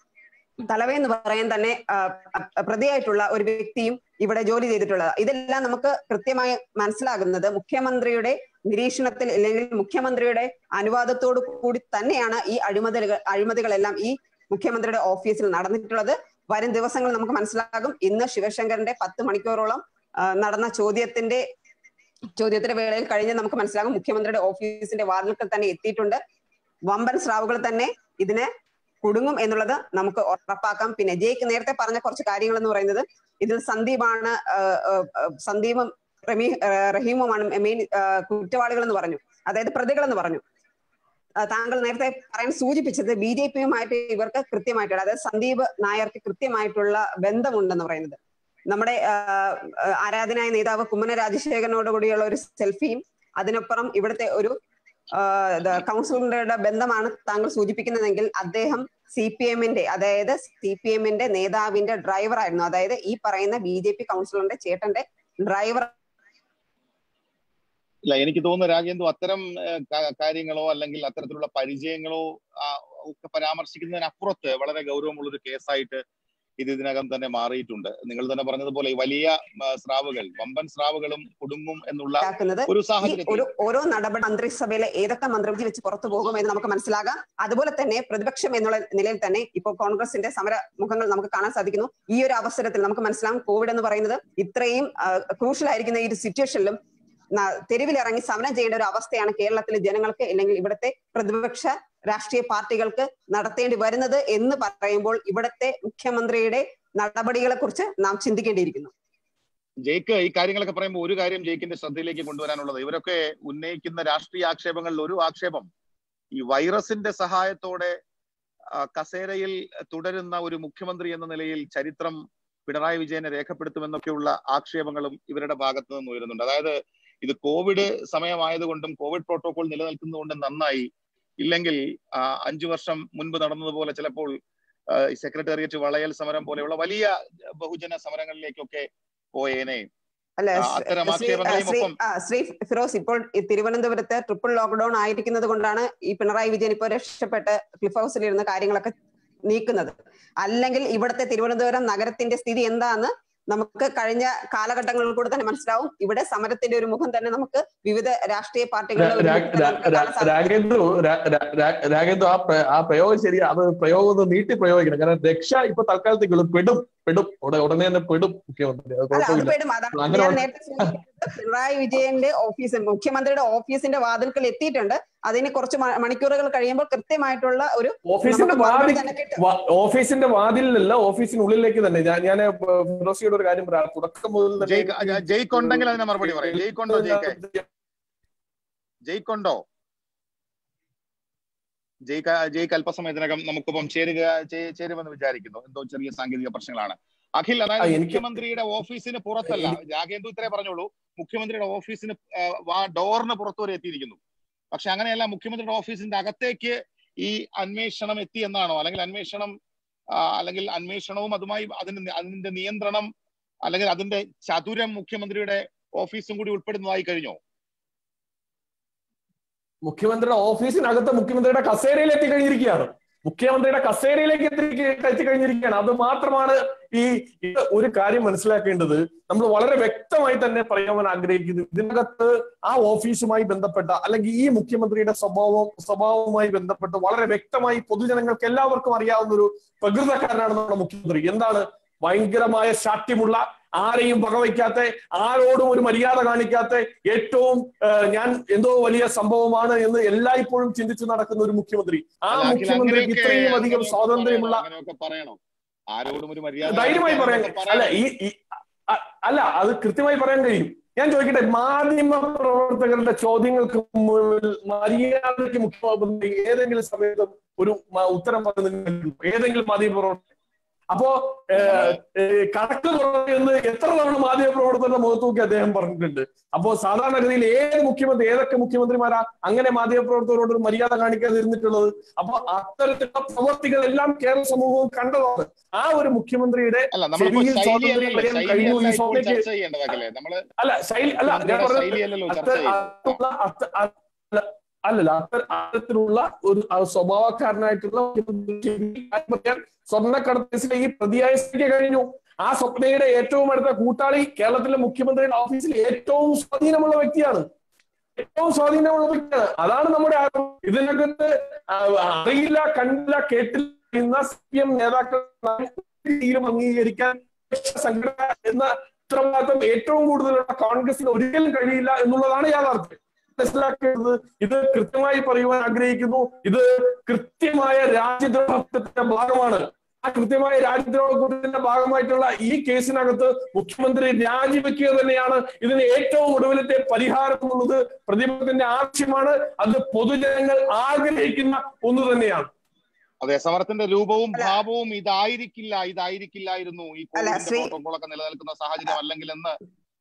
തലവേ എന്ന് പറയാൻ തന്നെ ആ, അ- പ്രതിയായിട്ടുള്ള ഒരു വ്യക്തിയും ഇവിടെ ജോലി ചെയ്തിട്ടുള്ളത് ഇതെല്ലാം നമുക്ക് കൃത്യമായി മനസ്സിലാകുന്നത് മുഖ്യമന്ത്രിയുടെ നിരീക്ഷണത്തിൽ അല്ലെങ്കിൽ മുഖ്യമന്ത്രിയുടെ അനുവാദത്തോടു കൂടി തന്നെയാണ് ഈ അഴിമതികൾ അഴിമതികളെല്ലാം ഈ മുഖ്യമന്ത്രിയുടെ ഓഫീസിൽ നടന്നിട്ടുള്ളത് വരും ദിവസങ്ങൾ നമുക്ക് മനസ്സിലാകും ഇന്ന് ശിവശങ്കറിന്റെ പത്ത് മണിക്കൂറോളം ആ, നടന്ന ചോദ്യത്തിന്റെ ചോദ്യത്തിന്റെ വേളയിൽ കഴിഞ്ഞ് നമുക്ക് മനസ്സിലാകും മുഖ്യമന്ത്രിയുടെ ഓഫീസിന്റെ വാതിൽക്കൽ തന്നെ എത്തിയിട്ടുണ്ട് വമ്പൻ സ്രാവുകൾ തന്നെ ഇതിന് കുടുങ്ങും എന്നുള്ളത് നമുക്ക് ഉറപ്പാക്കാം പിന്നെ ജയ്ക്ക് നേരത്തെ പറഞ്ഞ കുറച്ച് കാര്യങ്ങൾ എന്ന് പറയുന്നത് ഇതിൽ സന്ദീപാണ് ആ, ആ, ആ, സന്ദീപും റമീ ആ, റഹീമുമാണ് മെയിൻ കുറ്റവാളികൾ എന്ന് പറഞ്ഞു അതായത് പ്രതികൾ എന്ന് പറഞ്ഞു ആ, താങ്കൾ നേരത്തെ പറയാൻ സൂചിപ്പിച്ചത് ബി ജെ പിയുമായിട്ട് ഇവർക്ക് കൃത്യമായിട്ടുള്ള അതായത് സന്ദീപ് നായർക്ക് കൃത്യമായിട്ടുള്ള ബന്ധമുണ്ടെന്ന് പറയുന്നത് നമ്മുടെ ആ, ആ, ആരാധനായ നേതാവ് കുമ്മന രാജശേഖരനോട് കൂടിയുള്ള ഒരു സെൽഫിയും അതിനപ്പുറം ഇവിടുത്തെ ഒരു കൗൺസിലറുടെ ബന്ധമാണ് താങ്കൾ സൂചിപ്പിക്കുന്നതെങ്കിൽ അദ്ദേഹം സി പി എമ്മിന്റെ അതായത് സി പി എമ്മിന്റെ നേതാവിന്റെ ഡ്രൈവർ ആയിരുന്നു അതായത് ഈ പറയുന്ന ബി ജെ പി കൗൺസിലറിന്റെ ചേട്ടന്റെ ഡ്രൈവർ ഇല്ല എനിക്ക് തോന്നുന്നു രാജേന്ദു അത്തരം ഏഹ്, കാ- കാര്യങ്ങളോ അല്ലെങ്കിൽ അത്തരത്തിലുള്ള പരിചയങ്ങളോ ആ, ഒക്കെ പരാമർശിക്കുന്നതിനപ്പുറത്ത് വളരെ ഗൗരവമുള്ള ഒരു കേസായിട്ട് ഇത് ഇതിനകം തന്നെ മാറിയിട്ടുണ്ട് നിങ്ങൾ തന്നെ പറഞ്ഞതുപോലെ ഈ വലിയ ആ, സ്രാവുകൾ വമ്പൻ സ്രാവുകളും കുടുങ്ങും എന്നുള്ള ഉണ്ടാക്കുന്നത് ഒരു ഈ സാഹചര്യത്തിൽ ഒരു ഓരോ നടപടി മന്ത്രിസഭയിലെ ഏതൊക്കെ മന്ത്രി വെച്ച് പുറത്തു പോകും എന്ന് നമുക്ക് മനസ്സിലാകാം അതുപോലെ തന്നെ പ്രതിപക്ഷം എന്നുള്ള നിലയിൽ തന്നെ ഇപ്പോൾ കോൺഗ്രസിന്റെ സമര മുഖങ്ങൾ നമുക്ക് കാണാൻ സാധിക്കുന്നു ഈ ഒരു അവസരത്തിൽ നമുക്ക് മനസ്സിലാകും കോവിഡ് എന്ന് പറയുന്നത് ഇത്രയും ക്രൂഷ്യൽ ആയിരിക്കുന്ന ഈ ഒരു സിറ്റുവേഷനിലും ന- തെരുവിലിറങ്ങി സമരം ചെയ്യേണ്ട ഒരു അവസ്ഥയാണ് കേരളത്തിലെ ജനങ്ങൾക്ക് അല്ലെങ്കിൽ ഇവിടുത്തെ പ്രതിപക്ഷ രാഷ്ട്രീയ പാർട്ടികൾക്ക് നടത്തേണ്ടി വരുന്നത് എന്ന് പറയുമ്പോൾ ഇവിടുത്തെ മുഖ്യമന്ത്രിയുടെ നടപടികളെ കുറിച്ച് നാം ചിന്തിക്കേണ്ടിയിരിക്കുന്നു ജയിക്ക് ഈ കാര്യങ്ങളൊക്കെ പറയുമ്പോൾ ഒരു കാര്യം ജയിക്കിന്റെ ശ്രദ്ധയിലേക്ക് കൊണ്ടുവരാനുള്ളത് ഇവരൊക്കെ ഉന്നയിക്കുന്ന രാഷ്ട്രീയ ആക്ഷേപങ്ങളിൽ ഒരു ആക്ഷേപം ഈ വൈറസിന്റെ സഹായത്തോടെ ആ, കസേരയിൽ തുടരുന്ന ഒരു മുഖ്യമന്ത്രി എന്ന നിലയിൽ ചരിത്രം പിണറായി വിജയനെ രേഖപ്പെടുത്തുമെന്നൊക്കെയുള്ള ആക്ഷേപങ്ങളും ഇവരുടെ ഭാഗത്ത് നിന്ന് ഉയരുന്നുണ്ട് അതായത് ഇത് കോവിഡ് സമയമായതുകൊണ്ടും കോവിഡ് പ്രോട്ടോകോൾ നിലനിൽക്കുന്നതുകൊണ്ടും നന്നായി ഇല്ലെങ്കിൽ ആ, അഞ്ചു വർഷം മുൻപ് നടന്നതുപോലെ ചിലപ്പോൾ ആ, ഈ സെക്രട്ടേറിയറ്റ് വളയൽ സമരം പോലെയുള്ള വലിയ ബഹുജന സമരങ്ങളിലേക്കൊക്കെ പോയേനെ അല്ല ആ, അത്തരം ശ്രീ- ആക്ഷേപങ്ങളെയും ശ്രീ ഒപ്പം ആ, ശ്രീ ഫിറോസ് ഇപ്പോൾ ഈ തിരുവനന്തപുരത്ത് ട്രിപ്പിൾ ലോക്ക്ഡൌൺ ആയിരിക്കുന്നത് കൊണ്ടാണ് ഈ പിണറായി വിജയൻ ഇപ്പോൾ രക്ഷപ്പെട്ട് ക്ലിഫ് ഹൗസിൽ ഇരുന്ന കാര്യങ്ങളൊക്കെ നീക്കുന്നത് അല്ലെങ്കിൽ ഇവിടുത്തെ തിരുവനന്തപുരം നഗരത്തിന്റെ സ്ഥിതി എന്താന്ന് നമുക്ക് കഴിഞ്ഞ കാലഘട്ടങ്ങളിൽ കൂടെ തന്നെ മനസ്സിലാവും ഇവിടെ സമരത്തിന്റെ ഒരു മുഖം തന്നെ നമുക്ക് വിവിധ രാഷ്ട്രീയ പാർട്ടികളുടെ ഒരു മുഖം തന്നെ നമുക്ക് കാണാൻ സാധിക്കും. രാഗേന്ദ്രു രാഗേന്ദ്രു ആ പ്ര- ആ പ്രയോഗം ശരിയാ അത് പ്രയോഗം ഒന്ന് നീട്ടി പ്രയോഗിക്കണം കാരണം രക്ഷ ഇപ്പൊ തൽക്കാലത്തേക്കുള്ളൂ പെടും പെടും ഉട- ഉടനെ തന്നെ പെടും മുഖ്യമന്ത്രി അത് അല്ല അത് കുഴപ്പമില്ല പേടും അതാണ് അങ്ങനെ ഞാൻ നേരത്തെ സൂചിപ്പിച്ചത് പിണറായി വിജയന്റെ ഓഫീസ് മുഖ്യമന്ത്രിയുടെ ഓഫീസിന്റെ വാതിൽക്കൽ എത്തിയിട്ടുണ്ട് അതിന് കുറച്ച് മ- മണിക്കൂറുകൾ കഴിയുമ്പോൾ കൃത്യമായിട്ടുള്ള ഒരു ഓഫീസിന്റെ നമുക്ക് മറുപടി വാതിൽ തന്നെ കിട്ടും. വാ- ഓഫീസിന്റെ വാതിലിലല്ല ഓഫീസിനുള്ളിലേക്ക് തന്നെ ഞാൻ ഞാൻ ഫിറോസിയുടെ ഒരു കാര്യം പറയാം തുടക്കം മുതൽ തന്നെ ജയ് ജയ്ക്ക് ഉണ്ടെങ്കിൽ അതിന് മറുപടി പറയാം ജയ്ക്കുണ്ടോ ജയ്ക്ക് ജയ്ക്കുണ്ടോ ജയ്ക്ക് ജയ്ക്ക് അല്പസമയത്തിനകം നമുക്കിപ്പം ചേരുക ചേ- ചേരുമെന്ന് വിചാരിക്കുന്നു എന്തോ ചെറിയ സാങ്കേതിക പ്രശ്നങ്ങളാണ് അഖിൽ ആ, അതായത് എനിക്ക് മുഖ്യമന്ത്രിയുടെ ഓഫീസിന് പുറത്തല്ല രാഗേന്ദു ഇത്രേ പറഞ്ഞോളൂ മുഖ്യമന്ത്രിയുടെ ഓഫീസിന് ആ, വാ- ഡോറിന് പുറത്തു വരെ എത്തിയിരിക്കുന്നു പക്ഷെ അങ്ങനെയല്ല മുഖ്യമന്ത്രിയുടെ ഓഫീസിന്റെ അകത്തേക്ക് ഈ അന്വേഷണം എത്തി എന്നാണോ അല്ലെങ്കിൽ അന്വേഷണം ആ, അല്ലെങ്കിൽ അന്വേഷണവും അതുമായി അതിന് അതിന്റെ നിയന്ത്രണം അല്ലെങ്കിൽ അതിന്റെ ചതുരം മുഖ്യമന്ത്രിയുടെ ഓഫീസും കൂടി ഉൾപ്പെടുന്നതായി കഴിഞ്ഞോ മുഖ്യമന്ത്രിയുടെ ഓഫീസിനകത്ത് മുഖ്യമന്ത്രിയുടെ കസേരയിൽ എത്തിക്കഴിഞ്ഞിരിക്കുകയാണ് മുഖ്യമന്ത്രിയുടെ കസേരയിലേക്ക് എത്തി എത്തിക്കഴിഞ്ഞിരിക്കുകയാണ് അത് മാത്രമാണ് ഈ ഇത് ഒരു കാര്യം മനസ്സിലാക്കേണ്ടത് നമ്മൾ വളരെ വ്യക്തമായി തന്നെ പറയാൻ ആഗ്രഹിക്കുന്നത് ഇതിനകത്ത് ആ ഓഫീസുമായി ബന്ധപ്പെട്ട അല്ലെങ്കിൽ ഈ മുഖ്യമന്ത്രിയുടെ സ്വഭാവം സ്വഭാവവുമായി ബന്ധപ്പെട്ട് വളരെ വ്യക്തമായി പൊതുജനങ്ങൾക്ക് എല്ലാവർക്കും അറിയാവുന്ന ഒരു പ്രകൃതക്കാരനാണ് നമ്മുടെ മുഖ്യമന്ത്രി എന്താണ് ഭയങ്കരമായ ശാഠ്യമുള്ള ആരെയും വകവയ്ക്കാത്ത ആരോടും ഒരു മര്യാദ കാണിക്കാത്ത ഏറ്റവും ഏഹ്, ഞാൻ എന്തോ വലിയ സംഭവമാണ് എന്ന് എല്ലായ്പ്പോഴും ചിന്തിച്ചു നടക്കുന്ന ഒരു മുഖ്യമന്ത്രി ആ അല്ല, അഖിൽ, മുഖ്യമന്ത്രിക്ക് അങ്ങനെയൊക്കെ- ഇത്രയും അധികം അങ്ങനെയൊക്കെ സ്വാതന്ര്യമുള്ള പറയണം, അങ്ങനെയൊക്കെ പറയണം ആരോടും ഒരു മര്യാദ ധൈര്യമായി പറയാൻ കാണിക്കാനൊക്കെ അല്ല പറയണം. ഈ ഈ- അ- അല്ല അത് കൃത്യമായി പറയാൻ കഴിയും ഞാൻ ചോദിക്കട്ടെ മാധ്യമ പ്രവർത്തകരുടെ ചോദ്യങ്ങൾക്ക് മുന്നിൽ മര്യാദയ്ക്ക് മുഖ്യമന്ത്രി ഏതെങ്കിലും സമയത്ത് ഒരു മ- ഉത്തരം പറയുന്ന ഏതെങ്കിലും മാധ്യമ പ്രവർത്തകർ അപ്പോ ഏഹ്, ഏഹ്, കണക്ക് കുറവെന്ന് എത്ര തവണ മാധ്യമ പ്രവർത്തകരുടെ മുഖത്ത് നോക്കി അദ്ദേഹം പറഞ്ഞിട്ടുണ്ട് അപ്പോ സാധാരണഗതിയിൽ ഏത് മുഖ്യമന്ത്രി ഏതൊക്കെ മുഖ്യമന്ത്രിമാരാ അങ്ങനെ മാധ്യമ പ്രവർത്തകരോട് ഒരു മര്യാദ കാണിക്കാതെ ഇരുന്നിട്ടുള്ളത് അപ്പൊ അത്തരത്തിലുള്ള പ്രവർത്തികളെല്ലാം കേരള സമൂഹവും കണ്ടതാണ് ആ ഒരു മുഖ്യമന്ത്രിയുടെ അല്ല നമ്മളിപ്പോ ശരിയും ശൈലി സ്വാതന്ത്ര്യം അല്ലല്ലോ പറയാൻ ശൈലി കഴിഞ്ഞു അല്ല ഈ ഇപ്പോൾ സഭയ്ക്ക് ചർച്ച ചെയ്യേണ്ടതല്ലേ നമ്മള് അല്ല ശൈലി അല്ല ഞാൻ മുഖ്യമന്ത്രിയുടെ പറഞ്ഞത് ശൈലി അല്ലല്ലോ ചർച്ച അത്ത- ചെയ്യുന്നത് അത്തുള്ള- അത്ത- അല്ല, അല്ലല്ല അത്ത- അത്തരത്തിലുള്ള ഒരു ആ, സ്വഭാവക്കാരനായിട്ടുള്ള പറയാൻ സ്വർണ്ണക്കടത്ത് കേസിലെ ഈ പ്രതിയായ സ്ഥിതിക്ക് കഴിഞ്ഞു ആ സ്വപ്നയുടെ ഏറ്റവും അടുത്ത കൂട്ടാളി കേരളത്തിലെ മുഖ്യമന്ത്രിയുടെ ഓഫീസിൽ ഏറ്റവും സ്വാധീനമുള്ള വ്യക്തിയാണ് ഏറ്റവും സ്വാധീനമുള്ള വ്യക്തിയാണ് അതാണ് നമ്മുടെ ആരോപണം ഇതിനകത്ത് ആ, അറിയില്ല കണ്ടില്ല കേട്ടില്ല എന്ന സി പി എം നേതാക്കൾ രീതിയിലും അംഗീകരിക്കാൻ സംഘടന എന്ന ഉത്തരവാദിത്വം ഏറ്റവും കൂടുതലുള്ള കോൺഗ്രസിന് ഒരിക്കലും കഴിയില്ല എന്നുള്ളതാണ് യാഥാർത്ഥ്യം മനസ്സിലാക്കേണ്ടത് ഇത് കൃത്യമായി പറയുവാൻ ആഗ്രഹിക്കുന്നു ഇത് കൃത്യമായ രാജ്യദ്രോഹത്തിന്റെ ഭാഗമാണ് ആ കൃത്യമായ രാജ്യദ്രോഹത്തിന്റെ ഭാഗമായിട്ടുള്ള ഈ കേസിനകത്ത് മുഖ്യമന്ത്രി രാജിവെക്കുക തന്നെയാണ് ഇതിന് ഏറ്റവും ഒടുവിലത്തെ പരിഹാരം എന്നുള്ളത് പ്രതിപക്ഷത്തിന്റെ ആവശ്യമാണ് അത് പൊതുജനങ്ങൾ ആഗ്രഹിക്കുന്ന ഒന്ന് തന്നെയാണ് അതെ സമരത്തിന്റെ രൂപവും അല്ല. ഭാവവും ഇതായിരിക്കില്ല ഇതായിരിക്കില്ലായിരുന്നു ഈ അല്ല, കോവിഡിന്റെ ശ്രീ- പ്രോട്ടോകോൾ ഒക്കെ നിലനിൽക്കുന്ന സാഹചര്യം അല്ലെങ്കിൽ എന്ന്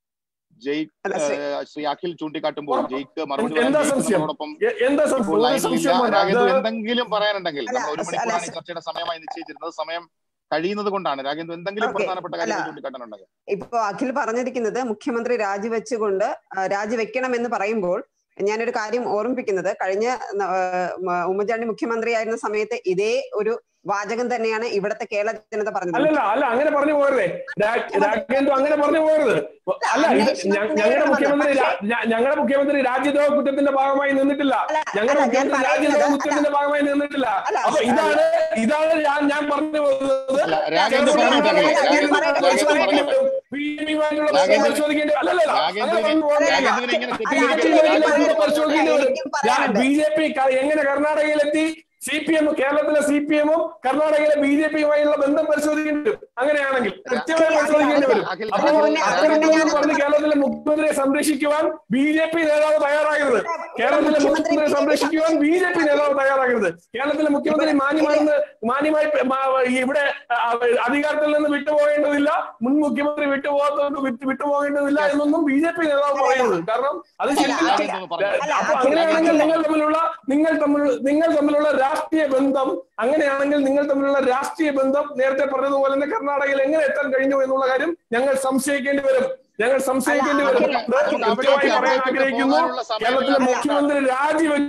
ജയ് അല്ല, ശ്രീ- ഏഹ്, ശ്രീ അഖിൽ ചൂണ്ടിക്കാട്ടുമ്പോൾ ജയ്ക്ക് മറുപടി എന്താ പറയാൻ സംശയം? ജയിക്കുന്നതോടൊപ്പം എ- എന്താ ഇപ്പോൾ സംഭവം ഒരു ലൈനിലില്ല. സംശയവുമില്ല. രാഗേന്ദ്ര അത് എന്തെങ്കിലും പറയാനുണ്ടെങ്കിൽ അല്ല, നമ്മൾ ഒരു അല്ല, മണിക്കൂറാണ് ഈ സ- ചർച്ചയുടെ സമയമായി നിശ്ചയിച്ചിരുന്നത് സമയം കഴിയുന്നത് കൊണ്ടാണ് രാഗേന്ദ്ര എന്തെങ്കിലും ഓക്കേ. പ്രധാനപ്പെട്ട കാര്യങ്ങൾ അല്ല. ചൂണ്ടിക്കാട്ടാനുണ്ടെങ്കിൽ ഇപ്പൊ അഖിൽ പറഞ്ഞിരിക്കുന്നത് മുഖ്യമന്ത്രി രാജിവെച്ചുകൊണ്ട് ആ, രാജിവെക്കണം എന്ന് പറയുമ്പോൾ ഞാനൊരു കാര്യം ഓർമ്മിപ്പിക്കുന്നത് കഴിഞ്ഞ ആ, മ- ഉമ്മൻചാണ്ടി മുഖ്യമന്ത്രിയായിരുന്ന സമയത്ത് ഇതേ ഒരു വാചകം തന്നെയാണ് ഇവിടത്തെ കേരള ജനത പറഞ്ഞത് അല്ലല്ല അല്ല അങ്ങനെ പറഞ്ഞു പോകരുതേ രാ- രാജേന്ദ്ര അങ്ങനെ പറഞ്ഞു പോകരുത് അല്ല ഇത് ഞ- ഞങ്ങളുടെ മുഖ്യമന്ത്രി രാ- ഞ- ഞങ്ങളുടെ മുഖ്യമന്ത്രി രാജ്യദ്രോഹ കുറ്റത്തിന്റെ ഭാഗമായി നിന്നിട്ടില്ല അല്ല, ഞങ്ങളുടെ അല്ല, ഞാൻ മുഖ്യമന്ത്രി പറയുന്നത് രാജ്യദ്രോഹ അല്ല. കുറ്റത്തിന്റെ ഭാഗമായി നിന്നിട്ടില്ല അല്ല, അപ്പൊ അല്ല. ഇതാണ് ഇതാണ് ഞാൻ ഞാൻ പറഞ്ഞു പോകുന്നത് അല്ല, രാഗേന്ദ്ര കേരളത്തിലെ പറഞ്ഞോട്ടെ, ആളുകളെ രാഗേന്ദ്ര- രാജ്യദ്രോഹം രാഗേന്ദ്ര പരിശോധിക്കേണ്ടി പറഞ്ഞോട്ടെ. വരും. BJP-യുമായിട്ടുള്ള ബന്ധം രാഗേന്ദ്ര- പരിശോധിക്കേണ്ടി വരും. അല്ലല്ല, അങ്ങനെ രാഗേന്ദ്രനെ- പറഞ്ഞു പോകുന്നില്ല. രാഗേന്ദ്രനെ ഇങ്ങനെ അല്ല, തെറ്റിദ്ധരിക്കരുത്. അഖിൽ രാജ്യദ്രോഹ രാഗേന്ദ്ര ബന്ധം പരിശോധിക്കേണ്ടി വരും എനിക്കും പറയാനുണ്ട്. ബി ജെ പി എങ്ങനെ കർണാടകയിലെത്തി സി പി എം കേരളത്തിലെ സി പി എമ്മും കർണാടകയിലെ ബി ജെ പിയുമായുള്ള ബന്ധം പരിശോധിക്കേണ്ടി വരും അങ്ങനെയാണെങ്കിൽ കൃത്യമായി പരിശോധിക്കേണ്ടി വരും അഖിൽ അപ്പോൾ അഖിൽ മുന്നേ- അതിന് അത്തരത്തിൽ മുന്നേ ഞാൻ- പറഞ്ഞ് കേരളത്തിലെ മുഖ്യമന്ത്രിയെ സംരക്ഷിക്കുവാൻ ബി ജെ പി നേതാവ് തയ്യാറാകരുത് കേരളത്തിലെ മുഖ്യമന്ത്രി മുഖ്യമന്ത്രിയെ സംരക്ഷിക്കുവാൻ ബി ജെ പി നേതാവ് തയ്യാറാകരുത് കേരളത്തിലെ മുഖ്യമന്ത്രി മാന്യമാണെന്ന് മാന്യമായി മാ- ഈ ഇവിടെ ആ, അധികാരത്തിൽ നിന്ന് വിട്ടുപോകേണ്ടതില്ല മുൻ മുഖ്യമന്ത്രി വിട്ടുപോകാത്തതുകൊണ്ട് വിട്ടു വിട്ടുപോകേണ്ടതില്ല എന്നൊന്നും ബി ജെ പി നേതാവ് പറയുന്നത് കാരണം അത് ശരിയല്ല രാഗേന്ദ്ര ഒന്ന് പറഞ്ഞോ. അല്ല, അപ്പൊ അഖിൽ- അങ്ങനെയാണെങ്കിൽ അഖിൽ- നിങ്ങൾ തമ്മിലുള്ള നിങ്ങൾ തമ്മിൽ നിങ്ങൾ തമ്മിലുള്ള രാഷ്ട്രീയ ബന്ധം അങ്ങനെയാണെങ്കിൽ നിങ്ങൾ തമ്മിലുള്ള രാഷ്ട്രീയ ബന്ധം നേരത്തെ പറഞ്ഞതുപോലെ തന്നെ കർണാടകയിൽ എങ്ങനെ എത്താൻ കഴിഞ്ഞു എന്നുള്ള കാര്യം ഞങ്ങൾ സംശയിക്കേണ്ടി വരും ഞങ്ങൾ സംശയിക്കേണ്ടി അല്ല, വരും അഖിൽ- അത് അഖിൽ കൃത്യമായി അവിടേക്ക് പറയാൻ അവിടേക്ക് ആഗ്രഹിക്കുന്നു പോകാനുള്ള സമയം കേരളത്തിലെ ഇല്ല. മുഖ്യമന്ത്രി രാജിവെച്ചു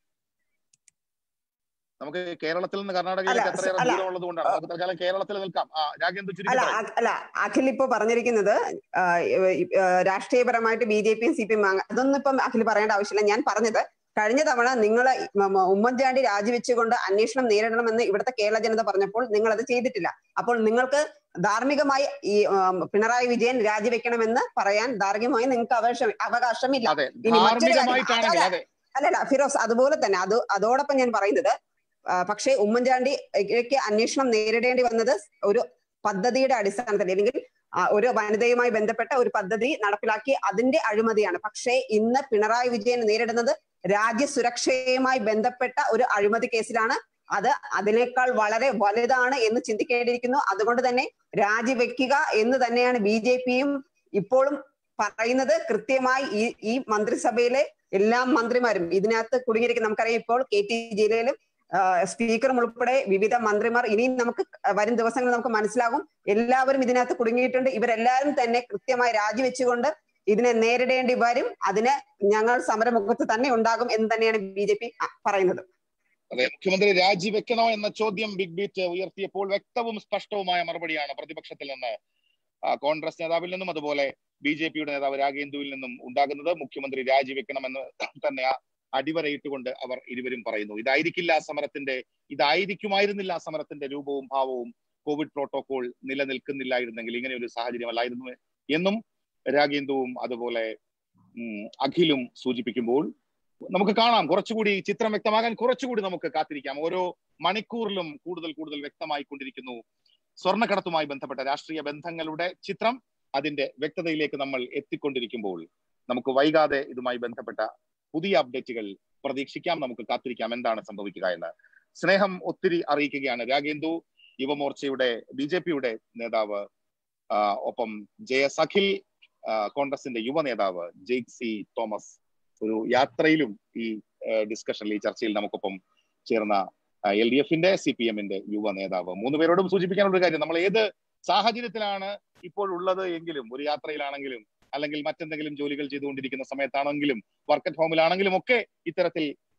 നമുക്ക് കേരളത്തിൽ നിന്ന് കർണാടകയിലേക്ക് അല്ല, എത്രയേറെ അല്ല. ദൂരം ഉള്ളത് കൊണ്ടാണ് നമുക്ക് തൽക്കാലം കേരളത്തിൽ നിൽക്കാം ആ രാഗേന്ദ്ര ചുരുക്കി അല്ല പറയൂ. അ- അല്ല അഖിൽ ഇപ്പൊ പറഞ്ഞിരിക്കുന്നത് ആ, ഈ, ആ, രാഷ്ട്രീയപരമായിട്ട് ബി ജെ പിയും സി പി എം അതൊന്നും ഇപ്പം അഖിൽ പറയേണ്ട ആവശ്യമില്ല ഞാൻ പറഞ്ഞത് കഴിഞ്ഞ തവണ നിങ്ങൾ ഉമ്മൻചാണ്ടി രാജിവെച്ചുകൊണ്ട് അന്വേഷണം നേരിടണമെന്ന് ഇവിടുത്തെ കേരള ജനത പറഞ്ഞപ്പോൾ നിങ്ങൾ അത് ചെയ്തിട്ടില്ല അപ്പോൾ നിങ്ങൾക്ക് ധാർമ്മികമായി ഈ ആം, പിണറായി വിജയൻ രാജിവെക്കണമെന്ന് പറയാൻ ധാർമ്മികമായി നിങ്ങൾക്ക് അവകാശം അവകാശമില്ല അതെ ഇനി മറ്റൊരു കാര്യം- ധാർമ്മികമായിട്ടാണെങ്കിൽ അതെ അല്ലല്ല ഫിറോസ് അതുപോലെ തന്നെ അത് അതോടൊപ്പം ഞാൻ പറയുന്നത് ആ, പക്ഷേ ഉമ്മൻചാണ്ടിക്ക് അന്വേഷണം നേരിടേണ്ടി വന്നത് ഒരു പദ്ധതിയുടെ അടിസ്ഥാനത്തിൽ അല്ലെങ്കിൽ ആ, ഒരു വനിതയുമായി ബന്ധപ്പെട്ട ഒരു പദ്ധതി നടപ്പിലാക്കി അതിന്റെ അഴിമതിയാണ് പക്ഷേ ഇന്ന് പിണറായി വിജയൻ നേരിടുന്നത് രാജ്യസുരക്ഷയുമായി ബന്ധപ്പെട്ട ഒരു അഴിമതി കേസിലാണ് അത് അതിനേക്കാൾ വളരെ വലുതാണ് എന്ന് ചിന്തിക്കേണ്ടിയിരിക്കുന്നു അതുകൊണ്ട് തന്നെ രാജിവെക്കുക എന്ന് തന്നെയാണ് ബി ജെ പിയും ഇപ്പോഴും പറയുന്നത് കൃത്യമായി ഈ ഈ മന്ത്രിസഭയിലെ എല്ലാ മന്ത്രിമാരും ഇതിനകത്ത് കുടുങ്ങിയിരിക്കുന്ന നമുക്കറിയാം ഇപ്പോൾ കെ ടി ജലീലും സ്പീക്കറും ഉൾപ്പെടെ വിവിധ മന്ത്രിമാർ ഇനിയും നമുക്ക് വരും ദിവസങ്ങളിൽ നമുക്ക് മനസ്സിലാകും എല്ലാവരും ഇതിനകത്ത് കുടുങ്ങിയിട്ടുണ്ട് ഇവരെല്ലാവരും തന്നെ കൃത്യമായി രാജിവെച്ചുകൊണ്ട് ഇതിനെ നേരിടേണ്ടി വരും അതിന് ഞങ്ങൾ സമരമുഖത്ത് തന്നെ ഉണ്ടാകും എന്ന് തന്നെയാണ് ബി ജെ പി പറയുന്നത് അതെ മുഖ്യമന്ത്രി രാജിവെക്കണോ എന്ന ചോദ്യം ബിഗ് ബീറ്റ് ഉയർത്തിയപ്പോൾ വ്യക്തവും സ്പഷ്ടവുമായ മറുപടിയാണ് പ്രതിപക്ഷത്തിൽ നിന്ന് ആ, കോൺഗ്രസ് നേതാവിൽ നിന്നും അതുപോലെ ബി ജെ പിയുടെ നേതാവ് രാഗേന്ദുവിൽ നിന്നും ഉണ്ടാകുന്നത് മുഖ്യമന്ത്രി രാജിവെക്കണമെന്ന് തന്നെ ആ അടിവരയിട്ടുകൊണ്ട് അവർ ഇരുവരും പറയുന്നു ഇതായിരിക്കില്ല ആ സമരത്തിന്റെ ഇതായിരിക്കുമായിരുന്നില്ല ആ സമരത്തിന്റെ രൂപവും ഭാവവും കോവിഡ് പ്രോട്ടോകോൾ നിലനിൽക്കുന്നില്ലായിരുന്നെങ്കിൽ ഇങ്ങനെ ഒരു സാഹചര്യമല്ലായിരുന്നു എന്നും രാഗേന്ദുവും അതുപോലെ ഉം, അഖിലും സൂചിപ്പിക്കുമ്പോൾ നമുക്ക് കാണാം കുറച്ചുകൂടി ചിത്രം വ്യക്തമാകാൻ കുറച്ചുകൂടി നമുക്ക് കാത്തിരിക്കാം ഓരോ മണിക്കൂറിലും കൂടുതൽ കൂടുതൽ വ്യക്തമായി കൊണ്ടിരിക്കുന്നു സ്വർണ്ണക്കടത്തുമായി ബന്ധപ്പെട്ട രാഷ്ട്രീയ ബന്ധങ്ങളുടെ ചിത്രം അതിന്റെ വ്യക്തതയിലേക്ക് നമ്മൾ എത്തിക്കൊണ്ടിരിക്കുമ്പോൾ നമുക്ക് വൈകാതെ ഇതുമായി ബന്ധപ്പെട്ട പുതിയ അപ്ഡേറ്റുകൾ പ്രതീക്ഷിക്കാം നമുക്ക് കാത്തിരിക്കാം എന്താണ് സംഭവിക്കുക എന്ന് സ്നേഹം ഒത്തിരി അറിയിക്കുകയാണ് രാഗേന്ദു യുവമോർച്ചയുടെ ബി ജെ പിയുടെ നേതാവ് ആ, ഒപ്പം ജെ എസ് അഖിൽ ആ, കോൺഗ്രസിന്റെ യുവ നേതാവ് ജെയ്ക് സി തോമസ് ഒരു യാത്രയിലും ഈ ഡിസ്കഷനിൽ ഈ ചർച്ചയിൽ നമുക്കൊപ്പം ചേർന്ന എൽ ഡി എഫിന്റെ സി പി എമ്മിന്റെ യുവ നേതാവ് മൂന്ന് പേരോടും സൂചിപ്പിക്കാനുള്ള ഒരു കാര്യം നമ്മൾ ഏത് സാഹചര്യത്തിലാണ് ഇപ്പോൾ ഉള്ളത് എങ്കിലും ഒരു യാത്രയിലാണെങ്കിലും അല്ലെങ്കിൽ മറ്റെന്തെങ്കിലും ജോലികൾ ചെയ്തുകൊണ്ടിരിക്കുന്ന സമയത്താണെങ്കിലും വർക്ക് അറ്റ് ഹോമിലാണെങ്കിലും ഒക്കെ ഇത്തരത്തിൽ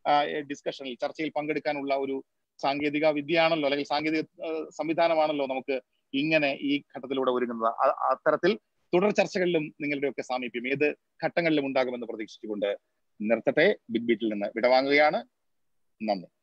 ഡിസ്കഷനിൽ ചർച്ചയിൽ പങ്കെടുക്കാനുള്ള ഒരു സാങ്കേതിക വിദ്യയാണല്ലോ അല്ലെങ്കിൽ സാങ്കേതിക ആ, സംവിധാനമാണല്ലോ നമുക്ക് ഇങ്ങനെ ഈ ഘട്ടത്തിലൂടെ ഒരുങ്ങുന്നത് അ- അത്തരത്തിൽ തുടർ ചർച്ചകളിലും നിങ്ങളുടെയൊക്കെ സാമീപ്യം ഏത് ഘട്ടങ്ങളിലും ഉണ്ടാകുമെന്ന് പ്രതീക്ഷിച്ചുകൊണ്ട് നിർത്തട്ടെ ബിഗ് ബീറ്റിൽ നിന്ന് വിടവാങ്ങുകയാണ് നന്ദി